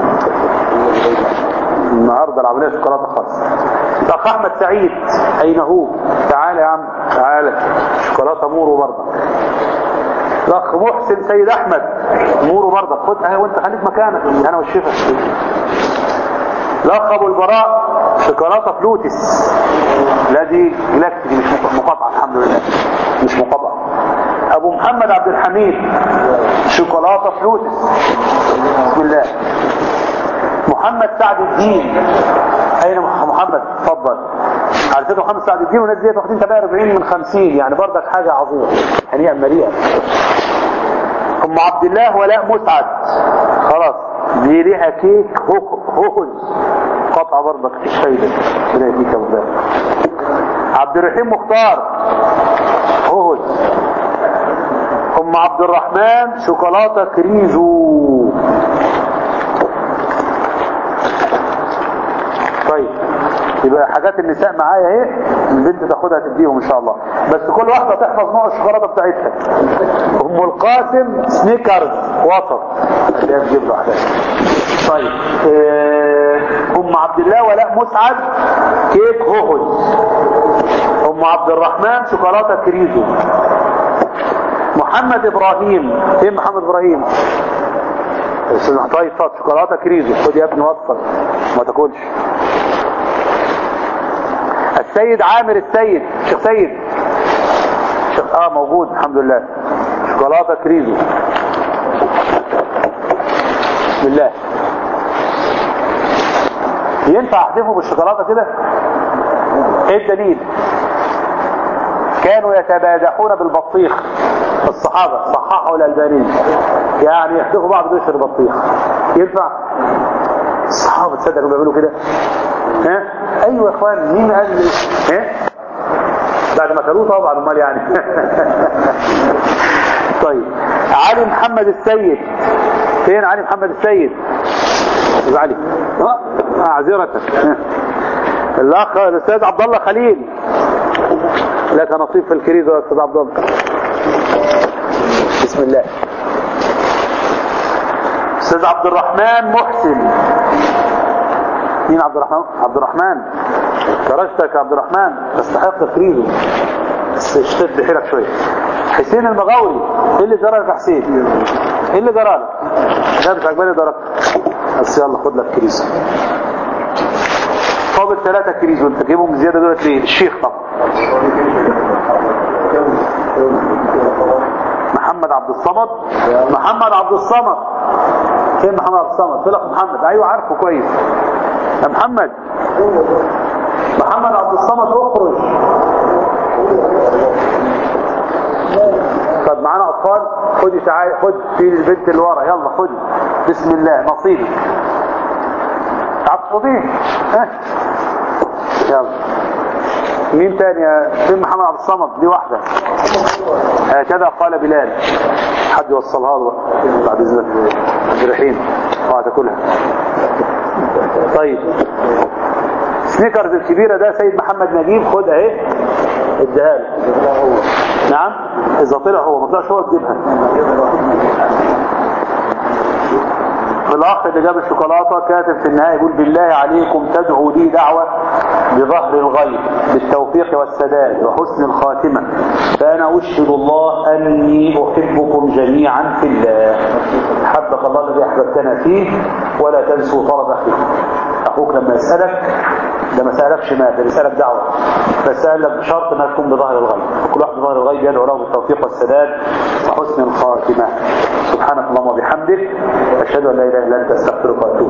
النهارده العمليه شوكولاته خالص الاخ احمد سعيد اين هو تعالى يا عم تعالى شوكولاته مورو برضك الاخ محسن سيد احمد مورو برضك خد اهي وانت خليك مكانك انا والشفا الاخ ابو البراء شوكولاته فلوتس لا دي جلاكتي دي مش مقاطعه الحمد لله مش مقاطعه ابو محمد عبد الحميد شوكولاته فلوتس بسم الله محمد سعد الدين اين مح- محمد اتفضل على فكره محمد سعد الدين والناس ديت واخدين تبقى 40 من 50 يعني برضك حاجه عظيمه هنيئا مريئا ام عبد الله ولاء مسعد خلاص دي ليها كيك هو- هوز قطعه برضك مش فايده ربنا يديك يا ابو بكر. عبد الرحيم مختار هوز ام عبد الرحمن شوكولاته كريزو طيب يبقى حاجات النساء معايا اهي البنت تاخدها تديهم ان شاء الله بس كل واحده تحفظ نوع الشوكولاته بتاعتها ام القاسم سنيكرز وسط اللي هي تجيب له حاجات طيب آه، ام عبد الله ولاء مسعد كيك هوهوز ام عبد الرحمن شوكولاته كريزو محمد ابراهيم فين محمد ابراهيم استاذ طيب فات شوكولاته كريزو خد يا ابني وصفر ما تاكلش السيد عامر السيد شيخ سيد شيخ اه موجود الحمد لله شوكولاته كريزو بسم الله ينفع احذفه بالشوكولاته كده ايه الدليل كانوا يتبادحون بالبطيخ الصحابة صححوا الألباني يعني يحدثوا بعض بيشر البطيخ ينفع الصحابة تصدق انهم بيعملوا كده ها ايوه يا اخوان مين قال لي ها بعد ما كلوه طبعا امال يعني طيب علي محمد السيد فين علي محمد السيد يبقى علي اه معذرتك الاخ الاستاذ عبد الله خليل لك نصيب في الكريزه يا استاذ عبد الله بسم الله استاذ عبد الرحمن محسن مين عبد الرحمن عبد الرحمن درجتك يا عبد الرحمن تستحق الكريزو بس اشتد حيلك شويه حسين المغاوري ايه اللي جرى لك يا حسين ايه اللي جرى لك ده مش عجباني درجتك بس يلا خد لك كريزو فاضل ثلاثة كريزو انت جايبهم زيادة دولت ليه الشيخ طبعا محمد عبد الصمد محمد عبد الصمد فين محمد عبد الصمد طلع محمد ايوه عارفه كويس يا محمد محمد عبد الصمد اخرج طب معانا اطفال خدي تعالي خد في البنت اللي ورا يلا خدي بسم الله نصيبك تعرف تصوتيه ها يلا مين تاني يا فين محمد عبد الصمد دي واحدة هكذا قال بلال حد يوصلها له بقى. بعد اذنك عبد الرحيم اه تاكلها طيب سنيكرز الكبيرة ده سيد محمد نجيب خد اهي اديها له نعم اذا طلع هو ما طلعش هو تجيبها الاخ اللي جاب الشوكولاته كاتب في النهايه يقول بالله عليكم تدعوا لي دعوه بظهر الغيب بالتوفيق والسداد وحسن الخاتمه فانا اشهد الله اني احبكم جميعا في الله حبك الله الذي احببتنا فيه ولا تنسوا طلب اخيكم اخوك لما يسالك ده ما سالكش مات ده بيسالك دعوه بس سالك بشرط انها تكون بظهر الغيب كل واحد بظهر الغيب يدعو له بالتوفيق والسداد وحسن الخاتمه سبحانك اللهم وبحمدك اشهد ان لا اله الا انت استغفرك واتوب